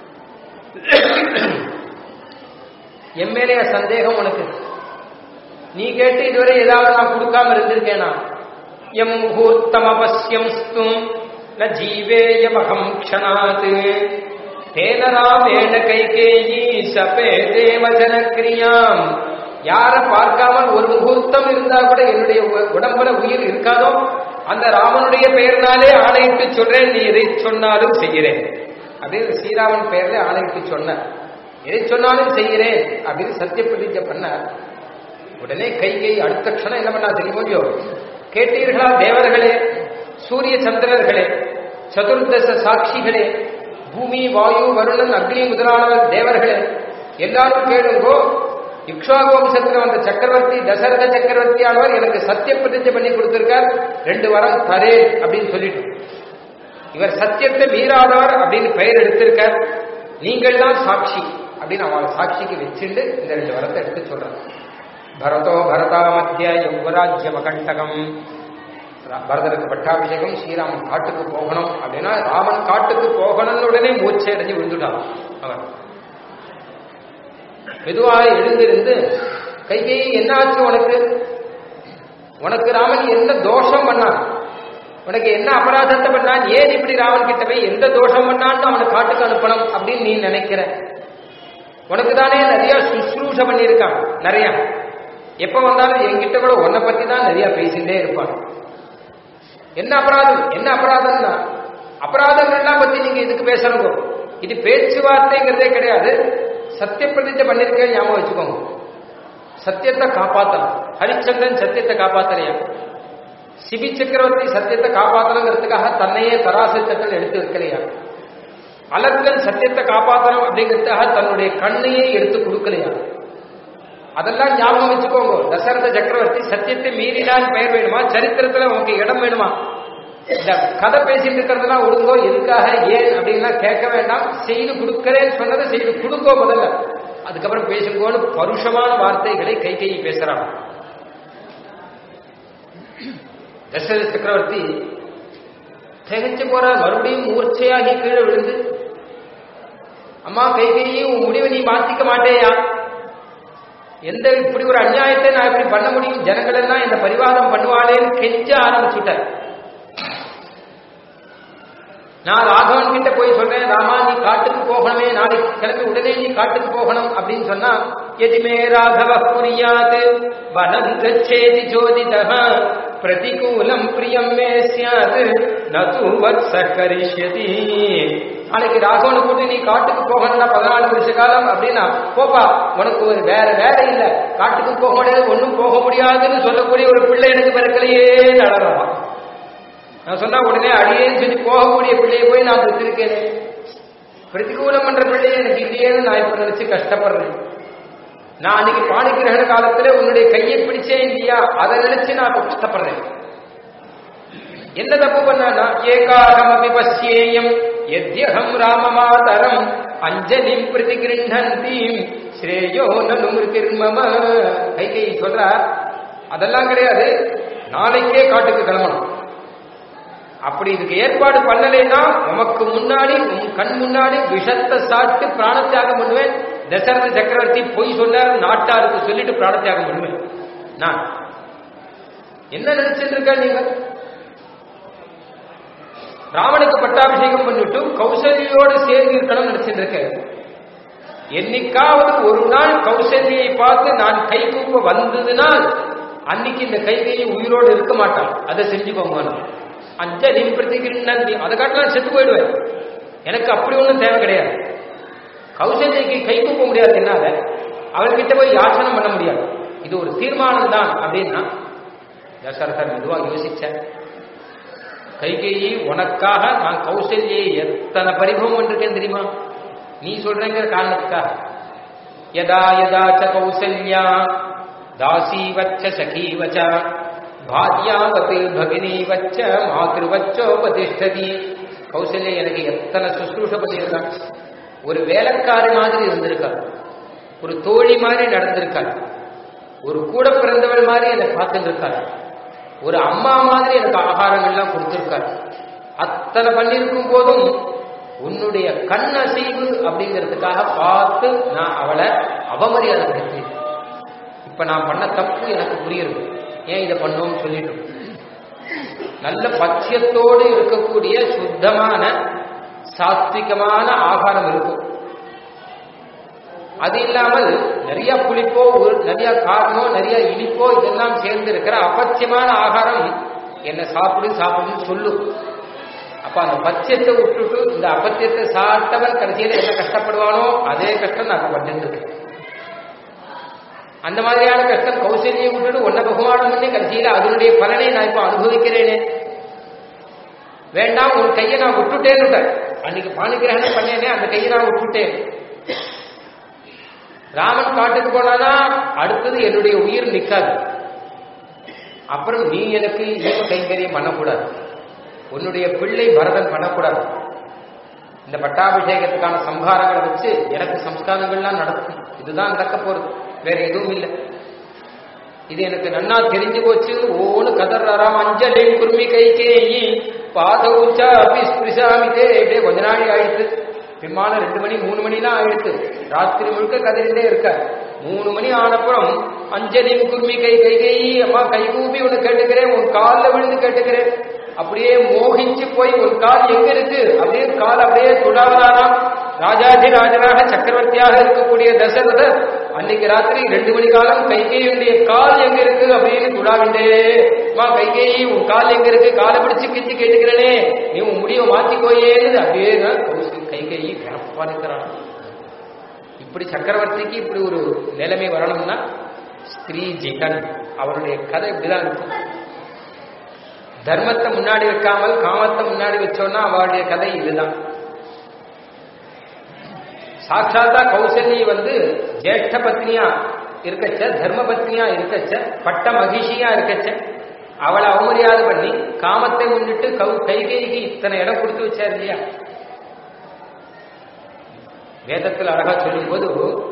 என் மேலேயா சந்தேகம் உனக்கு நீ கேட்டு இதுவரை ஏதாவது நான் கொடுக்காம இருந்திருக்கேனா எம் முகூர்த்தம் அவசியம் ஸ்தும் ந ஜீவேயமகம் க்ஷணாத் தேன ராமேண கைகேயி சபே தேவஜன கிரியாம் யார பார்க்காமல் ஒரு முகூர்த்தம் இருந்தா கூட என்னுடைய உ- உடம்புல உயிர் இருக்காதோ அந்த ராமனுடைய பெயர்னாலே ஆணையிட்டு சொல்றேன் நீ எதை சொன்னாலும் செய்கிறேன் அப்படின்னு ஸ்ரீராமன் பெயர்ல ஆணையிட்டு சொன்ன எதை சொன்னாலும் செய்கிறேன் அப்படின்னு சத்திய பிரதிஜை பண்ண உடனே கைகை அடுத்த க்ஷணம் என்ன பண்ணா தெரியுமோ இல்லையோ? கேட்டீர்களா தேவர்களே சூரிய சந்திரர்களே சதுர்தச சாட்சிகளே பூமி வாயு வருணன் அக்னி முதலான தேவர்களே எல்லாரும் கேளுங்கோ இக்ஷாகு வம்சத்துல வந்த சக்கரவர்த்தி தசரத சக்கரவர்த்தி ஆனவர் எனக்கு சத்திய பிரதிஜை பண்ணி கொடுத்திருக்கார் ரெண்டு வரம் தரேன் அப்படின்னு சொல்லிட்டு இவர் சத்தியத்தை மீறாதவர் அப்படின்னு பெயர் எடுத்திருக்கார் நீங்கள் தான் சாட்சி அப்படின்னு அவளை சாட்சிக்கு வச்சுண்டு இந்த ரெண்டு வரத்தை எடுத்து சொல்றாங்க பரதோ பரதா மத்திய யுவராஜ்ய மகண்டகம் பரதருக்கு பட்டாபிஷேகம் ஸ்ரீராமன் காட்டுக்கு போகணும் அப்படின்னா ராமன் காட்டுக்கு போகணும்னு உடனே மூச்சை அடைஞ்சு விழுந்துட்டான் அவன் மெதுவாக எழுந்திருந்து கைகை என்னாச்சு உனக்கு உனக்கு ராமன் என்ன தோஷம் பண்ணான் உனக்கு என்ன அபராதத்தை பண்ணான் ஏன் இப்படி ராமன் கிட்ட போய் எந்த தோஷம் பண்ணான்னு அவனை காட்டுக்கு அனுப்பணும் அப்படின்னு நீ நினைக்கிற உனக்கு தானே நிறைய சுশ্ரூஷ பண்ணியிருக்கான் நிறைய எப்ப வந்தாலும் என்கிட்ட கூட உன்னை பத்தி தான் நிறைய பேசிட்டே இருப்பான் என்ன அபராதம் என்ன அபராதம்னா அபராதங்கள்லாம் பத்தி நீங்க இதுக்கு பேசணுங்க இது பேச்சுவார்த்தைங்கிறதே கிடையாது சத்திய பிரதிஜை பண்ணிருக்கேன் ஞாபகம் வச்சுக்கோங்க சத்தியத்தை காப்பாத்தலாம் ஹரிச்சந்திரன் சத்தியத்தை காப்பாத்தலையா சிபி சக்கரவர்த்தி சத்தியத்தை காப்பாத்தணுங்கிறதுக்காக தன்னையே தராசு சட்டம் எடுத்து வைக்கலையா அலங்கன் சத்தியத்தை காப்பாத்தணும் அப்படிங்கிறதுக்காக தன்னுடைய கண்ணையே எடுத்து கொடுக்கலையா அதெல்லாம் ஞாபகம் வச்சுக்கோங்க தசரத சக்கரவர்த்தி சத்தியத்தை மீறினான் பெயர் வேணுமா சரித்திரத்துல உனக்கு இடம் வேணுமா இந்த கதை பேசிட்டு இருக்கிறதெல்லாம் ஒழுங்கோ எதுக்காக ஏன் அப்படின்லாம் கேட்க வேண்டாம் செய்து கொடுக்கிறேன்னு சொன்னதை செய்து கொடுங்கோ முதல்ல அதுக்கப்புறம் பேசுங்கோன்னு பருஷமான வார்த்தைகளை கை கை பேசுறான் தசரத சக்கரவர்த்தி திகச்சு போற மறுபடியும் மூர்ச்சையாகி கீழே விழுந்து அம்மா கை கையை உன் முடிவை நீ மாத்திக்க மாட்டேயா எந்த இப்படி ஒரு அநியாயத்தை நான் இப்படி பண்ண முடியும் ஜனங்கள் எல்லாம் என்ன பரிவாதம் பண்ணுவாளேன்னு கெஞ்ச ஆரம்பிச்சுட்டேன் நான் ராகவன் கிட்ட போய் சொல்றேன் ராமா நீ காட்டுக்கு போகணுமே நாளைக்கு கிளம்பி உடனே நீ காட்டுக்கு போகணும் அப்படின்னு சொன்னா எதிமே ராகவ புரியாது வனம் கச்சேதி ஜோதிதः பிரதிகூலம் பிரியம் மே சியாது நது வத்ச கரிஷ்யதி நாளைக்கு ராகவனை கூட்டி நீ காட்டுக்கு போகணும்னா பதினாலு வருஷ காலம் அப்படின்னா போப்பா உனக்கு ஒரு வேற வேலை இல்ல காட்டுக்கு போக முடியாது ஒன்றும் போக முடியாதுன்னு சொல்லக்கூடிய ஒரு பிள்ளை எனக்கு பிறக்கலையே நடறான் நான் சொன்னா உடனே அடியேன்னு சொல்லி போகக்கூடிய பிள்ளையை போய் நான் பெற்றிருக்கேனே பிரதிகூலம் பண்ற பிள்ளையை எனக்கு இல்லையேன்னு நான் இப்ப நினைச்சு கஷ்டப்படுறேன் நான் அன்னைக்கு பாணிகிரகண காலத்துல உன்னுடைய கையை பிடிச்சேன் இல்லையா அதை நினைச்சு நான் இப்ப கஷ்டப்படுறேன் என்ன தப்பு பண்ணா ஏகாகம் அபி பசியேயம் எத்யகம் ராமமாதரம் அஞ்சலி பிரதிகிருண்ணந்தீம் ஸ்ரேயோ நனு மிருதிர்மம கை கை சொல்ற அதெல்லாம் கிடையாது நாளைக்கே காட்டுக்கு கிளம்பணும் அப்படி இதுக்கு ஏற்பாடு பண்ணலைன்னா உமக்கு முன்னாடி உன் கண் முன்னாடி விஷத்தை சாப்பிட்டு பிராணத்தியாகம் பண்ணுவேன் தசரத சக்கரவர்த்தி பொய் சொன்னார் நாட்டாருக்கு சொல்லிட்டு பிராணத்தியாகம் பண்ணுவேன் நான் என்ன நினைச்சிட்டு இருக்க நீங்க ராவனுக்கு பட்டாபிஷேகம் பண்ணிட்டு கௌசல்யோடு சேர்ந்து இருக்கணும் நினைச்சிட்டு இருக்க என்னைக்காவது ஒரு நாள் கௌசல்யை பார்த்து நான் கை கூப்ப வந்ததுனால் அன்னைக்கு இந்த கைகையை உயிரோடு இருக்க மாட்டான் அதை செஞ்சுக்கோங்க அஞ்சலி பிரதிகிருந்தி அதை காட்டலாம் செத்து போயிடுவேன் எனக்கு அப்படி ஒன்றும் தேவை கிடையாது கௌசல்யக்கு கை கூப்ப முடியாது என்னால அவர்கிட்ட போய் யாச்சனம் பண்ண முடியாது இது ஒரு தீர்மானம் தான் அப்படின்னா தசரதர் மெதுவாக யோசிச்சேன் கைகேயி உனக்காக நான் கௌசல்யை எத்தனை பரிபவம் பண்ணிருக்கேன் தெரியுமா நீ சொல்றேங்கிற காரணத்துக்காக யதா யதா ச கௌசல்யா தாசீவச்ச சகீவச்ச பாத்யாவத் பகினீவச்ச மாத்திருவச்சோபதிஷ்டதி கௌசல்யா எனக்கு எத்தனை சுஷ்ரூஷ பண்ணியிருக்கான் ஒரு வேலைக்காரி மாதிரி இருந்திருக்காள் ஒரு தோழி மாதிரி நடந்திருக்காள் ஒரு கூட பிறந்தவள் மாதிரி என்னை பார்த்துட்டு இருக்காள் ஒரு அம்மா மாதிரி எனக்கு ஆகாரங்கள்லாம் கொடுத்திருக்காள் அத்தனை பண்ணியிருக்கும் போதும் உன்னுடைய கண் அசைவு அப்படிங்கிறதுக்காக பார்த்து நான் அவளை அவமரியாதை படுத்தேன் இப்ப நான் பண்ண தப்பு எனக்கு புரியுது ஏன் இதை பண்ணோம்னு சொல்லிட்டு நல்ல பட்சியத்தோடு இருக்கக்கூடிய சுத்தமான சாத்விகமான ஆகாரம் இருக்கும் அது இல்லாமல் நிறைய புளிப்போ ஒரு நிறைய காரமோ நிறைய இனிப்போ இதெல்லாம் சேர்ந்து இருக்கிற அபட்சியமான ஆகாரம் என்ன சாப்பிடு சாப்பிடுன்னு சொல்லும் அப்ப அந்த பட்சியத்தை விட்டுட்டு இந்த அபத்தியத்தை சாப்பிட்டவன் கடைசியில் என்ன கஷ்டப்படுவானோ அதே கஷ்டம் நான் பட்டு அந்த மாதிரியான கஷ்டம் கௌசல்யை விட்டுட்டு ஒன்ன பகுமானம் பண்ணி கடைசியில் அதனுடைய பலனை நான் இப்ப அனுபவிக்கிறேனே வேண்டாம் உன் கையை நான் விட்டுட்டேன்னு அன்னைக்கு பாணிகிரகணம் பண்ணேனே அந்த கையை நான் விட்டுட்டேன் ராமன் காட்டுக்கு போனானா அடுத்தது என்னுடைய உயிர் நிற்காது அப்புறம் நீ எனக்கு ஈம கைங்கரியம் பண்ணக்கூடாது உன்னுடைய பிள்ளை பரதன் பண்ணக்கூடாது இந்த பட்டாபிஷேகத்துக்கான சம்ஹாரங்களை வச்சு எனக்கு சம்ஸ்காரங்கள்லாம் நடக்கும் இதுதான் நடக்க போறது வேற எதுவும் இல்லை இது எனக்கு நன்னா தெரிஞ்சு போச்சு ஓன்னு கதறாராம் அஞ்சலி குருமி கை கேயி பாத உச்சா அப்படி ஸ்பிரிசாமிதே இப்படியே கொஞ்ச நாளி ஆயிடுச்சு பிம்மான ரெண்டு மணி மூணு மணிலாம் ஆயிடுச்சு ராத்திரி முழுக்க கதறிண்டே இருக்க மூணு மணி ஆனப்புறம் அஞ்சலி குருமி கை கை கை அம்மா கை கூப்பி ஒன்று கேட்டுக்கிறேன் உன் காலில் விழுந்து கேட்டுக்கிறேன் அப்படியே மோகிச்சு போய் உன் கால் எங்க இருக்கு அப்படியே கால் அப்படியே துடாவதாராம் ராஜாதி ராஜனாக சக்கரவர்த்தியாக இருக்கக்கூடிய தசரதர் அன்னைக்கு ராத்திரி ரெண்டு மணி காலம் கைகேயுடைய கால் எங்க இருக்கு அப்படின்னு துடாவிண்டே மா கைகேயி உன் கால் எங்க இருக்கு காலை பிடிச்சு கிச்சு கேட்டுக்கிறனே நீ உன் முடிவை மாத்திக்கோயேன்னு அப்படியே கைகேயி விரப்பா நிற்கிறான் இப்படி சக்கரவர்த்திக்கு இப்படி ஒரு நிலைமை வரணும்னா ஸ்திரீ ஜிகன் அவருடைய கதை இப்படிதான் இருக்கும் தர்மத்தை முன்னாடி வைக்காமல் காமத்தை முன்னாடி வச்சோம்னா அவளுடைய கதை இதுதான் சாட்சாத்தா கௌசல்யை வந்து ஜேஷ்ட பத்னியா இருக்கச்ச தர்ம பத்னியா இருக்கச்ச பட்ட மகிஷியா இருக்கச்ச அவளை அவமரியாதை பண்ணி காமத்தை முன்னிட்டு கௌ கைகைக்கு இத்தனை இடம் கொடுத்து வச்சார் இல்லையா வேதத்தில் அழகா சொல்லும்போது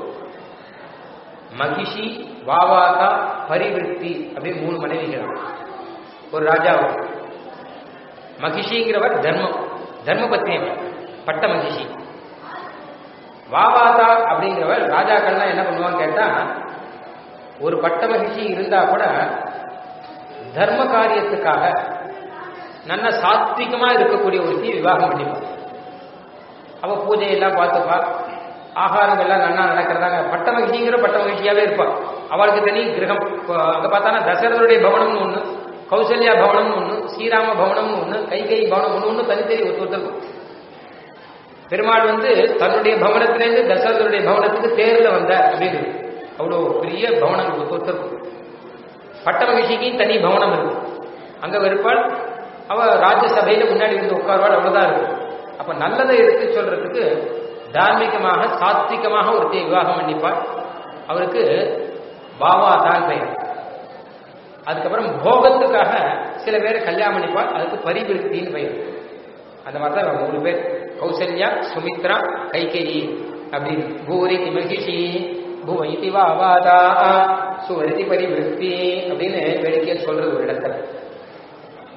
மகிஷி வாவாகா பரிவிருத்தி அப்படின்னு மூணு மனைவிகள் ஒரு ராஜாவு மகிஷிங்கிறவர் தர்மம் தர்ம பத்னியவர் பட்ட மகிஷி வாவாதா அப்படிங்கிறவர் ராஜாக்கள்லாம் என்ன பண்ணுவான்னு கேட்டா ஒரு பட்ட மகிழ்ச்சி இருந்தா கூட தர்ம காரியத்துக்காக நல்ல சாத்விகமா இருக்கக்கூடிய ஒருத்தி விவாகம் பண்ணிப்பான் அவ பூஜையெல்லாம் பார்த்துப்பா ஆகாரங்கள்லாம் நல்லா நடக்கிறதாங்க பட்ட மகிழ்ச்சிங்கிற பட்ட மகிழ்ச்சியாவே இருப்பாள் அவளுக்கு தனி கிரகம் அங்க பார்த்தானா தசரதனுடைய பவனம்னு ஒண்ணு கௌசல்யா பவனம்னு ஒண்ணு ஸ்ரீராம பவனம்னு ஒண்ணு கைகை பவனம் ஒண்ணு ஒண்ணு தனித்தனி ஒருத்தருக்கும் பெருமாள் வந்து தன்னுடைய பவனத்திலேருந்து தசரதனுடைய பவனத்துக்கு தேர்ல வந்த அப்படின்னு அவ்வளோ பெரிய பவனம் ஒருத்தருக்கும் பட்ட மகிழ்ச்சிக்கு தனி பவனம் இருக்கும் அங்க இருப்பாள் அவ ராஜ்யசபையில முன்னாடி வந்து உட்கார்வாள் அவ்வளவுதான் இருக்கும் அப்ப நல்லதை எடுத்து சொல்றதுக்கு தார்மீகமாக சாத்விகமாக ஒருத்தையை விவாகம் பண்ணிப்பாள் அவருக்கு பாவா தான் பெயர் அதுக்கப்புறம் போகத்துக்காக சில பேரை கல்யாணம் பண்ணிப்பாள் அதுக்கு பரிவிருத்தின்னு பெயர் அந்த மாதிரி தான் மூணு பேர் கௌசல்யா சுமித்ரா கைகேயி அப்படின்னு பூரிதி மகிஷி புவைதி வாவாதா சுவரிதி பரிவிருத்தி அப்படின்னு வேடிக்கையில் சொல்றது ஒரு இடத்துல அப்ப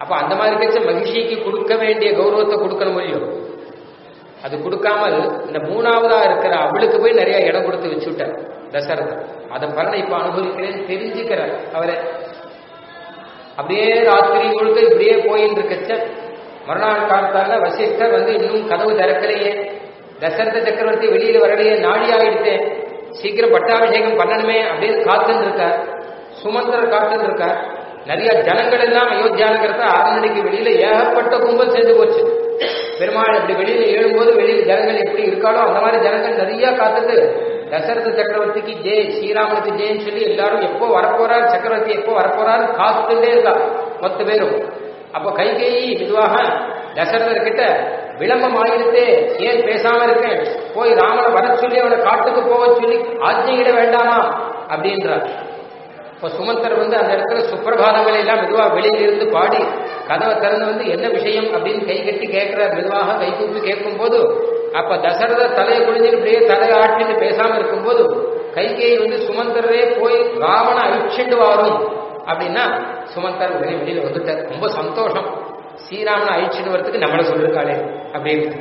அப்ப அந்த மாதிரி கட்ச மகிழ்ச்சிக்கு கொடுக்க வேண்டிய கௌரவத்தை கொடுக்கணும் முடியும் அது கொடுக்காமல் இந்த மூணாவதா இருக்கிற அவளுக்கு போய் நிறைய இடம் கொடுத்து வச்சுட்டார் தசரதன் அதன் பலனை இப்ப அனுபவிக்கிறேன்னு தெரிஞ்சுக்கிறார் அவரை அப்படியே ராத்திரி முழுக்க இப்படியே போயின்னு இருக்கச்ச மறுநாள் காலத்தால வசிஷ்டர் வந்து இன்னும் கதவு திறக்கலையே தசரத சக்கரவர்த்தி வெளியில வரலையே நாழி ஆயிடுத்தேன் சீக்கிரம் பட்டாபிஷேகம் பண்ணணுமே அப்படின்னு காத்துன்னு இருக்கார் சுமந்திரர் காத்துன்னு இருக்கார் நிறைய ஜனங்கள் எல்லாம் அயோத்தியானங்கிறத அரண்மனைக்கு வெளியில ஏகப்பட்ட கும்பல் சேர்ந்து போச்சு பெருமாள் அப்படி வெளியில எழும்போது வெளியில ஜனங்கள் எப்படி இருக்காளோ அந்த மாதிரி ஜனங்கள் நிறைய காத்துட்டு தசரத சக்கரவர்த்திக்கு ஜெய் ஸ்ரீராமனுக்கு ஜெயன்னு சொல்லி எல்லாரும் எப்போ வரப்போறார் சக்கரவர்த்தி எப்போ வரப்போறாரு காத்துட்டே இருக்கா பத்து பேரும் அப்போ கைகேயி மெதுவாக தசரதர் கிட்ட விளம்பம் ஆயிடுத்தே ஏன் பேசாம இருக்கேன் போய் ராமனை வர சொல்லி அவனை காட்டுக்கு போக சொல்லி ஆஜ்ஞையிட வேண்டாமா அப்படின்றார் இப்போ சுமந்தர் வந்து அந்த இடத்துல சுப்பிரபாதங்களை எல்லாம் மெதுவா வெளியில இருந்து பாடி கதவை திறந்து வந்து என்ன விஷயம் அப்படின்னு கை கட்டி கேட்கிறார் மெதுவாக கை கூப்பி கேட்கும் போது அப்ப தசரத தலையை குடிஞ்சு இப்படியே தலையை ஆட்டிட்டு பேசாம இருக்கும்போது கைகேயி வந்து சுமந்தரே போய் ராவண அழிச்சுண்டு வாரும் அப்படின்னா சுமந்தர் வெளியே வெளியில வந்துட்டார் ரொம்ப சந்தோஷம் ஸ்ரீராமனை அழிச்சுட்டு வரதுக்கு நம்மள சொல்லிருக்காளே அப்படின்னு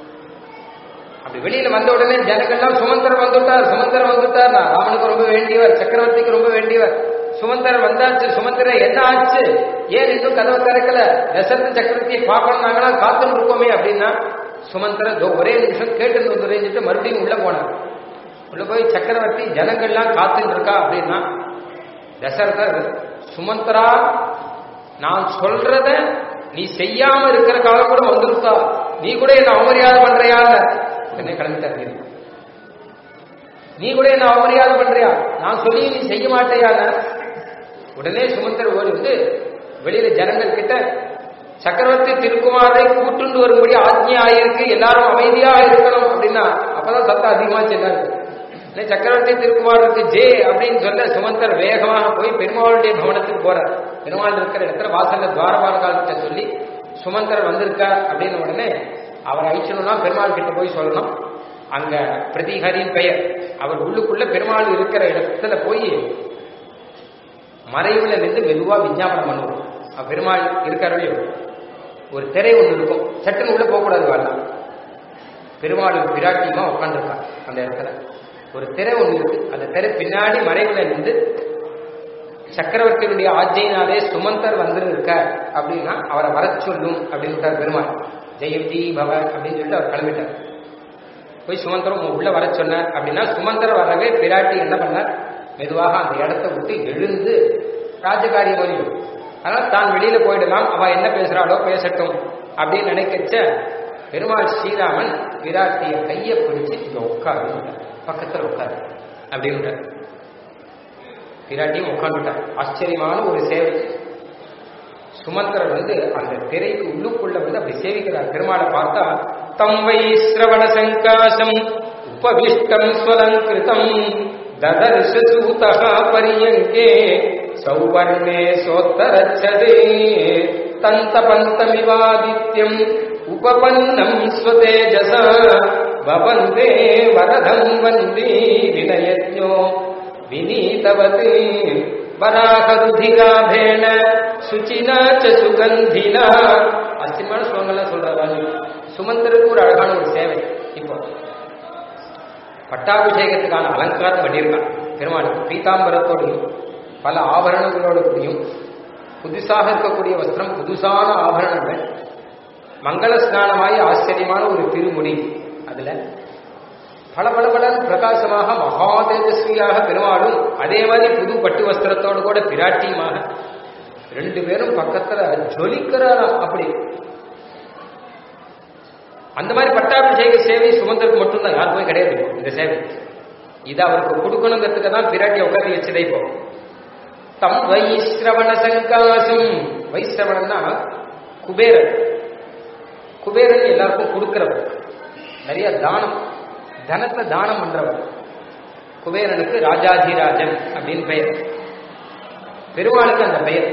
அப்படி வெளியில வந்த உடனே ஜனங்கள்லாம் சுமந்தர் வந்துட்டார் சுமந்தர் வந்துட்டார் நான் ராமனுக்கு ரொம்ப வேண்டியவர் சக்கரவர்த்திக்கு ரொம்ப வேண்டியவர் சுமந்தர் வந்தாச்சு சுமந்தர என்ன ஆச்சு ஏன் இன்னும் கதவை திறக்கல தசரத சக்கரவர்த்தியை பார்க்கணும் நாங்களாம் காத்துன்னு இருக்கோமே அப்படின்னா சுமந்தர தோ ஒரே நிமிஷம் கேட்டு வந்துட்டு மறுபடியும் உள்ள போனார் உள்ள போய் சக்கரவர்த்தி ஜனங்கள்லாம் காத்துன்னு இருக்கா அப்படின்னா தசரதர் சுமந்தரா நான் சொல்றத நீ செய்யாம இருக்கிற காலம் கூட வந்துருக்கா நீ கூட என்ன அவமரியாதை பண்றியா என்ன கிளம்பிட்டார் நீ கூட என்ன அவமரியாதை பண்றியா நான் சொல்லி நீ செய்ய மாட்டேயான உடனே சுமந்தர் ஓடி வந்து வெளியில ஜனங்கள் கிட்ட சக்கரவர்த்தி திருக்குமாரை கூட்டுண்டு வரும்படி ஆஜ்ஞை ஆயிருக்கு எல்லாரும் அமைதியா இருக்கணும் அப்படின்னா அப்பதான் சத்தம் அதிகமா செல்லாரு சக்கரவர்த்தி திருக்குமாருக்கு ஜே அப்படின்னு சொல்ல சுமந்தர் வேகமாக போய் பெருமாளுடைய பவனத்துக்கு போறார் பெருமாள் இருக்கிற இடத்துல வாசல்ல துவாரபாலகாலத்தை சொல்லி சுமந்தர் வந்திருக்கார் அப்படின்னு உடனே அவர் அழிச்சணும்னா பெருமாள் கிட்ட போய் சொல்லணும் அங்க பிரதிஹரின் பெயர் அவர் உள்ளுக்குள்ள பெருமாள் இருக்கிற இடத்துல போய் மறைவுல நின்று மெதுவா விஞ்ஞாபனம் பண்ணுவோம் பெருமாள் இருக்காரு ஒரு திரை ஒன்று இருக்கும் சட்டுன்னு உள்ள போகக்கூடாது வரலாம் பெருமாள் பிராட்டியமா உட்காந்துருக்கான் அந்த இடத்துல ஒரு திரை ஒன்று இருக்கு அந்த திரை பின்னாடி மறைவுல நின்று சக்கரவர்த்தியுடைய ஆஜையினாலே சுமந்தர் வந்திருக்க அப்படின்னா அவரை வர சொல்லும் அப்படின்னு பெருமாள் ஜெயந்தி பவ அப்படின்னு சொல்லிட்டு அவர் கிளம்பிட்டார் போய் சுமந்தரம் உள்ள வர சொன்னார் அப்படின்னா சுமந்தர் வரவே பிராட்டி என்ன பண்ணார் மெதுவாக அந்த இடத்த விட்டு எழுந்து ராஜகாரியம் வரையும் அதனால தான் வெளியில போயிடலாம் அவ என்ன பேசுறாளோ பேசட்டும் அப்படின்னு நினைக்கச்ச பெருமாள் ஸ்ரீராமன் விராட்டிய கையை பிடிச்சு இங்க உட்காரு பக்கத்துல உட்காரு அப்படின்னு பிராட்டியும் உட்காந்துட்டார் ஆச்சரியமான ஒரு சேவை சுமந்திரர் வந்து அந்த திரைக்கு உள்ளுக்குள்ள வந்து அப்படி சேவிக்கிறார் பெருமாளை பார்த்தா தம் வை சிரவண சங்காசம் உபவிஷ்டம் ஸ்வலங்கிருதம் ததர்ஷூத பரியங்கே சௌவர்ணே சோத்தரச்சதே தந்த பந்தமிவாதித்யம் உபபன்னம் ஸ்வதேஜச பவந்தே வரதம் வந்தே வினயஜோ வினீதவதே வராகருதிகாபேன சுச்சினா ச சுகந்தினா அசிமான சுகங்கள்லாம் சொல்றாரு சுமந்தருக்கு ஒரு அழகான ஒரு சேவை இப்போ பட்டாபிஷேகத்துக்கான அலங்காரம் பண்ணியிருக்கான் பெருமாளுக்கு பீதாம்பரத்தோடையும் பல ஆபரணங்களோடு கூடியும் புதுசாக இருக்கக்கூடிய வஸ்திரம் புதுசான ஆபரணங்கள் மங்கள ஸ்நானமாய் ஆச்சரியமான ஒரு திருமுடி அதுல பல பல பல பிரகாசமாக மகா தேஜஸ்வியாக பெருமாளும் அதே மாதிரி புது பட்டு வஸ்திரத்தோடு கூட பிராட்டியுமாக ரெண்டு பேரும் பக்கத்துல ஜொலிக்கிறாராம் அப்படி அந்த மாதிரி பட்டாபிஷேக சேவை சுமந்தருக்கு மட்டும்தான் யாருக்குமே கிடையாது இந்த சேவை இது அவருக்கு கொடுக்கணுங்கிறதுக்கு தான் பிராட்டியை உட்காந்து வச்சதே இப்போ தம் வைஸ்ரவண சங்காசம் வைஸ்ரவணம்னா குபேரன் குபேரன் எல்லாருக்கும் கொடுக்கிறவர் நிறைய தானம் தனத்தை தானம் பண்றவர் குபேரனுக்கு ராஜாதிராஜன் அப்படின்னு பெயர் பெருமாளுக்கு அந்த பெயர்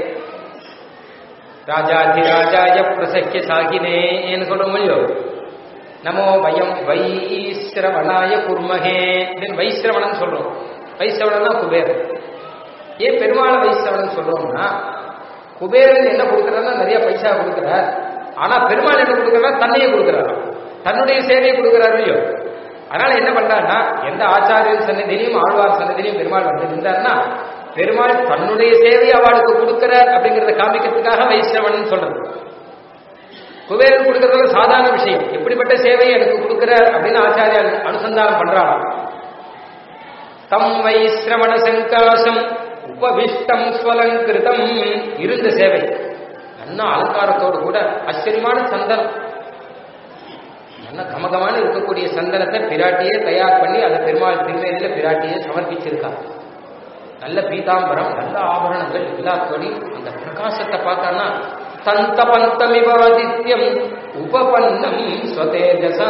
ராஜாதிராஜாய பிரசக்கிய சாகினேன்னு சொல்றோம் இல்லையோ நமோ வயம் வைஸ்ரவணாய குர்மகே அப்படின்னு வைஸ்ரவணன் சொல்றோம் வைஸ்ரவணன் தான் குபேரன் ஏன் பெருமாளை வைஸ்ரவணன் சொல்றோம்னா குபேரன் என்ன கொடுக்கறாருன்னா நிறைய பைசா கொடுக்கிறார் ஆனா பெருமாள் என்ன கொடுக்கறாரு தன்னையே கொடுக்கிறாரு தன்னுடைய சேவையை கொடுக்கிறாரு இல்லையோ அதனால என்ன பண்றாருன்னா எந்த ஆச்சாரியர் சன்னதியிலையும் ஆழ்வார் சன்னதியிலையும் பெருமாள் வந்து நின்றாருன்னா பெருமாள் தன்னுடைய சேவையை அவளுக்கு கொடுக்கிறார் அப்படிங்கறத காமிக்கிறதுக்காக வைஷ்ணவன் சொல்றது குபேரன் கொடுக்கறது சாதாரண விஷயம் எப்படிப்பட்ட சேவையை எனக்கு கொடுக்கிறார் அப்படின்னு ஆச்சாரியார் அனுசந்தானம் பண்றாங்க தம் வைஸ்ரவண சங்காசம் உபவிஷ்டம் ஸ்வலங்கிருதம் இருந்த சேவை நல்ல அலங்காரத்தோடு கூட ஆச்சரியமான சந்தனம் நல்ல கமகமான இருக்கக்கூடிய சந்தனத்தை பிராட்டியே தயார் பண்ணி அதை பெருமாள் திருமேனில பிராட்டியே சமர்ப்பிச்சிருக்கா நல்ல பீதாம்பரம் நல்ல ஆபரணங்கள் எல்லாத்தோடையும் அந்த பிரகாசத்தை பார்த்தான்னா தந்த பந்தமிவாதித்யம் உபபன்னம் ஸ்வதேஜசா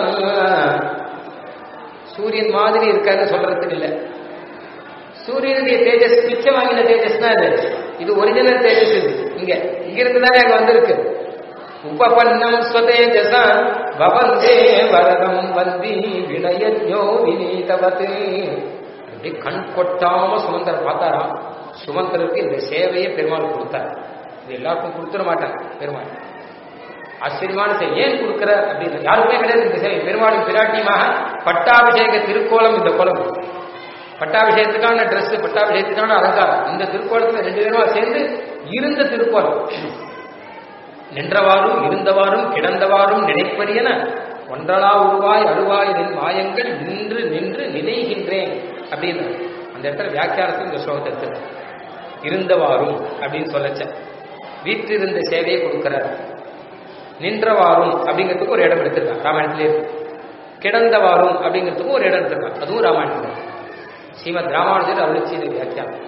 சூரியன் மாதிரி இருக்காருன்னு சொல்றதுக்கு இல்லை சூரியனுடைய தேஜஸ் பிச்சை வாங்கின தேஜஸ் தான் இது இது ஒரிஜினல் தேஜஸ் இது இங்க இங்கிருந்து தானே அங்க வந்திருக்கு உபபன்னம் ஸ்வதேஜசா பவந்தே வரதம் வந்தி வினயஜோ வினீதவத் அப்படி கண் கொட்டாம சுமந்தர் பார்த்தாராம் சுமந்தருக்கு இந்த சேவையை பெருமாள் கொடுத்தார் இது எல்லாருக்கும் கொடுத்துட மாட்டாங்க பெருமாள் ஆச்சரியமான சேவை ஏன் கொடுக்கிற அப்படின்னு யாருக்குமே கிடையாது இந்த சேவை பெருமாளும் பிராட்டியமாக பட்டாபிஷேக திருக்கோலம் இந்த கோலம் பட்டாபிஷேகத்துக்கான ட்ரெஸ் பட்டாபிஷேகத்துக்கான அலங்காரம் இந்த திருக்கோலத்துல ரெண்டு பேருமா சேர்ந்து இருந்த திருக்கோலம் நின்றவாறும் இருந்தவாறும் கிடந்தவாறும் நினைப்பரியன ஒன்றலா உருவாய் அழுவாய் நின் மாயங்கள் நின்று நின்று நினைகின்றேன் அப்படின்னு அந்த இடத்துல வியாக்கியானத்தில் இந்த ஸ்லோகத்தை எடுத்து இருந்தவாறும் அப்படின்னு சொல்லச்ச வீற்றிருந்த சேவையை கொடுக்கிறார் நின்றவாறும் அப்படிங்கிறதுக்கு ஒரு இடம் எடுத்திருக்கான் ராமாயணத்திலே இருக்கு கிடந்தவாறும் அப்படிங்கிறதுக்கும் ஒரு இடம் எடுத்திருக்கான் அதுவும் ராமாயணத்தில் ஸ்ரீமத் ராமானுஜர் அருளிச்சி வியாக்கியானம்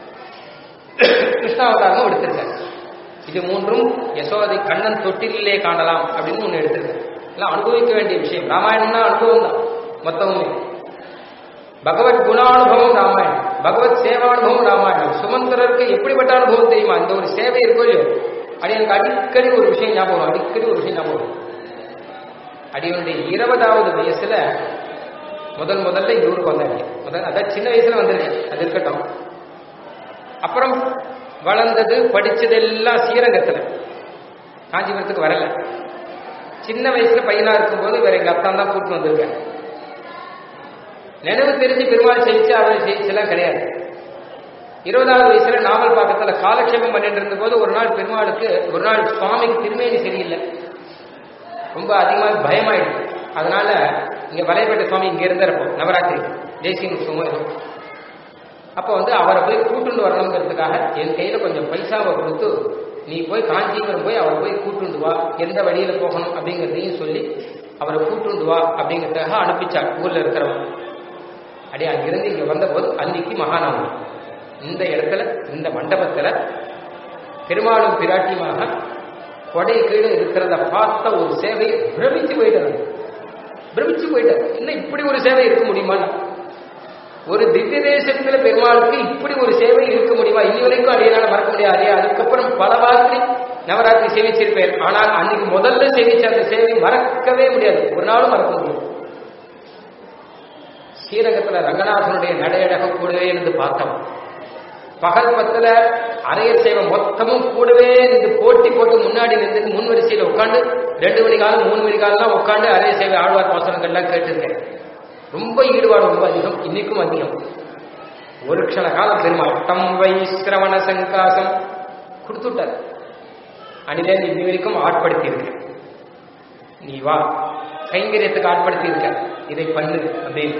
கிருஷ்ணாவதாரமும் எடுத்திருக்காரு இது மூன்றும் யசோதை கண்ணன் தொட்டிலே காணலாம் அப்படின்னு ஒன்று எடுத்திருக்காரு எல்லாம் அனுபவிக்க வேண்டிய விஷயம் ராமாயணம்னா அனுபவம் தான் மொத்தமுமே பகவத் குணானுபவம் ராமாயணம் பகவத் சேவானுபவம் ராமாயணம் சுமந்திரருக்கு எப்படிப்பட்ட அனுபவம் தெரியுமா இந்த ஒரு சேவை இருக்கோ இல்லையோ அது எனக்கு அடிக்கடி ஒரு விஷயம் ஞாபகம் வரும். அடிக்கடி ஒரு விஷயம் ஞாபகம் வரும். அடியனுடைய இருபதாவது வயசுல முதல் முதல்ல இந்த ஊருக்கு வந்தாங்க முதல் அதான் சின்ன வயசுல வந்திருக்கேன் அது இருக்கட்டும் அப்புறம் வளர்ந்தது படிச்சதெல்லாம் ஸ்ரீரங்கத்துல காஞ்சிபுரத்துக்கு வரல சின்ன வயசுல பையனா இருக்கும்போது வேற எங்க அப்பா தான் கூட்டிட்டு வந்திருக்கேன் நினைவு தெரிஞ்சு பெருமாள் செய்ச்சு அவர் செய்ச்செல்லாம் கிடையாது இருபதாவது வயசுல நாவல் பாக்கத்துல காலக்ஷேபம் பண்ணிட்டு இருந்த போது ஒரு நாள் பெருமாளுக்கு ஒரு நாள் சுவாமிக்கு திருமேனி சரியில்லை ரொம்ப அதிகமாக பயமாயிடுச்சு அதனால இங்க வலைப்பேட்டை சுவாமி இங்க இருந்திருப்போம் நவராத்திரி தேசிய உற்சவம் ஏதோ அப்போ வந்து அவரை போய் கூட்டுண்டு வரணுங்கிறதுக்காக என் கையில கொஞ்சம் பைசாவை கொடுத்து நீ போய் காஞ்சிபுரம் போய் அவரை போய் கூட்டுண்டு வா எந்த வழியில போகணும் அப்படிங்கிறதையும் சொல்லி அவரை கூட்டுண்டு வா அப்படிங்கிறதுக்காக அனுப்பிச்சார் ஊர்ல இருக்கிறவன் அடி அங்கிருந்து இங்க வந்தபோது அன்னைக்கு மகாநவமி இந்த இடத்துல இந்த மண்டபத்துல பெருமாளும் பிராட்டியுமாக கொடை கீழே இருக்கிறத பார்த்த ஒரு சேவை பிரமிச்சு போயிட்டாரு பிரமிச்சு போயிட்டார் என்ன இப்படி ஒரு சேவை இருக்க முடியுமா ஒரு திவ்ய தேசத்துல பெருமாளுக்கு இப்படி ஒரு சேவை இருக்க முடியுமா இனி வரைக்கும் அடியனால மறக்க முடியாது அதுக்கப்புறம் பல வாரத்தில் நவராத்திரி சேவிச்சிருப்பேன் ஆனால் அன்னைக்கு முதல்ல சேவிச்ச அந்த சேவை மறக்கவே முடியாது ஒரு நாளும் மறக்க முடியாது ஸ்ரீரங்கத்துல ரங்கநாதனுடைய நடையழக கூடவே இருந்து பார்த்தோம் பகல் பத்துல அரையர் சேவை மொத்தமும் கூடவே இருந்து போட்டி போட்டு முன்னாடி நின்று முன் வரிசையில உட்காந்து ரெண்டு மணி காலம் மூணு மணி காலம் உட்காந்து அரையர் சேவை ஆழ்வார் பாசனங்கள்லாம் கேட்டிருக்கேன் ரொம்ப ஈடுபாடு ரொம்ப அதிகம் இன்னைக்கும் அதிகம் ஒரு க்ஷண காலம் பெருமாள் தம் வை சிரவண சங்காசம் கொடுத்துட்டார் அனிலே நீ இன்னி வரைக்கும் ஆட்படுத்தி இருக்க நீ வா கைங்கரியத்துக்கு ஆட்படுத்தி இருக்க இதை பண்ணு அப்படின்னு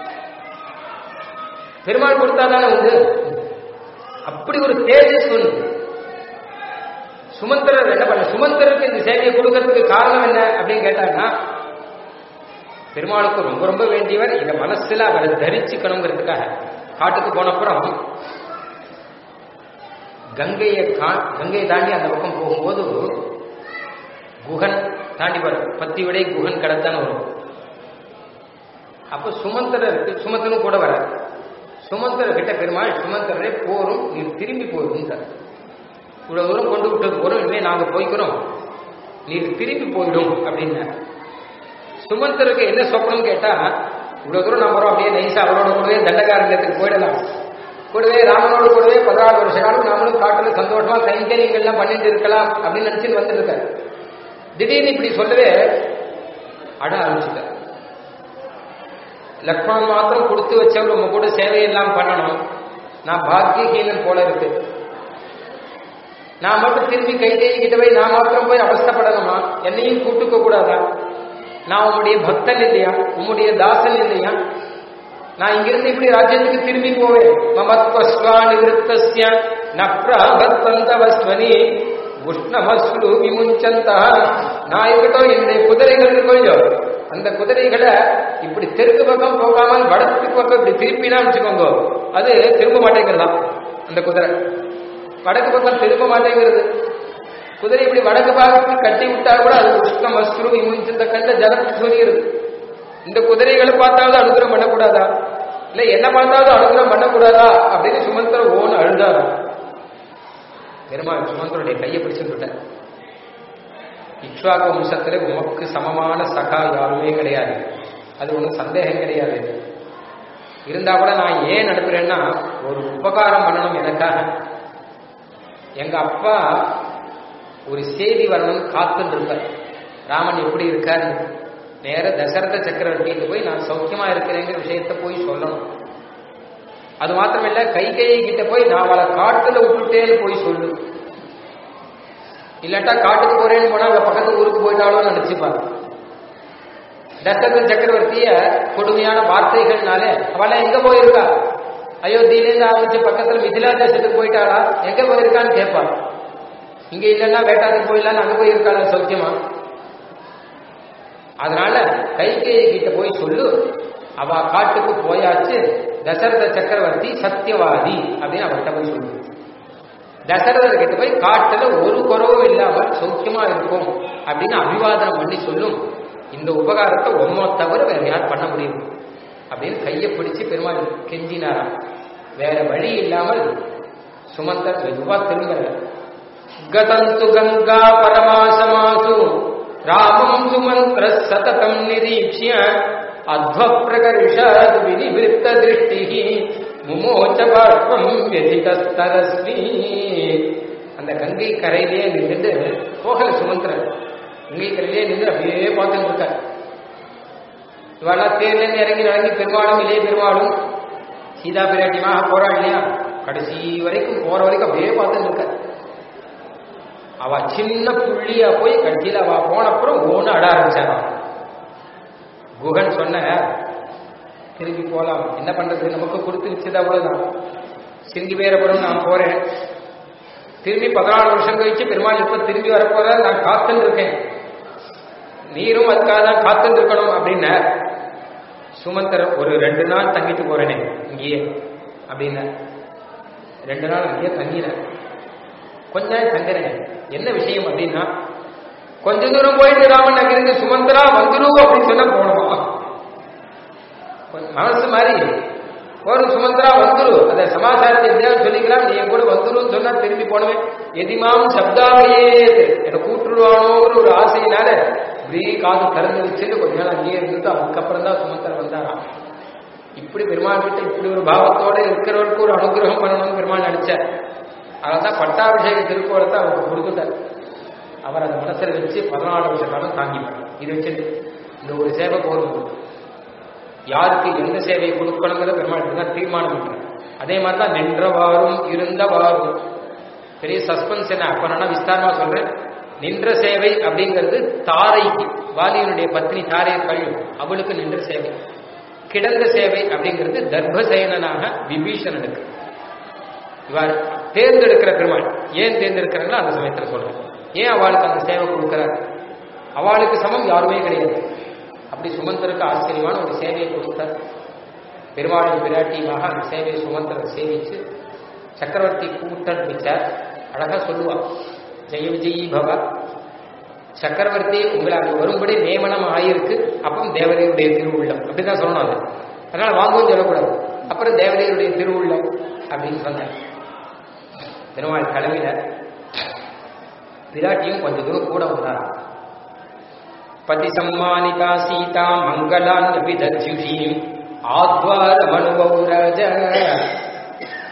பெருமாள் கொடுத்தாதானே உண்டு அப்படி ஒரு தேஜஸ் ஒன்று சுமந்திரர் என்ன பண்ண சுமந்திரருக்கு இந்த சேவையை கொடுக்கறதுக்கு காரணம் என்ன அப்படின்னு கேட்டாங்கன்னா பெருமாளுக்கு ரொம்ப ரொம்ப வேண்டியவர் இதை மனசுல அவரை தரிச்சுக்கணுங்கிறதுக்காக காட்டுக்கு போனப்புறம் கங்கையை கா- கங்கையை தாண்டி அந்த பக்கம் போகும்போது குகன் தாண்டி வரும் பத்தி விடை குகன் கடத்தான் வரும் அப்ப சுமந்திரருக்கு சுமந்தனும் கூட வர சுமந்தர கிட்ட பெருமாள் சுமந்தரே போரும் நீ திரும்பி போயிடும் இவ்வளவு தூரம் கொண்டு விட்டது போறோம் இனிமே நாங்க போய்க்கிறோம் நீர் திரும்பி போயிடும் அப்படின்னாரு சுமந்தருக்கு என்ன சொப்பனம் கேட்டா இவ்வளவு தூரம் நம்ம வரோம் அப்படியே நைசா அவரோட கூடவே தண்டகாரங்கத்துக்கு போயிடலாம் கூடவே ராமனோடு கூடவே பதினாலு வருஷ காலம் நாமளும் காட்டுல சந்தோஷமா கைங்கரியங்கள்லாம் பண்ணிட்டு இருக்கலாம் அப்படின்னு நினைச்சு வந்துருக்காரு திடீர்னு இப்படி சொல்லவே அட ஆரம்பிச்சுட்டார் லக்ஷ்மணன் மாத்திரம் கொடுத்து வச்சவர் உங்க கூட சேவையெல்லாம் பண்ணணும் நான் பாக்கியஹீனன் போல இருக்கு நான் மட்டும் திரும்பி கை கிட்ட போய் நான் மாத்திரம் போய் அவஸ்தப்படணுமா என்னையும் கூட்டுக்க கூடாதா நான் உம்முடைய பக்தன் இல்லையா உம்முடைய தாசன் இல்லையா நான் இங்கிருந்து இப்படி ராஜ்யத்துக்கு திரும்பி போவேன் மமத்வஸ்வா நிவத்தஸ்ய நப்ராபத்வந்தவஸ்வனி உஷ்ணமஸ்ரு விமுஞ்சந்தா நான் இருக்கட்டும் என்னுடைய குதிரைகள் இருக்கோ அந்த குதிரைகளை இப்படி தெற்கு பக்கம் போகாமல் வடக்கு பக்கம் இப்படி திருப்பினா வச்சுக்கோங்க அது திரும்ப மாட்டேங்கிறதா அந்த குதிரை வடக்கு பக்கம் திரும்ப மாட்டேங்கிறது குதிரை இப்படி வடக்கு பாகத்துக்கு கட்டி விட்டா கூட அது உஷ்ணம் அஸ்ரு விமுஞ்சந்த கண்ட ஜலத்து சொல்லிடுது இந்த குதிரைகளை பார்த்தாவது அனுகிரகம் பண்ணக்கூடாதா இல்ல என்ன பார்த்தாவது அனுகிரகம் பண்ணக்கூடாதா அப்படின்னு சுமந்திர ஓன்னு அழுதாரா பெருமாள் சுமந்தருடைய கையை பிடிச்சு விட்டார் இக்ஷ்வாக வம்சத்துல உமக்கு சமமான சகா யாருமே கிடையாது அது ஒன்றும் சந்தேகம் கிடையாது இருந்தா கூட நான் ஏன் அனுப்புறேன்னா ஒரு உபகாரம் பண்ணணும் எனக்காக எங்க அப்பா ஒரு செய்தி வரணும் காத்துன்னு இருப்பார் ராமன் எப்படி இருக்காரு நேர தசரத சக்கரவர்த்திக்கு போய் நான் சௌக்கியமா இருக்கிறேங்கிற விஷயத்த போய் சொல்லணும் அது மாத்திரமில்ல கை கையை கிட்ட போய் நான் அவளை காட்டுல விட்டுட்டேன்னு போய் சொல்லு இல்லாட்டா காட்டுக்கு போறேன்னு போனா அவ பக்கத்து ஊருக்கு போயிட்டாலும் நினைச்சுப்பாரு தசரத சக்கரவர்த்திய கொடுமையான வார்த்தைகள்னாலே அவளை எங்க போயிருக்கா அயோத்தியிலேருந்து ஆரம்பிச்சு பக்கத்துல மிதிலா தேசத்துக்கு போயிட்டாளா எங்க போயிருக்கான்னு கேட்பான் இங்க இல்லைன்னா வேட்டாத்துக்கு போயிடலாம் அங்க போயிருக்காளா சௌக்கியமா அதனால கைகேயி கிட்ட போய் சொல்லு அவ காட்டுக்கு போயாச்சு தசரத சக்கரவர்த்தி சத்தியவாதி அப்படின்னு அவர்கிட்ட போய் சொல்லு தசரதர் கிட்ட போய் காட்டுல ஒரு குறவும் இல்லாமல் சௌக்கியமா இருக்கும் அப்படின்னு அபிவாதனம் பண்ணி சொல்லும் இந்த உபகாரத்தை ஒம்மோ தவிர வேற யார் பண்ண முடியும் அப்படின்னு கையை பிடிச்சு பெருமாள் கெஞ்சினாராம் வேற வழி இல்லாமல் சுமந்தர் மெதுவா திரும்பல கதந்து கங்கா பரமாசமாசு ராமம் சுமந்திர சததம் நிரீட்சிய அத்வ பிரகர்ஷாத் வினிவிருத்த திருஷ்டி முமோச்ச பார்ப்பம் வெதிகஸ்தரஸ்மி அந்த கங்கை கரையிலே நின்று போகல சுமந்திரன் கங்கை கரையிலே நின்று அப்படியே பார்த்துட்டு இருக்கார் இவாளா தேர்லேருந்து இறங்கி இறங்கி பெருமாளும் இளைய பெருமாளும் சீதா பிராட்டியமாக போறாள் இல்லையா கடைசி வரைக்கும் போற வரைக்கும் அப்படியே பார்த்துட்டு இருக்கார் அவ சின்ன புள்ளியா போய் கடைசியில் அவ போனப்புறம் ஓன்னு அட ஆரம்பிச்சாராம் குகன் சொன்ன திரும்பி போலாம் என்ன பண்றது நமக்கு கொடுத்து வச்சது அவ்வளவுதான் சிங்கி பேரப்படும் நான் போறேன் திரும்பி பதினாலு வருஷம் கழிச்சு பெருமாள் இப்ப திரும்பி வரப்போற நான் காத்துன்னு இருக்கேன் நீரும் அதுக்காக தான் காத்துன்னு இருக்கணும் அப்படின்னு சுமந்தர் ஒரு ரெண்டு நாள் தங்கிட்டு போறேனே இங்கேயே அப்படின்னு ரெண்டு நாள் அங்கேயே தங்கினேன் கொஞ்ச நேரம் தங்குறேன் என்ன விஷயம் அப்படின்னா கொஞ்ச தூரம் போயிட்டு ராமன் அங்கிருந்து சுமந்தரா வந்துடும் அப்படின்னு சொன்னா போனோமா மனசு மாதிரி ஒரு சுமந்தரா வந்துரு அந்த சமாச்சாரத்தை எப்படியாவது சொல்லிக்கலாம் நீ கூட வந்துரும் சொன்னா திரும்பி போனவன் எதிமாம் சப்தாவையே என்னை கூட்டுருவானோங்கிற ஒரு ஆசையினால இப்படியே காது திறந்து வச்சுட்டு கொஞ்ச நாள் அங்கேயே இருந்துட்டு அதுக்கப்புறம் தான் சுமந்தர் வந்தாராம் இப்படி பெருமாள் கிட்ட இப்படி ஒரு பாவத்தோட இருக்கிறவருக்கு ஒரு அனுகிரகம் பண்ணணும்னு பெருமாள் நினைச்சார் அதான் பட்டாபிஷேக திருக்கோலத்தை அவருக்கு கொடுத்துட்டார் அவர் அந்த மனசில் வச்சு பதினாலு வருஷ காலம் தாங்கிப்பார் இது வச்சுட்டு இந்த ஒரு சேவை போதும் யாருக்கு எந்த சேவையை கொடுக்கணுங்கிறத பெருமாள் தான் தீர்மானம் பண்றார் அதே மாதிரி தான் நின்றவாறும் இருந்தவாறும் பெரிய சஸ்பென்ஸ் என்ன அப்ப நான் விஸ்தாரமா சொல்றேன் நின்ற சேவை அப்படிங்கிறது தாரைக்கு வாலியனுடைய பத்னி தாரை கழிவு அவளுக்கு நின்ற சேவை கிடந்த சேவை அப்படிங்கிறது தர்பசேனனாக விபீஷணனுக்கு இவர் தேர்ந்தெடுக்கிற பெருமாள் ஏன் தேர்ந்தெடுக்கிறாங்களோ அந்த சமயத்தில் சொல்றேன் ஏன் அவளுக்கு அந்த சேவை கொடுக்கிறார் அவளுக்கு சமம் யாருமே கிடையாது அப்படி சுமந்தருக்கு ஆச்சரியமான ஒரு சேவையை கொடுத்தார் பெருமாளின் பிராட்டியமாக அந்த சேவையை சுமந்தரை சேவிச்சு சக்கரவர்த்தி கூட்டம் வச்சார் அழகா சொல்லுவா ஜெய விஜயி பவா சக்கரவர்த்தி உங்களை அங்கு வரும்படி நியமனம் ஆயிருக்கு அப்புறம் தேவதையுடைய திருவுள்ளம் அப்படிதான் சொல்லணும் அது அதனால வாங்கவும் சொல்லக்கூடாது அப்புறம் தேவதையுடைய திருவுள்ளம் அப்படின்னு சொன்னார் பெருமாள் கிளம்பின பிராட்டியும் கொஞ்ச தூரம் கூட வந்தார் பதி சம்மானிகா சீதா மங்களான் விதத்யுஷீம் ஆத்வாரமனுபௌ ராஜ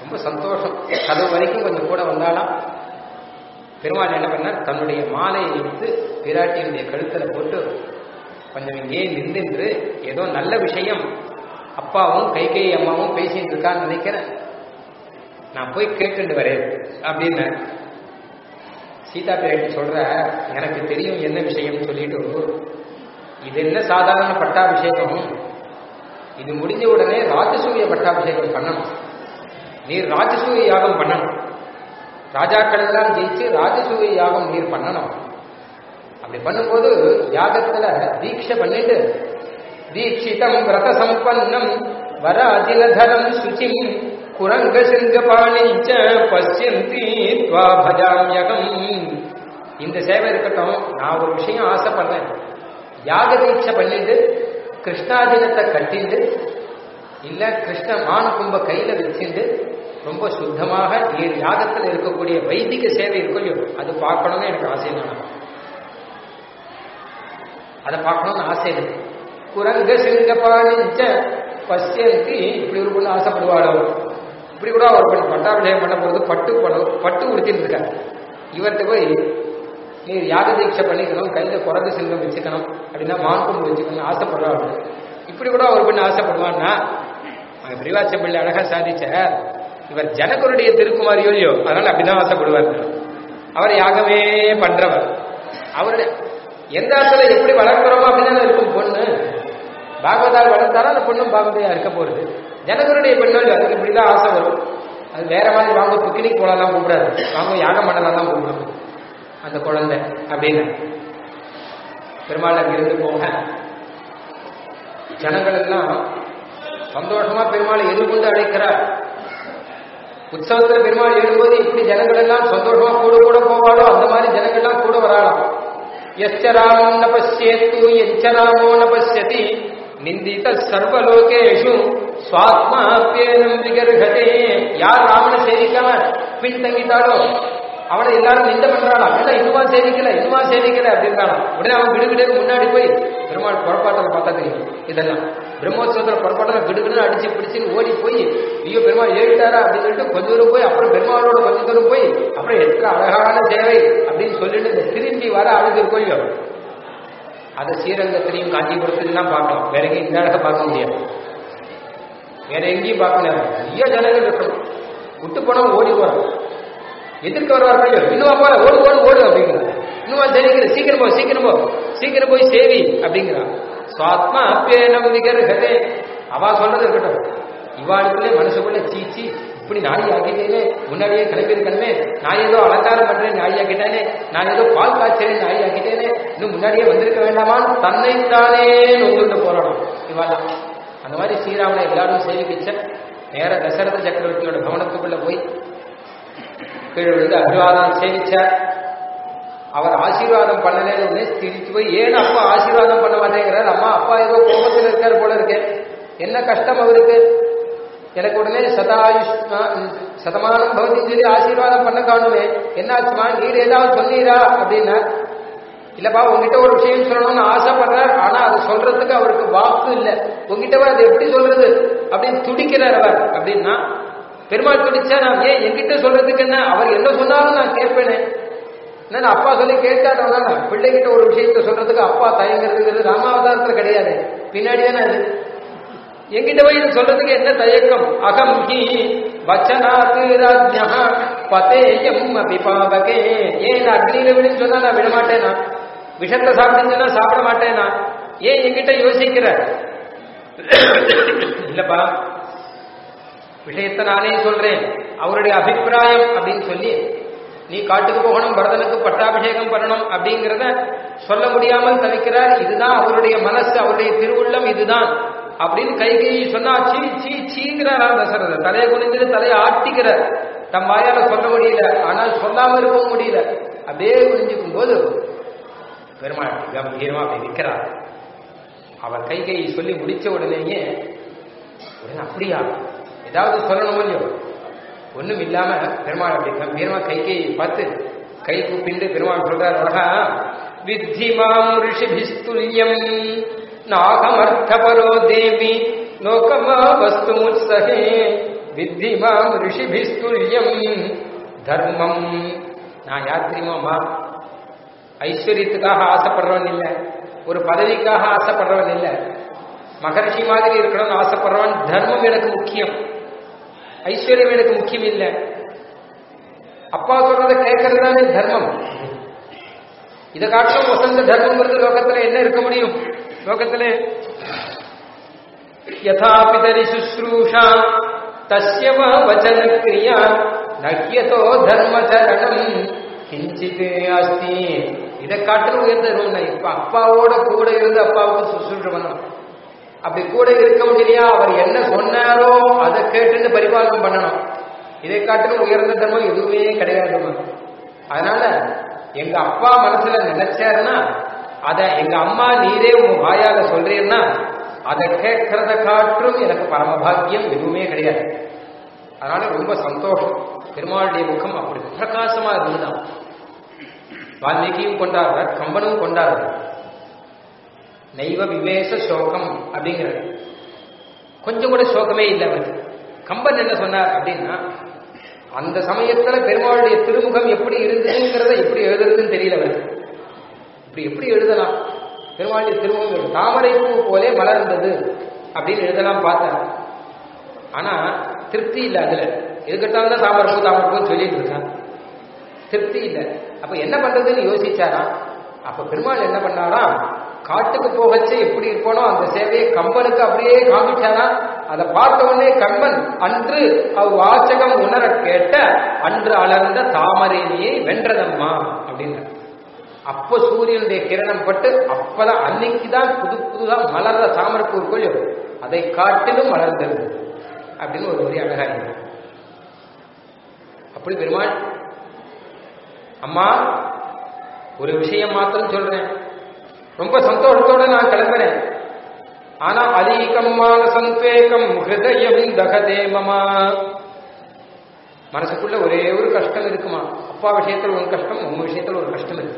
ரொம்ப சந்தோஷம் கதவு வரைக்கும் கொஞ்சம் கூட வந்தாலாம் பெருமாள் என்ன பண்ணார் தன்னுடைய மாலையை எடுத்து பிராட்டியினுடைய கழுத்துல போட்டு கொஞ்சம் இங்கே நின்று ஏதோ நல்ல விஷயம் அப்பாவும் கைகை அம்மாவும் பேசிட்டு இருக்கான்னு நினைக்கிறேன் நான் போய் கேட்டுட்டு வரேன் அப்படின்னு சீதா பிராட்டி சொல்ற எனக்கு தெரியும் என்ன விஷயம் சொல்லிட்டு இது என்ன சாதாரண பட்டாபிஷேகம் இது முடிஞ்ச உடனே ராஜசூய பட்டாபிஷேகம் பண்ணணும் நீர் ராஜசூய யாகம் பண்ணணும் ராஜாக்கள் எல்லாம் ஜெயிச்சு ராஜசூய யாகம் நீர் பண்ணணும் அப்படி பண்ணும்போது யாகத்துல தீட்சை பண்ணிட்டு தீட்சிதம் விரத சம்பன்னம் வர அஜிலதரம் சுச்சிம் குரங்க சிங்கபாணிச்ச பசியந்தி துவா பஜாமியகம் இந்த சேவை இருக்கட்டும் நான் ஒரு விஷயம் ஆசைப்படுறேன் யாக தீட்சை பண்ணிட்டு கிருஷ்ணாஜினத்தை கட்டிண்டு இல்ல கிருஷ்ண மான் கும்ப கையில வச்சுட்டு ரொம்ப சுத்தமாக நீர் யாகத்தில் இருக்கக்கூடிய வைதிக சேவை இருக்கும் அது பார்க்கணும்னு எனக்கு ஆசை நான் அதை பார்க்கணும்னு ஆசை இருக்கு குரங்க சிங்கபாணிச்ச பசியந்தி இப்படி ஒரு பொண்ணு ஆசைப்படுவாளோ இப்படி கூட ஒரு பெண் பட்டாபிஷேகம் பண்ண போது பட்டு படம் பட்டு உடுத்திட்டு இருக்காரு இவர்கிட்ட போய் நீ யாக தீட்சை பண்ணிக்கணும் கையில குரங்கு சிங்கம் வச்சுக்கணும் அப்படின்னா மான்கும்பு வச்சுக்கணும் ஆசைப்படுறாள் இப்படி கூட ஒரு பெண் ஆசைப்படுவான்னா அங்க பிரிவாச்ச பிள்ளை அழகா சாதிச்ச இவர் ஜனகருடைய திருக்குமாரியோ இல்லையோ அதனால அப்படிதான் ஆசைப்படுவார் அவர் யாகமே பண்றவர் அவருடைய எந்த இடத்துல எப்படி வளர்க்கிறோமோ அப்படிதான் இருக்கும் பொண்ணு பாகவதால் வளர்த்தாரா அந்த பொண்ணும் பாகவதையா இருக்க போறது ஜனகருடைய பெண்கள் அதுக்கு இப்படிதான் ஆசை வரும் அது வேற மாதிரி வாங்க பிக்னிக் போலாம் கூப்பிடாது வாங்க யாகம் பண்ணலாம் தான் கூப்பிடும் அந்த குழந்தை அப்படின்னு பெருமாள் அங்கிருந்து போக ஜனங்கள் எல்லாம் சந்தோஷமா பெருமாளை எதிர்கொண்டு அழைக்கிறார் உற்சவத்துல பெருமாள் எழும்போது இப்படி ஜனங்கள் எல்லாம் சந்தோஷமா கூட கூட போவாளோ அந்த மாதிரி ஜனங்கள் எல்லாம் கூட வராளாம் எச்சராமோ ந பசியத்து எச்சராமோ ந பசியதி நிந்தித சர்வலோகேஷு சுவாத்மாப்பியனம் விகர்கதே யார் ராமனை சேவிக்காம பின்தங்கிட்டாலோ அவனை எல்லாரும் நிந்த பண்றானா இல்ல இன்னுமா சேவிக்கல இன்னுமா சேவிக்கல அப்படின்றானா உடனே அவன் விடுவிடுக்கு முன்னாடி போய் பெருமாள் புறப்பாட்டத்தை பார்த்தா தெரியும் இதெல்லாம் பிரம்மோத்சவத்துல புறப்பாட்டத்தை விடுவிடுன்னு அடிச்சு பிடிச்சுன்னு ஓடி போய் ஐயோ பெருமாள் ஏறிட்டாரா அப்படின்னு சொல்லிட்டு கொஞ்ச தூரம் போய் அப்புறம் பெருமாளோட கொஞ்ச தூரம் போய் அப்புறம் எத்தனை அழகான சேவை அப்படின்னு சொல்லிட்டு இந்த திரும்பி வர அழுது இருக்கும் அதை ஸ்ரீரங்கத்திலையும் காஞ்சிபுரத்திலையும் தான் பார்க்கலாம் வேற எங்கேயும் இந்த இடத்த பார்க்க முடியாது வேற எங்கேயும் பார்க்க முடியாது நிறைய ஜனங்கள் இருக்கணும் விட்டு போனா ஓடி போறோம் எதிர்க்க வருவார்கள் இன்னும் போற ஓடு ஓடு ஓடு அப்படிங்கிறார் இன்னும் தெரிவிக்கிற சீக்கிரம் போ சீக்கிரம் போ சீக்கிரம் போய் சேவி அப்படிங்கிறான் சுவாத்மா அப்பியனம் விகர்கதே அவா சொல்றது இருக்கட்டும் இவாளுக்குள்ளே மனசுக்குள்ளே சீச்சி இப்படி நாடி ஆக்கிட்டேனே முன்னாடியே கிளம்பியிருக்கணுமே நான் ஏதோ அலங்காரம் பண்றேன் நாடி ஆக்கிட்டேனே நான் ஏதோ பால் காய்ச்சறேன் நாடி ஆக்கிட்டேனே இன்னும் முன்னாடியே வந்திருக்க வேண்டாமான்னு தன்னைத்தானே நொந்துட்டு போராடும் இவாள் அந்த மாதிரி ஸ்ரீராமனை எல்லாரும் சேவிக்கிச்ச நேர தசரத சக்கரவர்த்தியோட கவனத்துக்குள்ள போய் கீழே விழுந்து அபிவாதம் சேவிச்சார் அவர் ஆசீர்வாதம் பண்ணலன்னு உடனே திருச்சி போய் ஏன் அப்பா ஆசீர்வாதம் பண்ண மாட்டேங்கிறார் அம்மா அப்பா ஏதோ கோபத்தில் இருக்கார் போல இருக்கு என்ன கஷ்டம் அவருக்கு எனக்கு உடனே சதாயுஷ் சதமானம் பகுதின்னு சொல்லி ஆசீர்வாதம் பண்ண காணுமே என்னாச்சுமா நீர் ஏதாவது சொன்னீரா அப்படின்னா இல்லப்பா உங்ககிட்ட ஒரு விஷயம் சொல்லணும்னு ஆசைப்படுறார் ஆனா அது சொல்றதுக்கு அவருக்கு வாக்கு இல்லை உங்ககிட்ட அதை எப்படி சொல்றது அப்படின்னு துடிக்கிறார் அவர் அப்படின்னா பெருமாள் துடிச்சா நான் ஏன் என்கிட்ட சொல்றதுக்கு என்ன அவர் என்ன சொன்னாலும் நான் கேட்பேனே என்ன அப்பா சொல்லி கேட்டாட்டோம்னா பிள்ளைகிட்ட ஒரு விஷயத்த சொல்றதுக்கு அப்பா தயங்குறதுங்கிறது ராமாவதாரத்துல கிடையாது பின்னாடி தானே அது என்கிட்ட போய் இது சொல்றதுக்கு என்ன தயக்கம் அகம் ஹி வச்சனாத்து ராஜ்யா பதேயம் அபிபாவகே ஏன் அக்னியில விடுன்னு சொன்னா நான் விட மாட்டேனா விஷத்தை சாப்பிடுங்கன்னா சாப்பிட மாட்டேனா ஏன் என்கிட்ட யோசிக்கிற இல்லப்பா விஷயத்தை நானே சொல்றேன் அவருடைய அபிப்பிராயம் அப்படின்னு சொல்லி நீ காட்டுக்கு போகணும் பரதனுக்கு பட்டாபிஷேகம் பண்ணணும் அப்படிங்கிறத சொல்ல முடியாமல் தவிக்கிறார் இதுதான் அவருடைய மனசு அவருடைய திருவுள்ளம் இதுதான் அப்படின்னு கை கை சொன்னா சீ சீ சீங்கிறாராம் தசரதர் தலையை குனிந்துட்டு தலையை ஆட்டிக்கிறார் தம் வாயால சொல்ல முடியல ஆனால் சொல்லாம இருக்கவும் முடியல அப்படியே குனிஞ்சுக்கும் போது பெருமாள் கம்பீரமா அப்படி நிற்கிறார் அவர் கை கை சொல்லி முடிச்ச உடனேயே உடனே அப்படியா ஏதாவது சொல்லணும் இல்லையோ ஒண்ணும் இல்லாம பெருமாள் அப்படி கம்பீரமா கை கை பார்த்து கை கூப்பிண்டு பெருமாள் சொல்றார் அழகா வித்தி மாம் ரிஷிபிஸ்துல்யம் நாகமர்த்தபரோ தேவி லோகமா வஸ்து முத்சகே வித்தி மாம் ரிஷிபிஸ்துல்யம் தர்மம் நான் யார் தெரியுமாமா ஐஸ்வர்யத்துக்காக ஆசைப்படுறவன் இல்லை ஒரு பதவிக்காக ஆசைப்படுறவன் இல்லை மகர்ஷி மாதிரி இருக்கணும்னு ஆசைப்படுறவன் தர்மம் எனக்கு முக்கியம் ஐஸ்வர்யம் எனக்கு முக்கியம் இல்லை அப்பா சொல்றதை கேட்கறது தானே தர்மம் இதை காட்டிலும் வசந்த தர்மங்கிறது லோகத்துல என்ன இருக்க முடியும் லோகத்துல யதா பிதரி சுஸ்ரூஷா தஸ்ய வ வச்சன கிரியா நக்கியதோ தர்மச்சரணம் கிஞ்சித் அஸ்தி இதை காட்டிலும் உயர்ந்த தர்மம் தான். இப்ப அப்பாவோட கூட இருந்து அப்பாவுக்கு சுசுரூஷ பண்ணணும் அப்படி கூட இருக்க முடியலையா அவர் என்ன சொன்னாரோ அதை கேட்டுன்னு பரிபாலனம் பண்ணணும் இதை காட்டிலும் உயர்ந்த தர்மம் எதுவுமே கிடையாதுமா அதனால எங்க அப்பா மனசுல நினைச்சாருன்னா அத எங்க அம்மா நீரே உங்க வாயால சொல்றீன்னா அதை கேட்கறத காற்றும் எனக்கு பரமபாக்கியம் எதுவுமே கிடையாது அதனால ரொம்ப சந்தோஷம் பெருமாளுடைய முகம் அப்படி பிரகாசமா இருந்துதான் வால்மீகியும் கொண்டாடுறார் கம்பனும் கொண்டாடுறார் நைவ விவேச சோகம் அப்படிங்கிறது கொஞ்சம் கூட சோகமே இல்லை அவருக்கு கம்பன் என்ன சொன்னார் அப்படின்னா அந்த சமயத்துல பெருமாளுடைய திருமுகம் எப்படி இருந்ததுங்கிறத எப்படி எழுதுறதுன்னு தெரியல அவருக்கு இப்படி எப்படி எழுதலாம் பெருமாளுடைய திருமுகம் தாமரை பூ போலே மலர்ந்தது அப்படின்னு எழுதலாம் பார்த்தேன் ஆனா திருப்தி இல்லை அதுல எதுக்கிட்டாலும் தான் தாமரை பூ தாமரை பூன்னு சொல்லிட்டு இருக்கான் திருப்தி இல்லை அப்ப என்ன பண்றதுன்னு யோசிச்சாராம் அப்ப பெருமாள் என்ன பண்ணாராம் காட்டுக்கு போகச்சு எப்படி இருப்பானோ அந்த சேவையை கம்பனுக்கு அப்படியே காமிச்சாரா அதை பார்த்த உடனே கம்பன் அன்று அவ் வாசகம் உணர கேட்ட அன்று அலர்ந்த தாமரையிலேயே வென்றதம்மா அப்படின்னு அப்போ சூரியனுடைய கிரணம் பட்டு அப்பதான் அன்னைக்கு தான் புது புதுதா மலர்ற தாமரைப்பூ கொள்ளும் அதை காட்டிலும் மலர்ந்தது அப்படின்னு ஒரு வரி அழகா இருக்கு அப்படி பெருமாள் அம்மா ஒரு விஷயம் மாத்திரம் சொல்றேன் ரொம்ப சந்தோஷத்தோட நான் கிளம்புறேன் ஆனா அதீகம் மானசந்தேகம் ஹிருதயம் தகதே மமா மனசுக்குள்ள ஒரே ஒரு கஷ்டம் இருக்குமா அப்பா விஷயத்துல ஒரு கஷ்டம் உங்க விஷயத்துல ஒரு கஷ்டம் இருக்கு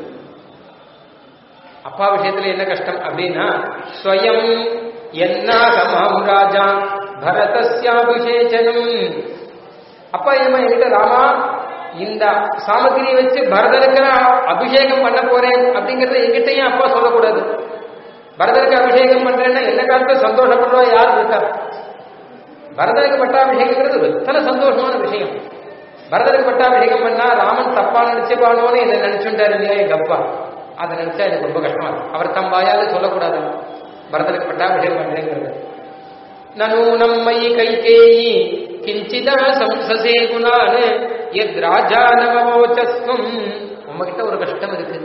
அப்பா விஷயத்துல என்ன கஷ்டம் அப்படின்னா ஸ்வயம் என்னாகமாம் ராஜா பரதஸ்யாபிஷேச்சனம் அப்பா ஏமா என்கிட்ட ராமா இந்த சாமகிரியை வச்சு பரதனுக்கு நான் அபிஷேகம் பண்ண போறேன் அப்படிங்கறத என்கிட்டயும் அப்பா சொல்லக்கூடாது பரதனுக்கு அபிஷேகம் பண்றேன்னா என்ன காலத்துல சந்தோஷப்படுறா யார் இருக்கா பரதனுக்கு பட்டாபிஷேகங்கிறது எத்தனை சந்தோஷமான விஷயம் பரதனுக்கு பட்டாபிஷேகம் பண்ணா ராமன் தப்பா நினைச்சுப்பானோன்னு என்ன நினைச்சுட்டாரு இல்லையா எங்க அப்பா அதை நினைச்சா எனக்கு ரொம்ப கஷ்டமா இருக்கு அவர் தம் வாயால சொல்லக்கூடாது பரதனுக்கு பட்டாபிஷேகம் பண்றேங்கிறது நனூனம் மயி கைகேயி கிஞ்சிதா சம்சசே குணான் எத் ராஜா நவமோச்சஸ்வம் உங்ககிட்ட ஒரு கஷ்டம் இருக்கு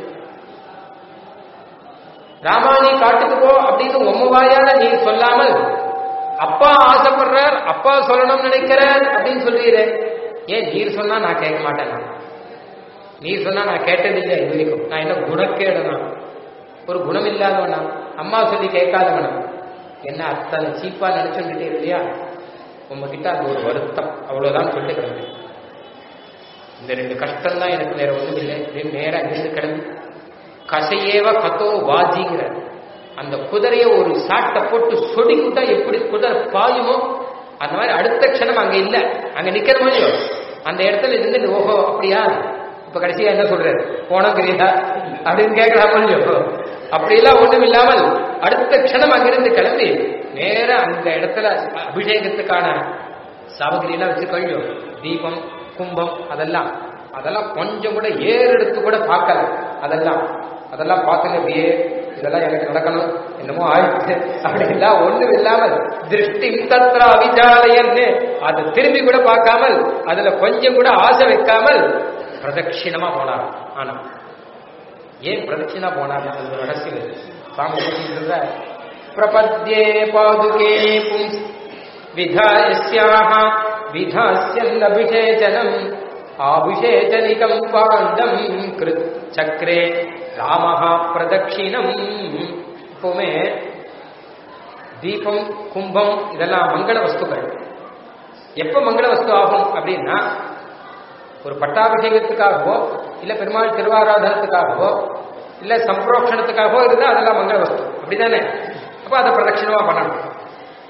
ராமா நீ காட்டுக்கு போ அப்படின்னு உம்ம வாயால நீ சொல்லாமல் அப்பா ஆசைப்படுறார் அப்பா சொல்லணும்னு நினைக்கிறார் அப்படின்னு சொல்றீரே ஏன் நீர் சொன்னா நான் கேட்க மாட்டேன் நீர் சொன்னா நான் கேட்டதில்லை இது வரைக்கும் நான் என்ன குணக்கேடுனா ஒரு குணம் இல்லாதவனா அம்மா சொல்லி கேட்காதவனா என்ன அத்தனை சீப்பா நினைச்சுட்டே இல்லையா உங்ககிட்ட அது ஒரு வருத்தம் அவ்வளவுதான் சொல்லிக்கிறேன் இந்த ரெண்டு கஷ்டம் தான் எனக்கு வேற ஒண்ணும் இல்லை அப்படின்னு நேரம் அங்கிருந்து கிளம்பி கசையேவ கதோ வாஜிங்கிற அந்த குதிரைய ஒரு சாட்டை போட்டு சொடிக்கிட்டா எப்படி குதிரை பாயுமோ அந்த மாதிரி அடுத்த க்ஷணம் அங்க இல்ல அங்க நிக்கிற முடியோ அந்த இடத்துல இருந்து ஓஹோ அப்படியா இப்ப கடைசியா என்ன சொல்றாரு போனோங்கிறியா அப்படின்னு கேட்கறா முடியோ அப்படியெல்லாம் ஒண்ணும் இல்லாமல் அடுத்த க்ஷணம் அங்கிருந்து கிளம்பி நேர அந்த இடத்துல அபிஷேகத்துக்கான சாமகிரியெல்லாம் வச்சு கழியும் தீபம் கும்பம் அதெல்லாம் அதெல்லாம் கொஞ்சம் கூட ஏறெடுத்து கூட பார்க்கல அதெல்லாம் அதெல்லாம் பார்த்துங்க அப்படியே இதெல்லாம் எனக்கு நடக்கணும் என்னமோ ஆயிடுச்சு அப்படிலாம் ஒண்ணும் இல்லாமல் திருஷ்டி தத்ரா அவிச்சாலயன்னு அதை திரும்பி கூட பார்க்காமல் அதுல கொஞ்சம் கூட ஆசை வைக்காமல் பிரதட்சிணமா போனார் ஆனா ஏன் பிரதட்சிணா போனார் அது ஒரு ரகசியம் இருக்கு. சாமி சொல்ற பிரபத்யே பாதுகே பும்ஸ் விதாயஸ்யாக விதாஸ்யன்னபிஷேச்சனம் ஆபிஷேச்சனிகம் பாண்டம் கிருத் சக்கரே ராமஹா பிரதட்சிணம் எப்பவுமே தீபம் கும்பம் இதெல்லாம் மங்கள வஸ்துக்கள் எப்ப மங்கள வஸ்து ஆகும் அப்படின்னா ஒரு பட்டாபிஷேகத்துக்காகவோ இல்ல பெருமாள் திருவாராதனத்துக்காகவோ இல்ல சம்பிரோஷணத்துக்காகவோ இருந்தா அதெல்லாம் மங்கள வஸ்து அப்படிதானே அப்ப அதை பிரதட்சிணமா பண்ணணும்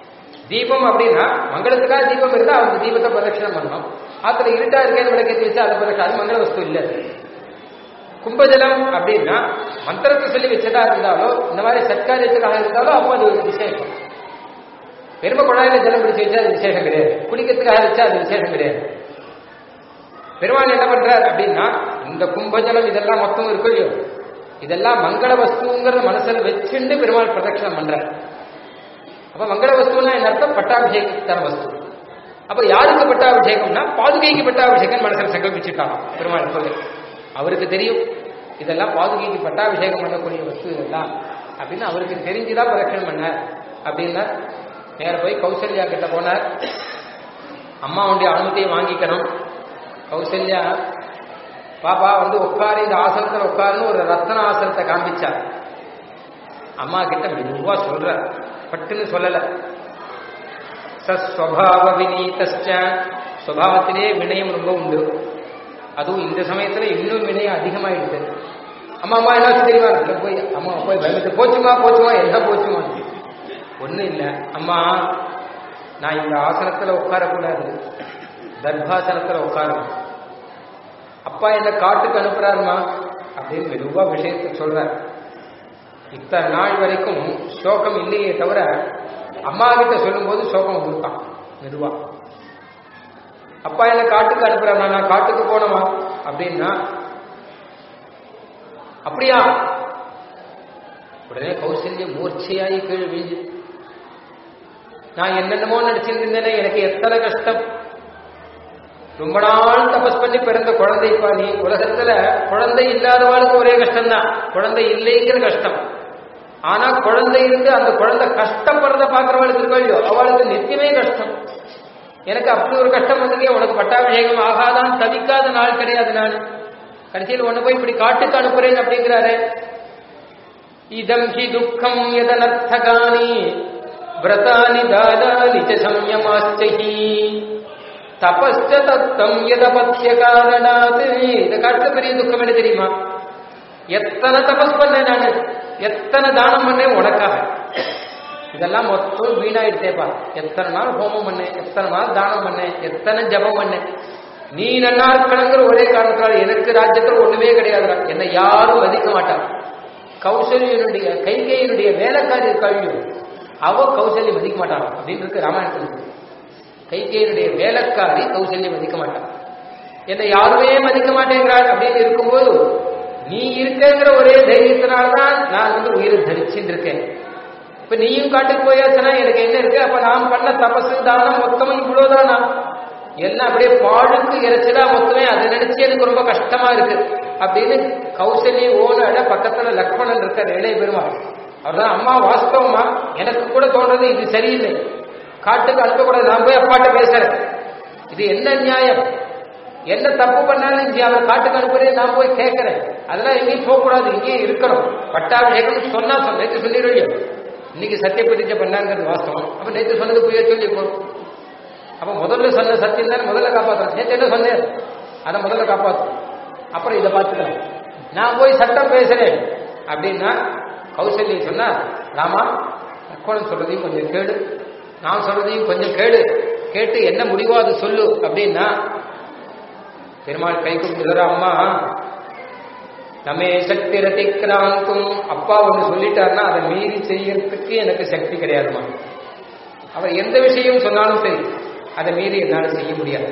தீபம் அப்படின்னா மங்களத்துக்காக தீபம் இருந்தா அந்த தீபத்தை பிரதட்சணம் பண்ணணும் ஆத்துல இருட்டா இருக்கேன்னு விளக்கேற்றி வச்சா அதை பிரதட்சணம் அது மங்கள வஸ்து இல்லை கும்பஜலம் அப்படின்னா மந்திரத்தை சொல்லி வச்சதா இருந்தாலோ இந்த மாதிரி சத்காரியத்துக்காக இருந்தாலோ அப்போ அது ஒரு விசேஷம் பெருமை குழாயில ஜலம் பிடிச்சு வச்சா அது விசேஷம் கிடையாது குடிக்கிறதுக்காக வச்சா அது விசேஷம் கிடையாது பெருமாள் என்ன பண்றார் அப்படின்னா இந்த கும்பஜலம் இதெல்லாம் மொத்தம் இருக்கு இல்லையோ இதெல்லாம் மங்கள வஸ்துங்கிறத மனசுல வச்சுட்டு பெருமாள் பிரதட்சணம் பண்றார் அப்ப மங்கள வஸ்துன்னா என்ன அர்த்தம் பட்டாபிஷேகத்தான வஸ்து அப்ப யாருக்கு பட்டாபிஷேகம்னா பாதுகைக்கு பட்டாபிஷேகம் மனசுல சங்கல்பிச்சுட்டாங்க பெருமாள் சொல்லி அவருக்கு தெரியும் இதெல்லாம் பாதுகைக்கு பட்டாபிஷேகம் பண்ணக்கூடிய வஸ்து இதெல்லாம் அப்படின்னு அவருக்கு தெரிஞ்சுதான் பிரதட்சணம் பண்ணார் அப்படின்னா நேர போய் கௌசல்யா கிட்ட போனார் அம்மாவுடைய அனுமதியை வாங்கிக்கணும் கௌசல்யா பாப்பா வந்து உட்காரு இந்த ஆசனத்துல உட்காருன்னு ஒரு ரத்தன ஆசனத்தை காண்பிச்சார் அம்மா கிட்ட மெதுவா சொல்ற பட்டுன்னு சொல்லல சஸ்வபாவ வினீதஸ்ச சுவாவத்திலே வினயம் ரொம்ப உண்டு அதுவும் இந்த சமயத்துல இன்னும் வினயம் அதிகமாயிடுது அம்மா அம்மா என்ன தெரியுமா இல்ல போய் அம்மா போய் பயந்துட்டு போச்சுமா போச்சுமா என்ன போச்சுமா ஒண்ணும் இல்ல அம்மா நான் இந்த ஆசனத்துல உட்காரக்கூடாது தர்பாசனத்துல உட்காரணும் அப்பா என்ன காட்டுக்கு அனுப்புறாருமா அப்படின்னு மெதுவா விஷயத்தை சொல்றார் இத்தனை நாள் வரைக்கும் சோகம் இல்லையே தவிர அம்மா கிட்ட சொல்லும்போது சோகம் வந்துருக்கான் மெதுவா அப்பா என்ன காட்டுக்கு அனுப்புறாங்க நான் காட்டுக்கு போனோமா அப்படின்னா அப்படியா உடனே கௌசல்ய மூர்ச்சையாகி கீழே விழுந்து நான் என்னென்னமோ நடிச்சிட்டு இருந்தேனே எனக்கு எத்தனை கஷ்டம் ரொம்ப நாள் தபஸ் பண்ணி பிறந்த குழந்தைப்பா நீ உலகத்துல குழந்தை இல்லாதவாளுக்கு ஒரே கஷ்டம் தான் குழந்தை இல்லைங்கிற கஷ்டம் ஆனா குழந்தை இருந்து அந்த குழந்தை கஷ்டப்படுறத பாக்குறவளுக்கு இருக்கோ அவளுக்கு நித்தியமே கஷ்டம் எனக்கு அப்படி ஒரு கஷ்டம் வந்ததே உனக்கு பட்டாபிஷேகம் ஆகாதான் தவிக்காத நாள் கிடையாது நான் கடைசியில் ஒண்ணு போய் இப்படி காட்டுக்கு அனுப்புறேன் அப்படிங்கிறாரு இதம் ஹி துக்கம் எதனர்த்தகானி விரதானி தாதானி ச சம்யமாச்சகி தபஸ்ச தத்தம் எதபத்திய காரணாது இதை காட்டுல பெரிய துக்கம் என்ன தெரியுமா எத்தனை தபஸ் பண்ணேன் நானு எத்தனை தானம் பண்ணேன் உனக்காக இதெல்லாம் மொத்தம் வீணாயிட்டேப்பா எத்தனை நாள் ஹோமம் பண்ணேன் எத்தனை நாள் தானம் பண்ணேன் எத்தனை ஜபம் பண்ணேன் நீ நல்லா இருக்கணுங்கிற ஒரே காரணத்தால் எனக்கு ராஜ்யத்தில் ஒண்ணுமே கிடையாதுடா என்னை யாரும் மதிக்க மாட்டான் கௌசல்யனுடைய கைகையினுடைய வேலைக்காரி கழிவு அவ கௌசல்யம் மதிக்க மாட்டான் அப்படின்னு இருக்கு ராமாயணத்தில் கைகையினுடைய வேலைக்காரி கௌசல்யம் மதிக்க மாட்டான் என்னை யாருமே மதிக்க மாட்டேங்கிறாள் அப்படின்னு இருக்கும்போது நீ இருக்கங்கிற ஒரே தைரியத்தினால்தான் நான் வந்து உயிரை தரிச்சுட்டு இருக்கேன் இப்ப நீயும் காட்டுக்கு போயாச்சுன்னா எனக்கு என்ன இருக்கு அப்ப நான் பண்ண தபசு தானம் மொத்தமும் இவ்வளவுதானா எல்லாம் அப்படியே பாழுக்கு இறைச்சலா மொத்தமே அதை நினைச்சு எனக்கு ரொம்ப கஷ்டமா இருக்கு அப்படின்னு கௌசல்ய ஓனோட பக்கத்துல லக்ஷ்மணன் இருக்கார் இளைய பெருமாள் அவர்தான் அம்மா வாஸ்தவமா எனக்கு கூட தோன்றது இது சரியில்லை காட்டுக்கு அனுப்பக்கூடாது நான் போய் அப்பாட்ட பேசுறேன் இது என்ன நியாயம் என்ன தப்பு பண்ணாலும் இங்கே அவர் காட்டுக்கு அனுப்புறேன் நான் போய் கேட்கிறேன் அதெல்லாம் எங்கேயும் போகக்கூடாது இங்கேயும் இருக்கணும் பட்டாபிஷேகம் சொன்னா சொன்ன நேற்று சொல்லிடுவீங்க இன்னைக்கு சத்திய பிரதிஜை பண்ணாங்கிறது வாஸ்தவம் அப்ப நேற்று சொன்னது புரிய சொல்லி போறோம் அப்ப முதல்ல சொன்ன சத்தியம் தானே முதல்ல காப்பாற்றணும் நேற்று என்ன சொன்னேன் அதை முதல்ல காப்பாற்றும் அப்புறம் இதை பார்த்துக்கலாம் நான் போய் சட்டம் பேசுறேன் அப்படின்னா கௌசல்யா சொன்னா ராமா லக்ஷ்மணன் சொல்றதையும் கொஞ்சம் கேடு நான் சொல்றதையும் கொஞ்சம் கேடு கேட்டு என்ன முடிவோ அது சொல்லு அப்படின்னா பெருமாள் கை கொடுத்துக்கிற அம்மா நம்மே சக்தி ரதிக்ராந்தும் அப்பா ஒன்று சொல்லிட்டாருன்னா அதை மீறி செய்யறதுக்கு எனக்கு சக்தி கிடையாதுமா அவர் எந்த விஷயம் சொன்னாலும் சரி அதை மீறி என்னால் செய்ய முடியாது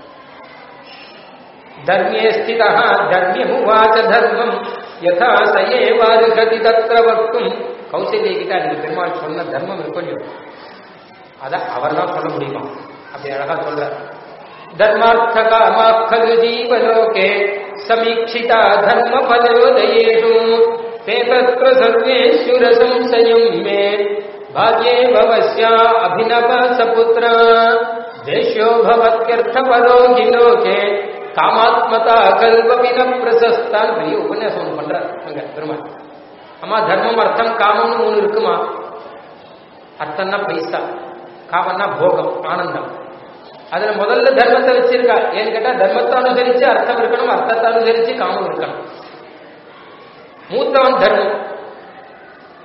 தர்மியே ஸ்திதா தர்மியமுவாச்ச தர்மம் யதா சயேவாருகதி தத்திர வக்தும் கௌசல்ய கிட்ட அதுக்கு பெருமாள் சொன்ன தர்மம் இருக்கும் அத அவர் தான் சொல்ல முடியுமா அப்படி அழகா சொல்ற தர்மார்த்த காமாக்கலு ஜீவலோகே சமீட்சிதா தர்ம பலோதயேஷு தே தத்ர சர்வேஸ்வர சம்சயம் மே பாக்யே பவஸ்யா அபிநவ சபுத்ர தேஷ்யோ பவத்யர்த்த பரோகி லோகே காமாத்மதா கல்வபின பிரசஸ்தான் பெரிய உபன்யாசம் ஒன்று பண்ற அங்க பெருமாள் அம்மா தர்மம் அர்த்தம் காமம்னு மூணு இருக்குமா அர்த்தம்னா பைசா காமம்னா போகம் ஆனந்தம் அதுல முதல்ல தர்மத்தை வச்சிருக்கா ஏன்னு கேட்டா தர்மத்தை அனுசரிச்சு அர்த்தம் இருக்கணும் அர்த்தத்தை அனுசரிச்சு காமம் இருக்கணும் மூத்தவன் தர்மம்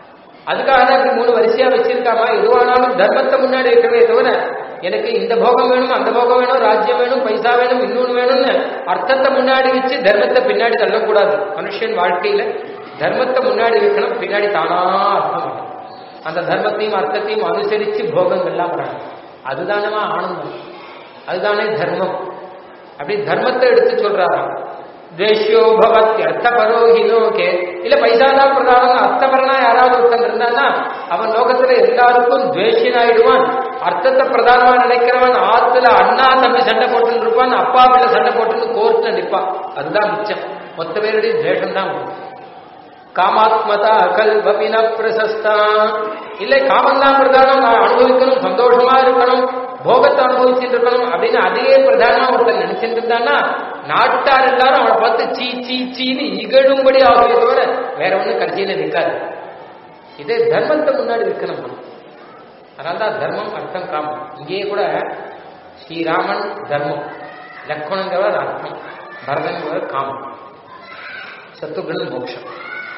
அதுக்காக தான் இப்படி மூணு வரிசையா வச்சிருக்காமா எதுவானாலும் தர்மத்தை முன்னாடி வைக்கவே தவிர எனக்கு இந்த போகம் வேணும் அந்த போகம் வேணும் ராஜ்யம் வேணும் பைசா வேணும் இன்னொன்னு வேணும்னு அர்த்தத்தை முன்னாடி வச்சு தர்மத்தை பின்னாடி தள்ளக்கூடாது மனுஷன் வாழ்க்கையில தர்மத்தை முன்னாடி வைக்கணும் பின்னாடி தானா அர்த்தம் வரும். அந்த தர்மத்தையும் அர்த்தத்தையும் அனுசரிச்சு போகங்கள்லாம் வராங்க அதுதானமா ஆனந்தம் அதுதானே தர்மம் அப்படி தர்மத்தை எடுத்து சொல்றாராம் தேஷ்யோ பவத் அர்த்தபரோஹி லோகே இல்ல பைசா தான் பிரதானம் அர்த்தபரனா யாராவது ஒருத்தன் இருந்தான்னா அவன் லோகத்துல எல்லாருக்கும் துவேஷினாயிடுவான் அர்த்தத்தை பிரதானமா நினைக்கிறவன் ஆத்துல அண்ணா தம்பி சண்டை போட்டுன்னு இருப்பான் அப்பா பிள்ளை சண்டை போட்டுன்னு கோர்ட்ல நிப்பான் அதுதான் மிச்சம் மொத்த பேருடைய துவேஷம் தான் உண்டு. காமாத்மதா கல்வபின பிரசஸ்தா இல்லை காமந்தான் பிரதானம் நான் அனுபவிக்கணும் சந்தோஷமா இருக்கணும் போகத்தை அனுபவிச்சுட்டு இருக்கணும் அப்படின்னு அதையே பிரதானமா ஒருத்தன் நினைச்சிட்டு இருந்தான்னா நாட்டார் எல்லாரும் அவனை பார்த்து சீ சீ சீன்னு இகழும்படி ஆகுமே தவிர வேற ஒண்ணும் கடைசியில நிற்காது இதே தர்மத்தை முன்னாடி வைக்கணும் நம்ம. அதனால்தான் தர்மம் அர்த்தம் காமம் இங்கேயே கூட ஸ்ரீராமன் தர்மம் லக்ஷ்மணங்கிறவர் அர்த்தம் பரதங்கிறவர் காமம் சத்துகுணன் மோட்சம்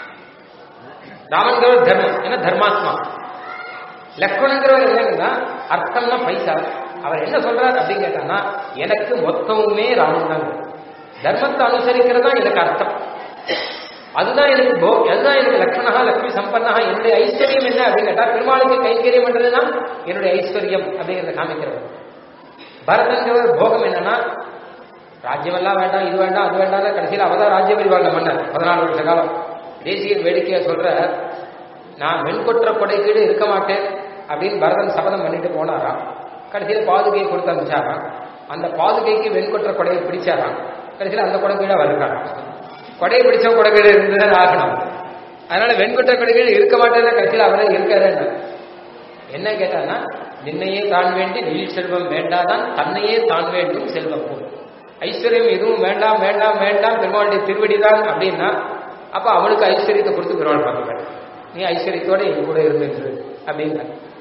ராமன்கிறவர் தர்மம் ஏன்னா தர்மாத்மா லக்ஷ்மணங்கிறவர் என்னங்கன்னா அர்த்தம்னா பைசா அவர் என்ன சொல்றார் அப்படின்னு கேட்டான்னா எனக்கு மொத்தமுமே ராமன் தான் தர்மத்தை அனுசரிக்கிறதா எனக்கு அர்த்தம் அதுதான் எனக்கு போ அதுதான் எனக்கு லக்ஷ்மணா லக்ஷ்மி சம்பன்னா என்னுடைய ஐஸ்வர்யம் என்ன அப்படின்னு கேட்டா பெருமாளுக்கு கைங்கரியம் பண்றதுதான் என்னுடைய ஐஸ்வர்யம் அப்படிங்கிறத காமிக்கிறது பரதங்கிறவர் போகம் என்னன்னா ராஜ்யமெல்லாம் வேண்டாம் இது வேண்டாம் அது வேண்டாம் கடைசியில் அவதான் ராஜ்யம் அறிவாங்க மன்னர் பதினாலு வருஷ காலம் தேசிய வேடிக்கையா சொல்ற நான் வெண்கொற்ற கொடை கீழே இருக்க மாட்டேன் அப்படின்னு பரதன் சபதம் பண்ணிட்டு போனாராம் கடைசியில் பாதுகையை கொடுத்து அனுப்பிச்சாராம் அந்த பாதுகைக்கு வெண்கொற்ற கொடையை பிடிச்சாராம் கடைசியில் அந்த கொடை கீழே வருகிறாராம் கொடையை பிடிச்ச கொடை கீழே இருந்துதான் ஆகணும் அதனால வெண்கொற்ற கொடை கீழே இருக்க மாட்டேன்னு கடைசியில் அவரே இருக்காருன்னு என்ன கேட்டான்னா நின்னையே தான் வேண்டி நீல் செல்வம் வேண்டாதான் தன்னையே தான் வேண்டும் செல்வம் போல் ஐஸ்வர்யம் எதுவும் வேண்டாம் வேண்டாம் வேண்டாம் பெருமாளுடைய திருவடிதான் அப்படின்னா அப்ப அவனுக்கு ஐஸ்வர்யத்தை கொடுத்து பெருமாள் பார்க்க நீ ஐஸ்வர்யத்தோட என் கூட இருந்துரு அப்படிங்கிற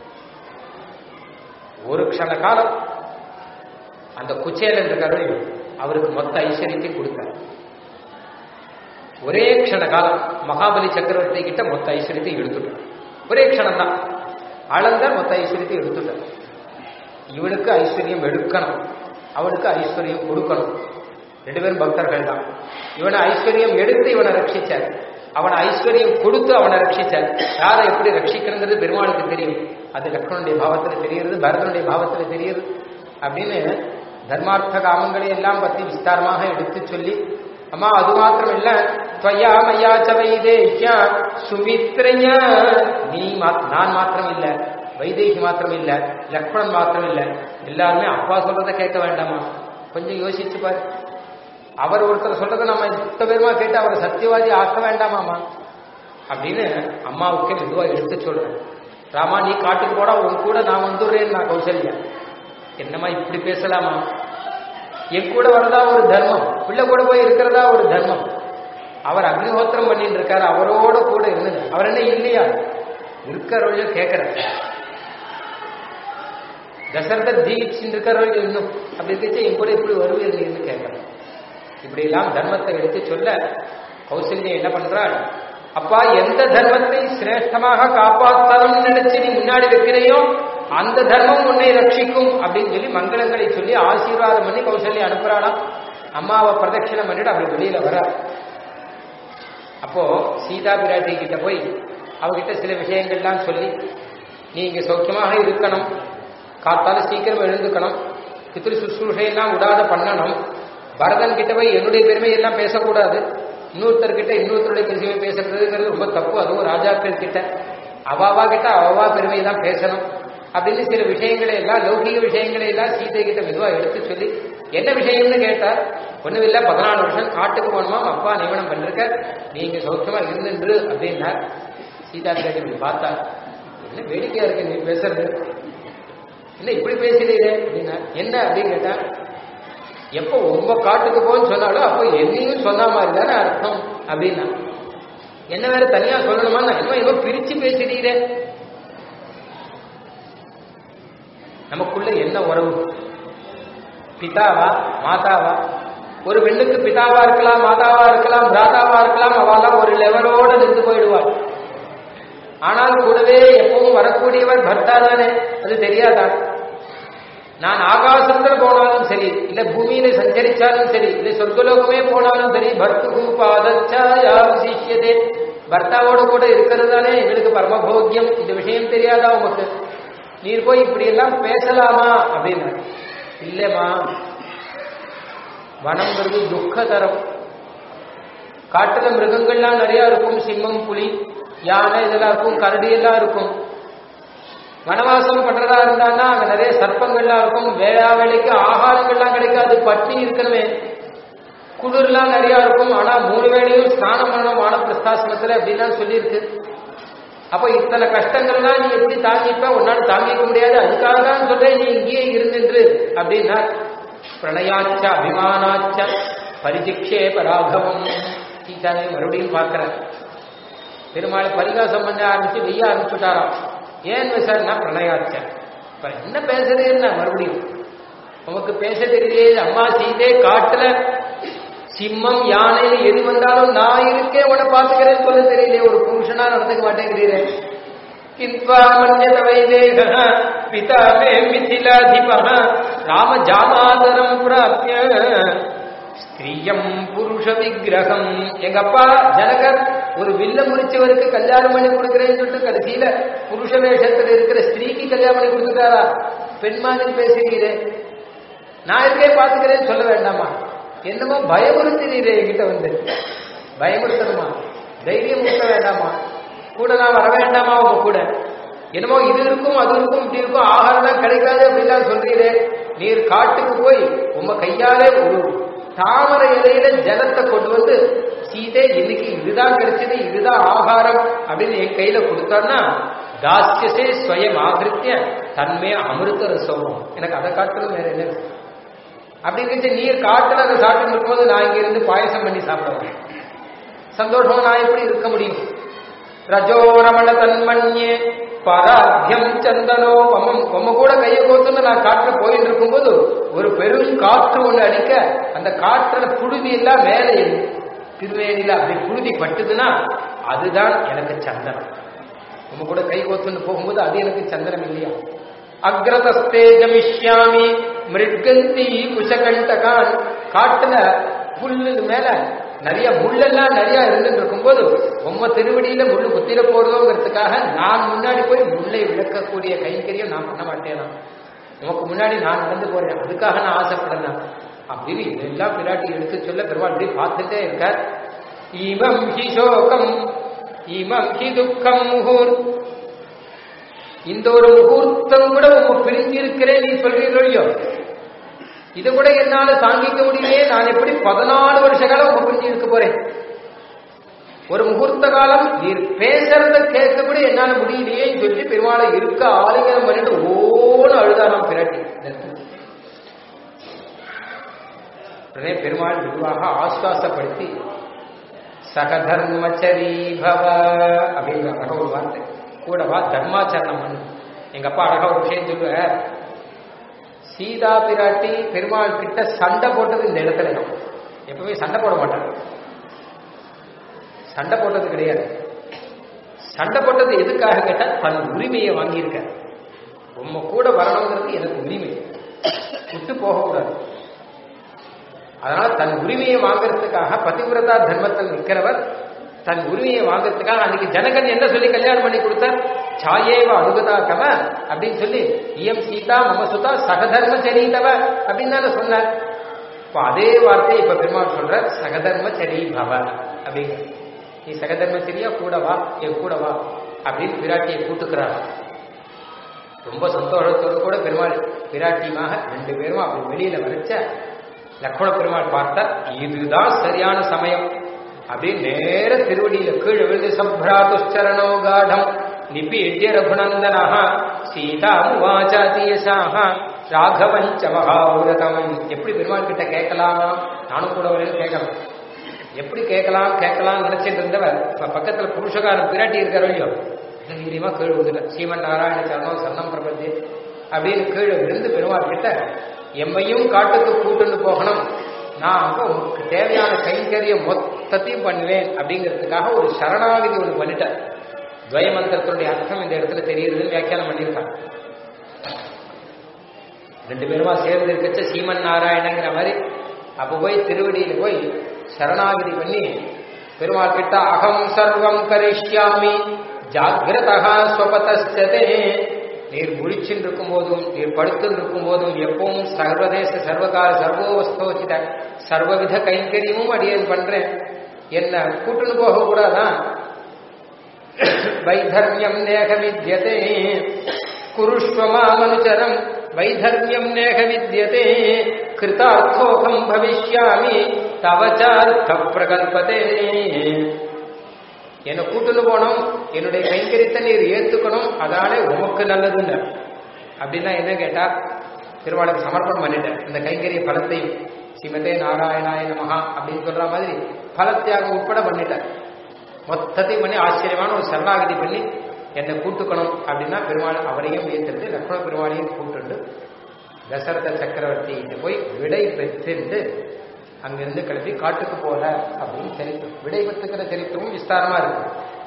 ஒரு க்ஷண காலம் அந்த குச்சேலன் இருக்காரு அவருக்கு மொத்த ஐஸ்வர்யத்தையும் கொடுத்தார் ஒரே க்ஷண காலம் மகாபலி சக்கரவர்த்தி கிட்ட மொத்த ஐஸ்வர்யத்தையும் எடுத்துட்டார் ஒரே க்ஷணம் தான் அளந்த மொத்த ஐஸ்வர்யத்தை எடுத்துட்டார் இவனுக்கு ஐஸ்வர்யம் எடுக்கணும் அவனுக்கு ஐஸ்வர்யம் கொடுக்கணும் ரெண்டு பேரும் பக்தர்கள் தான் இவனை ஐஸ்வர்யம் எடுத்து இவனை ரட்சிச்சார் அவனை ஐஸ்வர்யம் கொடுத்து அவனை ரட்சிச்சார் யாரை எப்படி ரட்சிக்கணுங்கிறது பெருமாளுக்கு தெரியும் அது லக்ஷ்மணுடைய பாவத்தில் தெரிகிறது பரதனுடைய பாவத்தில் தெரியுது அப்படின்னு தர்மார்த்த காமங்களை எல்லாம் பத்தி விஸ்தாரமாக எடுத்து சொல்லி அம்மா அது மாத்திரம் இல்ல துவயா மையா வைதேஹ்யா சுமித்ரய நீ மாத்- நான் மாத்திரம் இல்ல வைதேகி மாத்திரம் இல்ல லக்ஷ்மணன் மாத்திரம் இல்ல எல்லாருமே அப்பா சொல்றதை கேட்க வேண்டாமா கொஞ்சம் யோசிச்சு பாரு அவர் ஒருத்தர் சொல்றதை நம்ம இத்த பேருமா கேட்டு அவரை சத்தியவாதி ஆக்க வேண்டாமாமா அப்படின்னு அம்மாவுக்கே மெதுவா எடுத்து சொல்றேன் ராமா நீ காட்டுக்கு போடா உன் கூட நான் வந்துடுறேன் நான் கௌசல்யா என்னம்மா இப்படி பேசலாமா என் கூட வரதா ஒரு தர்மம் பிள்ளை கூட போய் இருக்கிறதா ஒரு தர்மம் அவர் அக்னிஹோத்திரம் பண்ணிட்டு இருக்காரு அவரோட கூட இருந்தது அவர் என்ன இல்லையா இருக்கிறவழையும் கேட்கிற தசரதர் ஜீவிச்சுட்டு இருக்கிறவர்கள் இன்னும் அப்படி இருந்துச்சு என் கூட இப்படி வருவீர்கள்னு கேட்கிறேன் இப்படி எல்லாம் தர்மத்தை எடுத்து சொல்ல கௌசல்யா என்ன பண்றாள் அப்பா எந்த தர்மத்தை சிரேஷ்டமாக காப்பாற்றணும்னு நினைச்சு நீ முன்னாடி வைக்கிறையோ அந்த தர்மம் உன்னை ரட்சிக்கும் அப்படின்னு சொல்லி மங்களங்களை சொல்லி ஆசீர்வாதம் பண்ணி கௌசல்யா அனுப்புறாளாம் அம்மாவை பிரதட்சிணம் பண்ணிட்டு அப்படி வெளியில வர அப்போ சீதா பிராட்டி கிட்ட போய் அவகிட்ட சில விஷயங்கள்லாம் சொல்லி நீ இங்க சௌக்கியமாக இருக்கணும் காத்தால சீக்கிரம் எழுந்துக்கணும் பித்ரு சுশ্ரூஷையெல்லாம் விடாத பண்ணணும் பரதன் கிட்ட போய் என்னுடைய பெருமையெல்லாம் பேசக்கூடாது இன்னொருத்தர் கிட்ட இன்னொருத்தருடைய பெருமையை பேசுறதுங்கிறது ரொம்ப தப்பு அதுவும் ராஜாக்கள் கிட்ட அவாவா கிட்ட அவவா பெருமையை தான் பேசணும் அப்படின்னு சில விஷயங்களை எல்லாம் லௌகிக விஷயங்களை எல்லாம் சீதை கிட்ட மெதுவா எடுத்து சொல்லி என்ன விஷயம்னு கேட்டார் ஒண்ணும் இல்ல பதினாலு வருஷம் காட்டுக்கு போகணுமா அப்பா நியமனம் பண்ணிருக்க நீங்க சௌக்கியமா இருந்துன்று அப்படின்னார் சீதா பிராட்டி இப்படி பார்த்தா என்ன வேடிக்கையா இருக்கு நீ பேசுறது என்ன இப்படி பேசுறீரே அப்படின்னா என்ன அப்படின்னு கேட்டா எப்போ உங்க காட்டுக்கு போன்னு சொன்னாலும் அப்போ என்னையும் சொன்ன மாதிரி தானே அர்த்தம் அப்படின்னா என்ன வேற தனியா சொல்லணுமா நான் என்ன ஏதோ பிரிச்சு பேசுறீரே நமக்குள்ள என்ன உறவு பிதாவா மாதாவா ஒரு பெண்ணுக்கு பிதாவா இருக்கலாம் மாதாவா இருக்கலாம் பிராதாவா இருக்கலாம் அவெல்லாம் ஒரு லெவலோட நின்று போயிடுவாள் ஆனால் கூடவே எப்பவும் வரக்கூடியவர் பர்த்தா தானே அது தெரியாதா நான் ஆகாசத்துல போனாலும் சரி இல்ல பூமியில சஞ்சரிச்சாலும் சரி இல்ல சொர்க்கலோகமே போனாலும் சரி பர்த்து பாதச்சாயா விசிஷ்யதே பர்த்தாவோட கூட இருக்கிறது தானே எங்களுக்கு பரமபோக்கியம் இந்த விஷயம் தெரியாதா உமக்கு நீர் போய் இப்படி எல்லாம் பேசலாமா அப்படின்னு இல்லைம்மா வனம்ங்கிறது துக்கதரம் காட்டுல மிருகங்கள்லாம் நிறைய இருக்கும் சிம்மம் புலி யானை இதெல்லாம் இருக்கும் கரடி எல்லாம் இருக்கும் வனவாசம் பண்றதா இருந்தான்னா அங்க நிறைய சர்ப்பங்கள்லாம் இருக்கும் வேளா வேலைக்கு ஆகாரங்கள்லாம் கிடைக்காது பட்டி இருக்கணுமே குளிர்லாம் நிறைய இருக்கும் ஆனா மூணு வேளையும் ஸ்நானம் பண்ணணும் வானப்பிரஸ்தாசிரமத்துல அப்படின்லாம் சொல்லியிருக்கு அப்ப இத்தனை கஷ்டங்கள்லாம் நீ எப்படி தாங்கிப்ப உன்னால தாங்கிக்க முடியாது அதுக்காக தான் சொல்றேன் நீ இங்கேயே இருந்துன்று அப்படின்னா பிரணயாச்ச அபிமானாச்ச பரிசிக்ஷே பராகவம் சீதாவை மறுபடியும் பார்க்கிறேன் பெருமாள் பரிகாசம் பண்ண ஆரம்பிச்சு வெய்ய ஆரம்பிச்சுட்டாராம் ஏன் சார் நான் பிரணயாச்சேன் இப்ப என்ன பேசுறதுன்னா மறுபடியும் உமக்கு பேச தெரியலையே அம்மா சீதே காட்டுல சிம்மம் யானை எது வந்தாலும் நான் இருக்கேன் உன்னை பாத்துக்கிறேன்னு சொல்ல தெரியலையே ஒரு புருஷனா நடந்துக்க மாட்டேங்கிறீரே கிந்த்வா மன்யத வைதேக பிதா மே மிथिलाधिपः ராம ஜாமாதரம் பிராப்ய ஸ்திரியம் புருஷ விக்கிரகம் எங்க அப்பா ஜனகர் ஒரு வில்ல முறிச்சவருக்கு கல்யாணம் பண்ணி கொடுக்குறேன்னு சொல்லிட்டு கடைசியில புருஷ வேஷத்துல இருக்கிற ஸ்திரீக்கு கல்யாணம் பண்ணி கொடுத்துட்டாரா பெண் மாதிரி பேசுகிறீரே நான் இருக்கே பாத்துக்கிறேன்னு சொல்ல வேண்டாமா என்னமோ பயமுறுத்தினீரே என்கிட்ட வந்து பயமுறுத்தணுமா தைரியம் ஊட்ட வேண்டாமா கூட நான் வர வேண்டாமா உங்க கூட என்னமோ இது இருக்கும் அது இருக்கும் இப்படி இருக்கும் ஆகாரம் தான் கிடைக்காது அப்படின்லாம் சொல்றீரே நீர் காட்டுக்கு போய் உங்க கையாலே ஒரு தாமரை இலையில ஜலத்தை கொண்டு வந்து சீதே இன்னைக்கு இதுதான் கிடைச்சது இதுதான் ஆகாரம் அப்படின்னு என் கையில கொடுத்தான்னா தாஸ்யசே ஸ்வயம் ஆகிருத்திய தன்மே அமிர்த ரசம் எனக்கு அதை காட்டணும் வேற என்ன இருக்கு? அப்படிங்கிறது நீர் காட்டுல அதை சாப்பிட்டு இருக்கும்போது நான் இங்க இருந்து பாயசம் பண்ணி சாப்பிடுவேன் சந்தோஷமா நான் எப்படி இருக்க முடியும் ரஜோ ரமண தன்மண்யே பராத்தியம் சந்தனோ பமம் உம்ம கூட கையை கோத்துன்னு நான் காட்டுல போயிட்டு இருக்கும்போது ஒரு பெரும் காற்று ஒண்ணு அடிக்க அந்த காற்றுல புழுதி எல்லாம் மேலே ஏறும். திருவேணியில அப்படி புழுதி பட்டுதுன்னா அதுதான் எனக்கு சந்தனம் உம்ம கூட கை கோத்துன்னு போகும்போது அது எனக்கு சந்தனம் இல்லையா அக்ரதஸ்தே கமிஷ்யாமி மிருட்கந்தி குஷகண்டகான் காட்டுல புல்லு மேல நிறைய முள்ளெல்லாம் நிறைய இருந்துட்டு இருக்கும்போது உம்ம திருவடியில முள்ளு குத்திர போறதோங்கிறதுக்காக நான் முன்னாடி போய் முள்ளை விளக்கக்கூடிய கைங்கரியம் நான் பண்ண மாட்டேனா உமக்கு முன்னாடி நான் நடந்து போறேன் அதுக்காக நான் ஆசைப்படலாம் அப்படின்னு இதெல்லாம் பிராட்டி எடுத்து சொல்ல பெருமாள் இப்படி பார்த்துட்டே இருக்கார் இமம் ஹி சோகம் இமம் ஹி துக்கம் முகூர் இந்த ஒரு முகூர்த்தம் கூட உங்க பிரிஞ்சு இருக்கிறேன் நீ சொல்றீங்களோ இது கூட என்னால தாங்கிக்க முடியலையே நான் எப்படி பதினாலு வருஷ காலம் உங்க பிரிஞ்சு இருக்க போறேன் ஒரு முகூர்த்த காலம் நீர் பேசுறத கேட்க கூட என்னால முடியலையேன்னு சொல்லி பெருமாளை இருக்க ஆலிங்கனம் பண்ணிட்டு ஓன அழுதாராம் பிராட்டி இந்த இடத்துல. உடனே பெருமாள் மெதுவாக ஆஸ்வாசப்படுத்தி சகதர்மச்சரி பவ அப்படிங்கிற அழகா ஒரு வார்த்தை கூடவா தர்மாச்சரணம் பண்ணு எங்க அப்பா அழகா ஒரு விஷயம் சொல்லுவார் சீதா பிராட்டி பெருமாள் கிட்ட சண்டை போட்டது இந்த இடத்துல தான் எப்பவுமே சண்டை போட மாட்டாங்க சண்டை போட்டது கிடையாது சண்டை போட்டது எதுக்காக கேட்டா தன் உரிமையை வாங்கியிருக்க உம்ம கூட வரணுங்கிறது எனக்கு உரிமை விட்டு போகக்கூடாது அதனால தன் உரிமையை வாங்குறதுக்காக பதிவிரதா தர்மத்தில் நிற்கிறவர் தன் உரிமையை வாங்குறதுக்காக அன்னைக்கு ஜனகன் என்ன சொல்லி கல்யாணம் பண்ணி கொடுத்தார் சாயேவ அனுகதா கவ அப்படின்னு சொல்லி இயம் சீதா மம சுதா சகதர்ம சரிதவ அப்படின்னு தானே சொன்னார் இப்போ அதே வார்த்தை இப்ப பெருமாள் சொல்ற சகதர்ம சரி பவ அப்படிங்கிற நீ சகதர்ம சரியா கூட வா என் கூட வா அப்படின்னு பிராட்டியை கூட்டுக்கிறார் ரொம்ப சந்தோஷத்தோடு கூட பெருமாள் பிராட்டியமாக ரெண்டு பேரும் அப்படி வெளியில வரைச்ச லக்ஷ்மண பெருமாள் பார்த்தா இதுதான் சரியான சமயம் அப்படியே நேர திருவடியில கீழே விழுந்து சப்ராதுச்சரணோ காடம் நிபீட்ய ரகுநந்தனஹ சீதா முவாச்சாதியசாக ராகவஞ்ச மகாபூரதம் எப்படி பெருமாள் கிட்ட கேட்கலாம் நானும் கூட வரேன்னு கேட்கலாம் எப்படி கேட்கலாம் கேட்கலாம் நினைச்சிட்டு இருந்தவர் இப்ப பக்கத்துல புருஷகாரன் பிராட்டி இருக்கிற இல்லையோ தைரியமா கீழே விழுந்துட்ட சீமன் நாராயண சரணம் சன்னம் பிரபத்தி அப்படின்னு கீழே விழுந்து பெருமாள் கிட்ட எம்மையும் காட்டுக்கு கூட்டுன்னு போகணும் நான் அங்க உங்களுக்கு தேவையான கைங்கரியம் மொத்தத்தையும் பண்ணுவேன் அப்படிங்கிறதுக்காக ஒரு சரணாகதி ஒன்று பண்ணிட்டேன் துவய மந்திரத்தினுடைய அர்த்தம் இந்த இடத்துல தெரியுதுன்னு வியாக்கியானம் பண்ணியிருக்காங்க ரெண்டு பேருமா சேர்ந்து இருக்கச்ச சீமன் நாராயணங்கிற மாதிரி அப்ப போய் திருவடியில போய் சரணாகதி பண்ணி பெருமாள் கிட்ட அகம் சர்வம் கரிஷ்யாமி ஜாகிரதா ஸ்வபதஸ்தே நீர் முழிச்சுன்னு இருக்கும் போதும் நீர் படுத்துன்னு இருக்கும் போதும் எப்பவும் சர்வதேச சர்வகால சர்வோவஸ்தோச்சித சர்வவித கைங்கரியமும் அடியேன் பண்றேன் என்ன கூட்டுன்னு போக கூடாதான் வைதர்மியம் நேக வித்யதே குருஷ்வமாமனுச்சரம் வைதர்மியம் நேக வித்யதே கிருதார்த்தோகம் பவிஷ்யாமி தவச்சார்த்த பிரகல்பதே என்னை கூட்டுன்னு போனோம் என்னுடைய கைங்கரித்தை நீர் ஏத்துக்கணும் அதானே உமக்கு நல்லதுன்னு அப்படின்னா என்ன கேட்டா திருவாளுக்கு சமர்ப்பணம் பண்ணிட்டேன் இந்த கைங்கரிய பலத்தையும் ஸ்ரீமதே நாராயணாய நமஹா அப்படின்னு சொல்ற மாதிரி பலத்தியாகம் உட்பட பண்ணிட்டேன் மொத்தத்தையும் பண்ணி ஆச்சரியமான ஒரு சரணாகதி பண்ணி என்னை கூட்டுக்கணும் அப்படின்னா பெருமாள் அவரையும் ஏற்றுட்டு லக்ஷ்மண பெருமாளையும் கூட்டுண்டு தசரத சக்கரவர்த்திகிட்ட போய் விடை பெற்றுண்டு அங்கிருந்து கிளம்பி காட்டுக்கு போல அப்படின்னு சரித்திரம் விடை பெற்றுக்கிற சரித்திரமும் விஸ்தாரமா இருக்கு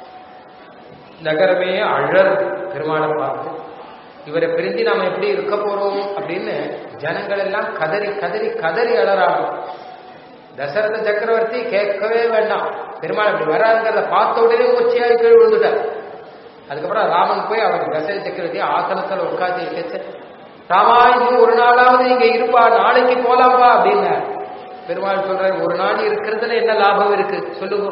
நகரமே அழல் பெருமாளை பார்த்து இவரை பிரிஞ்சு நாம எப்படி இருக்க போறோம் அப்படின்னு ஜனங்கள் எல்லாம் கதறி கதறி கதறி அழறாங்க தசரத சக்கரவர்த்தி கேட்கவே வேண்டாம் பெருமாள் அப்படி வராங்கிறத பார்த்த உடனே மூச்சியாகி கீழ் விழுந்துட்டார் அதுக்கப்புறம் ராமன் போய் அவர் தசரத சக்கரவர்த்தி ஆசனத்தில் உட்காந்து வச்சு ராமா இன்னும் ஒரு நாளாவது இங்க இருப்பா நாளைக்கு போலாம்பா அப்படின்னார் பெருமாள் சொல்றாரு ஒரு நாள் இருக்கிறதுல என்ன லாபம் இருக்கு சொல்லுங்க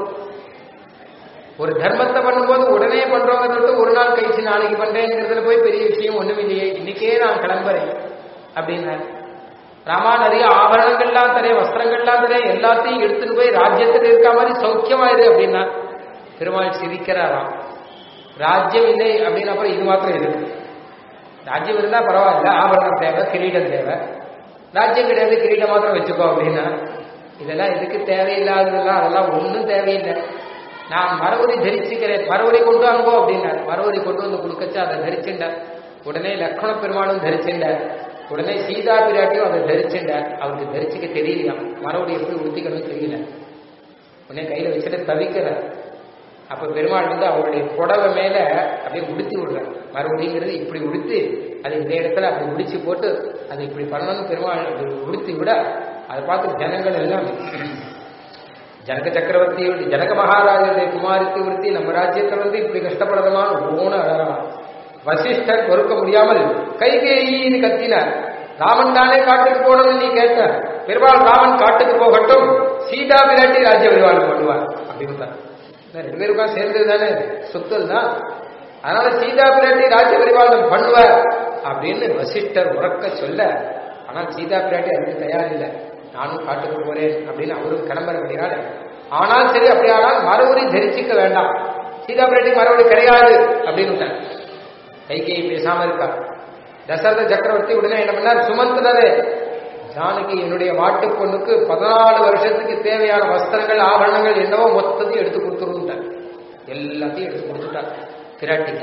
ஒரு தர்மத்தை பண்ணும்போது உடனே பண்றோங்கிறத ஒரு நாள் கழிச்சு நாளைக்கு பண்றேங்கிறதுல போய் பெரிய விஷயம் ஒண்ணும் இல்லையே இன்னைக்கே நான் கிளம்புறேன் அப்படின்னார் ராமா நிறைய ஆபரணங்கள்லாம் தரேன் வஸ்திரங்கள்லாம் தரேன் எல்லாத்தையும் எடுத்துட்டு போய் ராஜ்யத்தில் இருக்க மாதிரி சௌக்கியமாயிரு அப்படின்னா பெருமாள் சிரிக்கிறாராம் ராஜ்யம் இல்லை அப்படின்னு அப்புறம் இது மாத்திரம் இருக்கு ராஜ்யம் இருந்தா பரவாயில்ல ஆபரணம் தேவை கிரீடம் தேவை ராஜ்யம் கிடையாது கிரீடம் மாத்திரம் வச்சுக்கோ அப்படின்னா இதெல்லாம் எதுக்கு தேவையில்லாததெல்லாம் அதெல்லாம் ஒன்றும் தேவையில்லை நான் மறுபடி தரிச்சுக்கிறேன் மறுபடி கொண்டு வாங்கோ அப்படின்னார் மறுபடி கொண்டு வந்து கொடுக்கச்சு அதை தரிச்சுட்டார் உடனே லக்ஷ்மண பெருமாளும் தரிச்சுட்டார் உடனே சீதா பிராட்டியும் அதை தரிச்சுட்டார் அவருக்கு தரிச்சுக்க தெரியலையாம் மறுபடியும் எப்படி உடுத்திக்கணும்னு தெரியல உடனே கையில வச்சுட்டு தவிக்கிறார் அப்ப பெருமாள் வந்து அவருடைய புடவை மேல அப்படியே உடுத்தி விடுறார் மறுபடிங்கிறது இப்படி உடுத்து அது இந்த இடத்துல அப்படி முடிச்சு போட்டு அது இப்படி பண்ணணும்னு பெருமாள் அப்படி உடுத்தி விட அதை பார்த்து ஜனங்கள் எல்லாம் ஜனக சக்கரவர்த்தியோட ஜனக மகாராஜனுடைய குமாரத்தை விருத்தி நம்ம ராஜ்யத்தில் வந்து இப்படி கஷ்டப்படுறதுமான ஓன அழகலாம் வசிஷ்டர் பொறுக்க முடியாமல் கைகேயின்னு கத்தினார் ராமன் தானே காட்டுக்கு போனது நீ கேட்ட பெருமாள் ராமன் காட்டுக்கு போகட்டும் சீதா பிராட்டி ராஜ்ய பரிவாரம் பண்ணுவார் அப்படின்னு ரெண்டு பேருக்கும் சேர்ந்தது தானே சொத்தல் தான் அதனால சீதா பிராட்டி ராஜ்ய பரிபாலனம் பண்ணுவார் அப்படின்னு வசிஷ்டர் உறக்க சொல்ல ஆனால் சீதா பிராட்டி அதுக்கு தயார் இல்லை நானும் காட்டுக்கு போறேன் அப்படின்னு அவரும் கிளம்புறபடினால ஆனால் சரி அப்படியானால் மறுபடி தரிசிக்க வேண்டாம் சீதா பிராட்டி மறுபடி கிடையாது அப்படின்னு கைகேயி பேசாம இருக்கா தசரத சக்கரவர்த்தி உடனே என்ன பண்ணார் சுமந்தரே ஜானகி என்னுடைய மாட்டு பொண்ணுக்கு பதினாலு வருஷத்துக்கு தேவையான வஸ்திரங்கள் ஆபரணங்கள் என்னவோ மொத்தத்தையும் எடுத்து கொடுத்துருந்தார் எல்லாத்தையும் எடுத்து கொடுத்துட்டார் பிராட்டிக்கு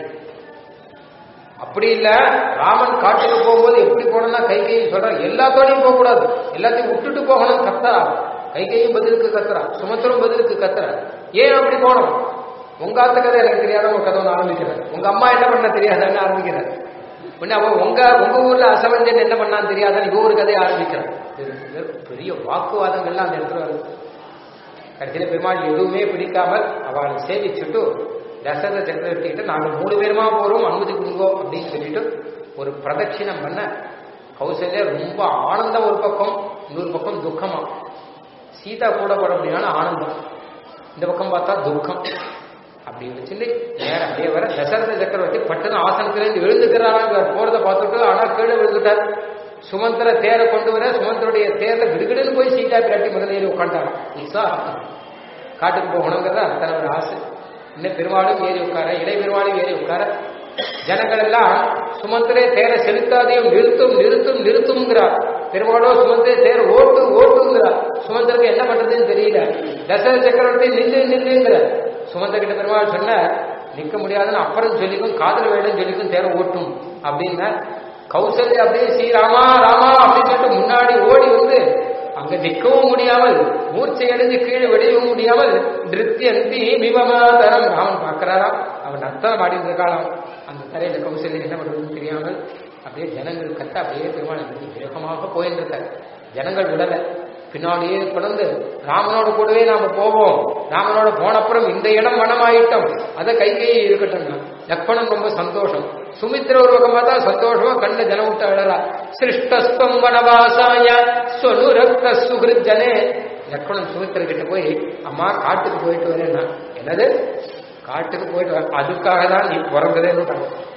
அப்படி இல்ல ராமன் காட்டுக்கு போகும்போது எப்படி போனோம்னா கைகையும் சொல்ற எல்லாத்தோடையும் போக கூடாது எல்லாத்தையும் விட்டுட்டு போகணும் கத்துறா கைகையும் பதிலுக்கு கத்துறா சுமத்திரம் பதிலுக்கு கத்துறா ஏன் அப்படி போனோம் உங்க ஆத்து கதை எனக்கு தெரியாத உங்க கதை ஒன்று ஆரம்பிக்கிறேன் உங்க அம்மா என்ன பண்ண தெரியாதான்னு ஆரம்பிக்கிறேன் உடனே அவன் உங்க உங்க ஊர்ல அசமஞ்சன் என்ன பண்ணான்னு தெரியாதான் இவ ஒரு கதையை ஆரம்பிக்கிறான் பெரிய வாக்குவாதங்கள்லாம் அந்த இடத்துல வருது கடைசியில பெருமாள் எதுவுமே பிடிக்காமல் அவளை சேவிச்சுட்டு தசரத சக்கரவர்த்தி கிட்ட நாங்க மூணு பேருமா போறோம் அனுமதி கொடுங்கோ அப்படின்னு சொல்லிட்டு ஒரு பிரதட்சிணம் பண்ண கௌசல்யா ரொம்ப ஆனந்தம் ஒரு பக்கம் இன்னொரு பக்கம் துக்கமா சீதா கூட போட முடியாத ஆனந்தம் இந்த பக்கம் பார்த்தா துக்கம் அப்படி வச்சுட்டு நேரம் அப்படியே வர தசரத சக்கரவர்த்தி பட்டுன்னு ஆசனத்திலேருந்து எழுந்துக்கிறாங்க போறதை பார்த்துட்டு ஆனா கீழே விழுந்துட்டார் சுமந்திர தேரை கொண்டு வர சுமந்தருடைய தேர்ல விடுகிடுன்னு போய் சீதா பிராட்டி முதலையில் உட்காண்டாங்க உற்சாகம் காட்டுக்கு போகணுங்கிறது அத்தனை ஒரு ஆசை இன்னும் பெருமாளும் ஏறி உட்கார இலை பெருமாளும் ஏறி உட்கார ஜனங்கள் எல்லாம் சுமந்திரே தேரை செலுத்தாதையும் நிறுத்தும் நிறுத்தும் நிறுத்தும்ங்கிறார் பெருமாளோ சுமந்திரே தேர் ஓட்டு ஓட்டுங்கிறார் சுமந்திரக்கு என்ன பண்றதுன்னு தெரியல தசரத சக்கரவர்த்தி நில்லு நில்லுங்கிற சுமந்த கிட்ட பெருமாள் சொன்ன நிக்க முடியாதுன்னு அப்புறம் சொல்லிக்கும் காதல் வேணும்னு சொல்லிக்கும் தேர ஓட்டும் அப்படின்னா கௌசல்யா அப்படியே ஸ்ரீ ராமா ராமா அப்படின்னு சொல்லிட்டு முன்னாடி ஓடி வந்து அங்க நிற்கவும் முடியாமல் மூர்ச்சை அடைஞ்சு கீழே விடையவும் முடியாமல் நிருத்தியந்தி மிமமாதரம் ராமன் பார்க்கிறாராம் அவன் நர்த்தனம் பாடிட்டு இருக்காளாம் அந்த தரையில கௌசல்யம் என்ன பண்றதுன்னு தெரியாமல் அப்படியே ஜனங்கள் கத்த அப்படியே பெருமாள் நம்பி வேகமாக போயின்னு இருக்கார் ஜனங்கள் விடல பின்னாடியே தொடர்ந்து ராமனோட கூடவே நாம போவோம் ராமனோட போனப்புறம் இந்த இடம் வனமாயிட்டோம் அதை கைகையே இருக்கட்டும் லக்ஷ்மணன் ரொம்ப சந்தோஷம் சுமித்திர ஒரு பக்கம் பார்த்தா சந்தோஷமா கண்ண ஜனம் விட்டு அழறா சிருஷ்டஸ்தம் வனவாசாய சொலுரக்த சுகிருத் ஜனே லக்ஷ்மணன் சுமித்திர கிட்ட போய் அம்மா காட்டுக்கு போயிட்டு வரேன்னா என்னது காட்டுக்கு போயிட்டு வர அதுக்காக தான் நீ பிறந்ததேன்னு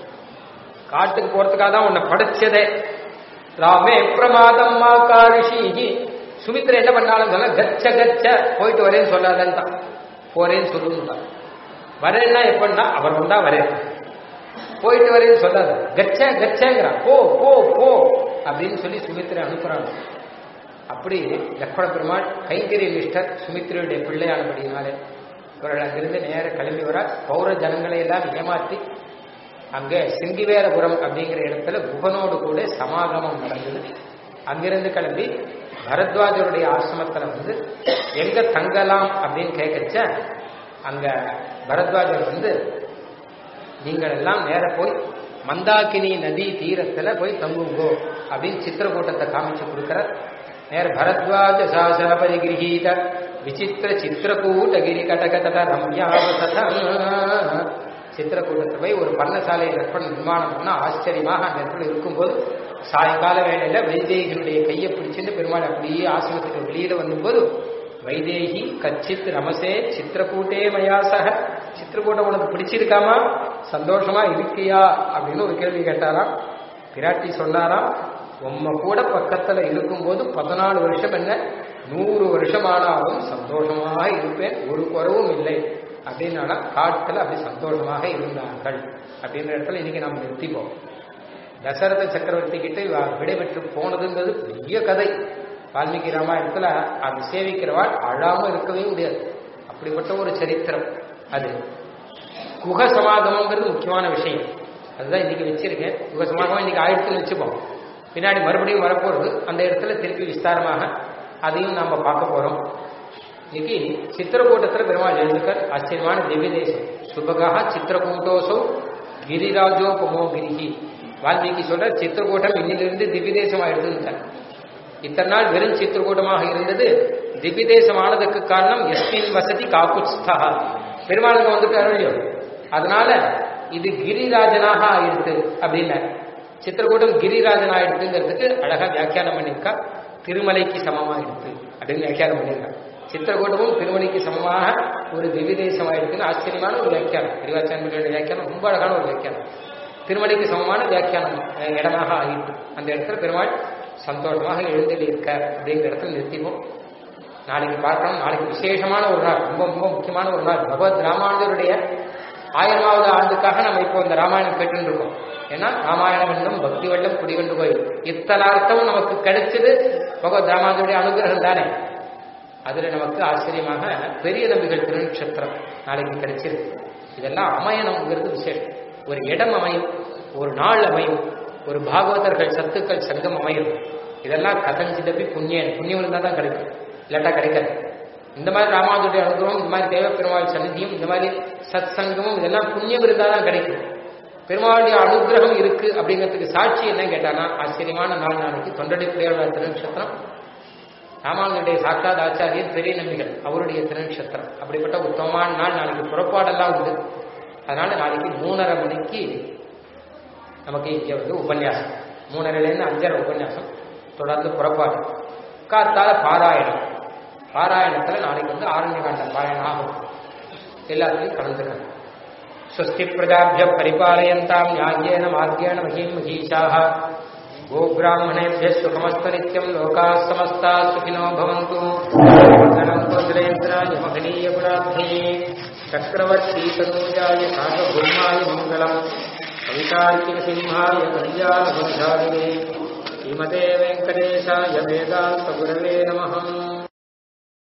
காட்டுக்கு போறதுக்காக தான் உன்னை படைச்சதே ராமே பிரமாதம் மா காரிஷி சுமித்ரா என்ன பண்ணாலும் சொல்ல கச்ச கச்ச போயிட்டு வரேன்னு சொல்லாதன்னு தான் போறேன்னு சொல்லுன்னு வரேன்னா எப்படின்னா அவர் வந்தா வரேன் போயிட்டு வரேன்னு சொல்லாத கச்ச கச்சங்கிறா போ போ போ அப்படின்னு சொல்லி சுமித்ரை அனுப்புறாங்க அப்படி லக்ஷ்மண பெருமாள் கைங்கரிய நிஷ்டர் சுமித்ரையுடைய பிள்ளையானபடினாலே இவர்கள் அங்கிருந்து நேர கிளம்பி வர பௌர ஜனங்களை எல்லாம் ஏமாற்றி அங்கே சிங்கிவேரபுரம் அப்படிங்கிற இடத்துல குகனோடு கூட சமாகமம் நடந்தது அங்கிருந்து கிளம்பி பரத்வாஜருடைய ஆசிரமத்துல வந்து எங்க தங்கலாம் அப்படின்னு கேட்கச்ச அங்க பரத்வாஜர் வந்து நீங்கள் எல்லாம் நேர போய் மந்தாக்கினி நதி தீரத்துல போய் தங்குங்கோ அப்படின்னு சித்திரக்கூட்டத்தை காமிச்சு கொடுக்கிற நேர பரத்வாஜ சாசன பரிகிரகீத விசித்திர சித்திரக்கூட்டகிரி கடகதட ரம்யாவசத சித்திரக்கூட்டத்தை போய் ஒரு பர்ணசாலை லட்சணம் நிர்மாணம் பண்ணா ஆச்சரியமாக அந்த இடத்துல இருக்கும்போது சாயங்கால வேளையில வைதேகியினுடைய கையை பிடிச்சிட்டு பெருமாள் அப்படியே ஆசிரமத்துக்கு வெளியில வந்தபோது வைதேகி கச்சித் ரமசே சித்திரக்கூட்டே மயாசக சித்திரக்கூட்டம் உனக்கு பிடிச்சிருக்காமா சந்தோஷமா இருக்கியா அப்படின்னு ஒரு கேள்வி கேட்டாராம் பிராட்டி சொன்னாராம் உம்ம கூட பக்கத்துல இருக்கும்போது பதினாலு வருஷம் என்ன நூறு வருஷமானாலும் சந்தோஷமாக இருப்பேன் ஒரு குறவும் இல்லை அப்படின்னால காட்டுல அப்படி சந்தோஷமாக இருந்தார்கள் அப்படின்ற இடத்துல இன்னைக்கு நாம் நிறுத்திப்போம் தசரத சக்கரவர்த்தி கிட்ட இவ விடைபெற்று போனதுங்கிறது பெரிய கதை வால்மீகி ராமாயணத்துல அது சேவிக்கிறவாள் அழாம இருக்கவே முடியாது அப்படிப்பட்ட ஒரு சரித்திரம் அது குக சமாகமங்கிறது முக்கியமான விஷயம் அதுதான் இன்னைக்கு வச்சிருக்கேன் குக சமாகமம் இன்னைக்கு ஆயிரத்துன்னு வச்சுப்போம் பின்னாடி மறுபடியும் வரப்போறது அந்த இடத்துல திருப்பி விஸ்தாரமாக அதையும் நாம பார்க்க போறோம் இன்னைக்கு சித்திரக்கூட்டத்துல பெருமாள் எழுதுக்கர் ஆச்சரியமான திவ்ய தேசம் சுபகா சித்திரக்கூட்டோசோ கிரிராஜோபமோ கிரிகி வால்மீகி சொல்ற சித்திரக்கூட்டம் இன்னிலிருந்து திவ்ய தேசம் ஆயிடுதுன்னு இத்தனை நாள் வெறும் சித்திரக்கூட்டமாக இருந்தது திவ்ய தேசம் ஆனதுக்கு காரணம் எஸ்மின் வசதி காக்குஸ்தா பெருமாளுக்கு வந்துட்டாரு இல்லையோ அதனால இது கிரிராஜனாக ஆயிடுது அப்படின்னு சித்திரக்கூட்டம் கிரிராஜன் ஆயிடுதுங்கிறதுக்கு அழகா வியாக்கியானம் பண்ணியிருக்கா திருமலைக்கு சமமாயிடுது அப்படின்னு வியாக்கியானம் பண்ணியிருக்கா சித்திரக்கூட்டமும் திருமலைக்கு சமமாக ஒரு திவ்ய தேசம் ஆயிடுதுன்னு ஆச்சரியமான ஒரு வியாக்கியானம் திருவாச்சாரியர்களுடைய வியாக்கியானம் ரொம்ப அழகான ஒரு வியாக்கியானம் திருமலைக்கு சமமான வியாக்கியானம் அஹ், இடமாக ஆகிட்டு அந்த இடத்துல பெருமாள் சந்தோஷமாக எழுந்தல் இருக்க அப்படிங்கிற இடத்துல நிறுத்திப்போம் நாளைக்கு பார்க்கணும் நாளைக்கு விசேஷமான ஒரு நாள் ரொம்ப ரொம்ப முக்கியமான ஒரு நாள் பகவத் ராமானுஜருடைய ஆயிரமாவது ஆண்டுக்காக நம்ம இப்போ இந்த ராமாயணம் கேட்டு இருக்கோம் ஏன்னா ராமாயணம் என்னும் பக்தி வெள்ளம் குடிகொண்டு போய் இத்தனை அர்த்தம் நமக்கு கிடைச்சது பகவத் ராமானுஜருடைய அனுகிரகம் தானே அதுல நமக்கு ஆச்சரியமாக பெரிய நம்பிகள் திருநட்சத்திரம் நாளைக்கு கிடைச்சிருக்கு இதெல்லாம் அமையணுங்கிறது விசேஷம் ஒரு இடம் அமையும் ஒரு நாள் அமையும் ஒரு பாகவதர்கள் சத்துக்கள் சங்கம் அமையும் இதெல்லாம் கதஞ்சிதப்பி புண்ணியன் புண்ணியம் இருந்தால் தான் கிடைக்கும் இல்லாட்டா கிடைக்காது இந்த மாதிரி ராமானுடைய அனுகிரகம் இந்த மாதிரி தேவ பெருமாள் சன்னிதியும் இந்த மாதிரி சத் சங்கமும் இதெல்லாம் புண்ணியம் இருந்தால் தான் கிடைக்கும் பெருமாளுடைய அனுகிரகம் இருக்கு அப்படிங்கிறதுக்கு சாட்சி என்ன கேட்டானா ஆச்சரியமான நாள் நாளைக்கு தொண்டடிப்புடைய திருநட்சத்திரம் ராமானுடைய சாட்சாத் ஆச்சாரியர் பெரிய நம்பிகள் அவருடைய திருநட்சத்திரம் அப்படிப்பட்ட உத்தமமான நாள் நாளைக்கு புறப்பாடெல்லாம் உண்டு அதனால நாளைக்கு மூணரை மணிக்கு நமக்கு இங்கே வந்து உபன்யாசம் மூணரைலேருந்து அஞ்சரை உபன்யாசம் தொடர்ந்து புறப்பாடு காத்தால பாராயணம் பாராயணத்தில் நாளைக்கு வந்து ஆரண்ய காண்டம் பாராயணம் ஆகும் எல்லாத்துலையும் கலந்துக்கணும் स्वस्ति प्रजाभ्य परिपालयन्तां न्याय्येन मार्गेण महीं महीषाः गोब्राह्मणेभ्यः सुखमस्तु नित्यं लोकाः समस्ताः सुखिनो भवन्तु मङ्गलं त्वन्द्रेन्द्राय महनीयगुणाब्धये चक्रवर्ती तनूजाय सार्वभौमाय मङ्गलम् कवितार्किकसिंहाय कल्याणबन्धारिणे श्रीमते वेङ्कटेशाय वेदान्तगुरवे नमः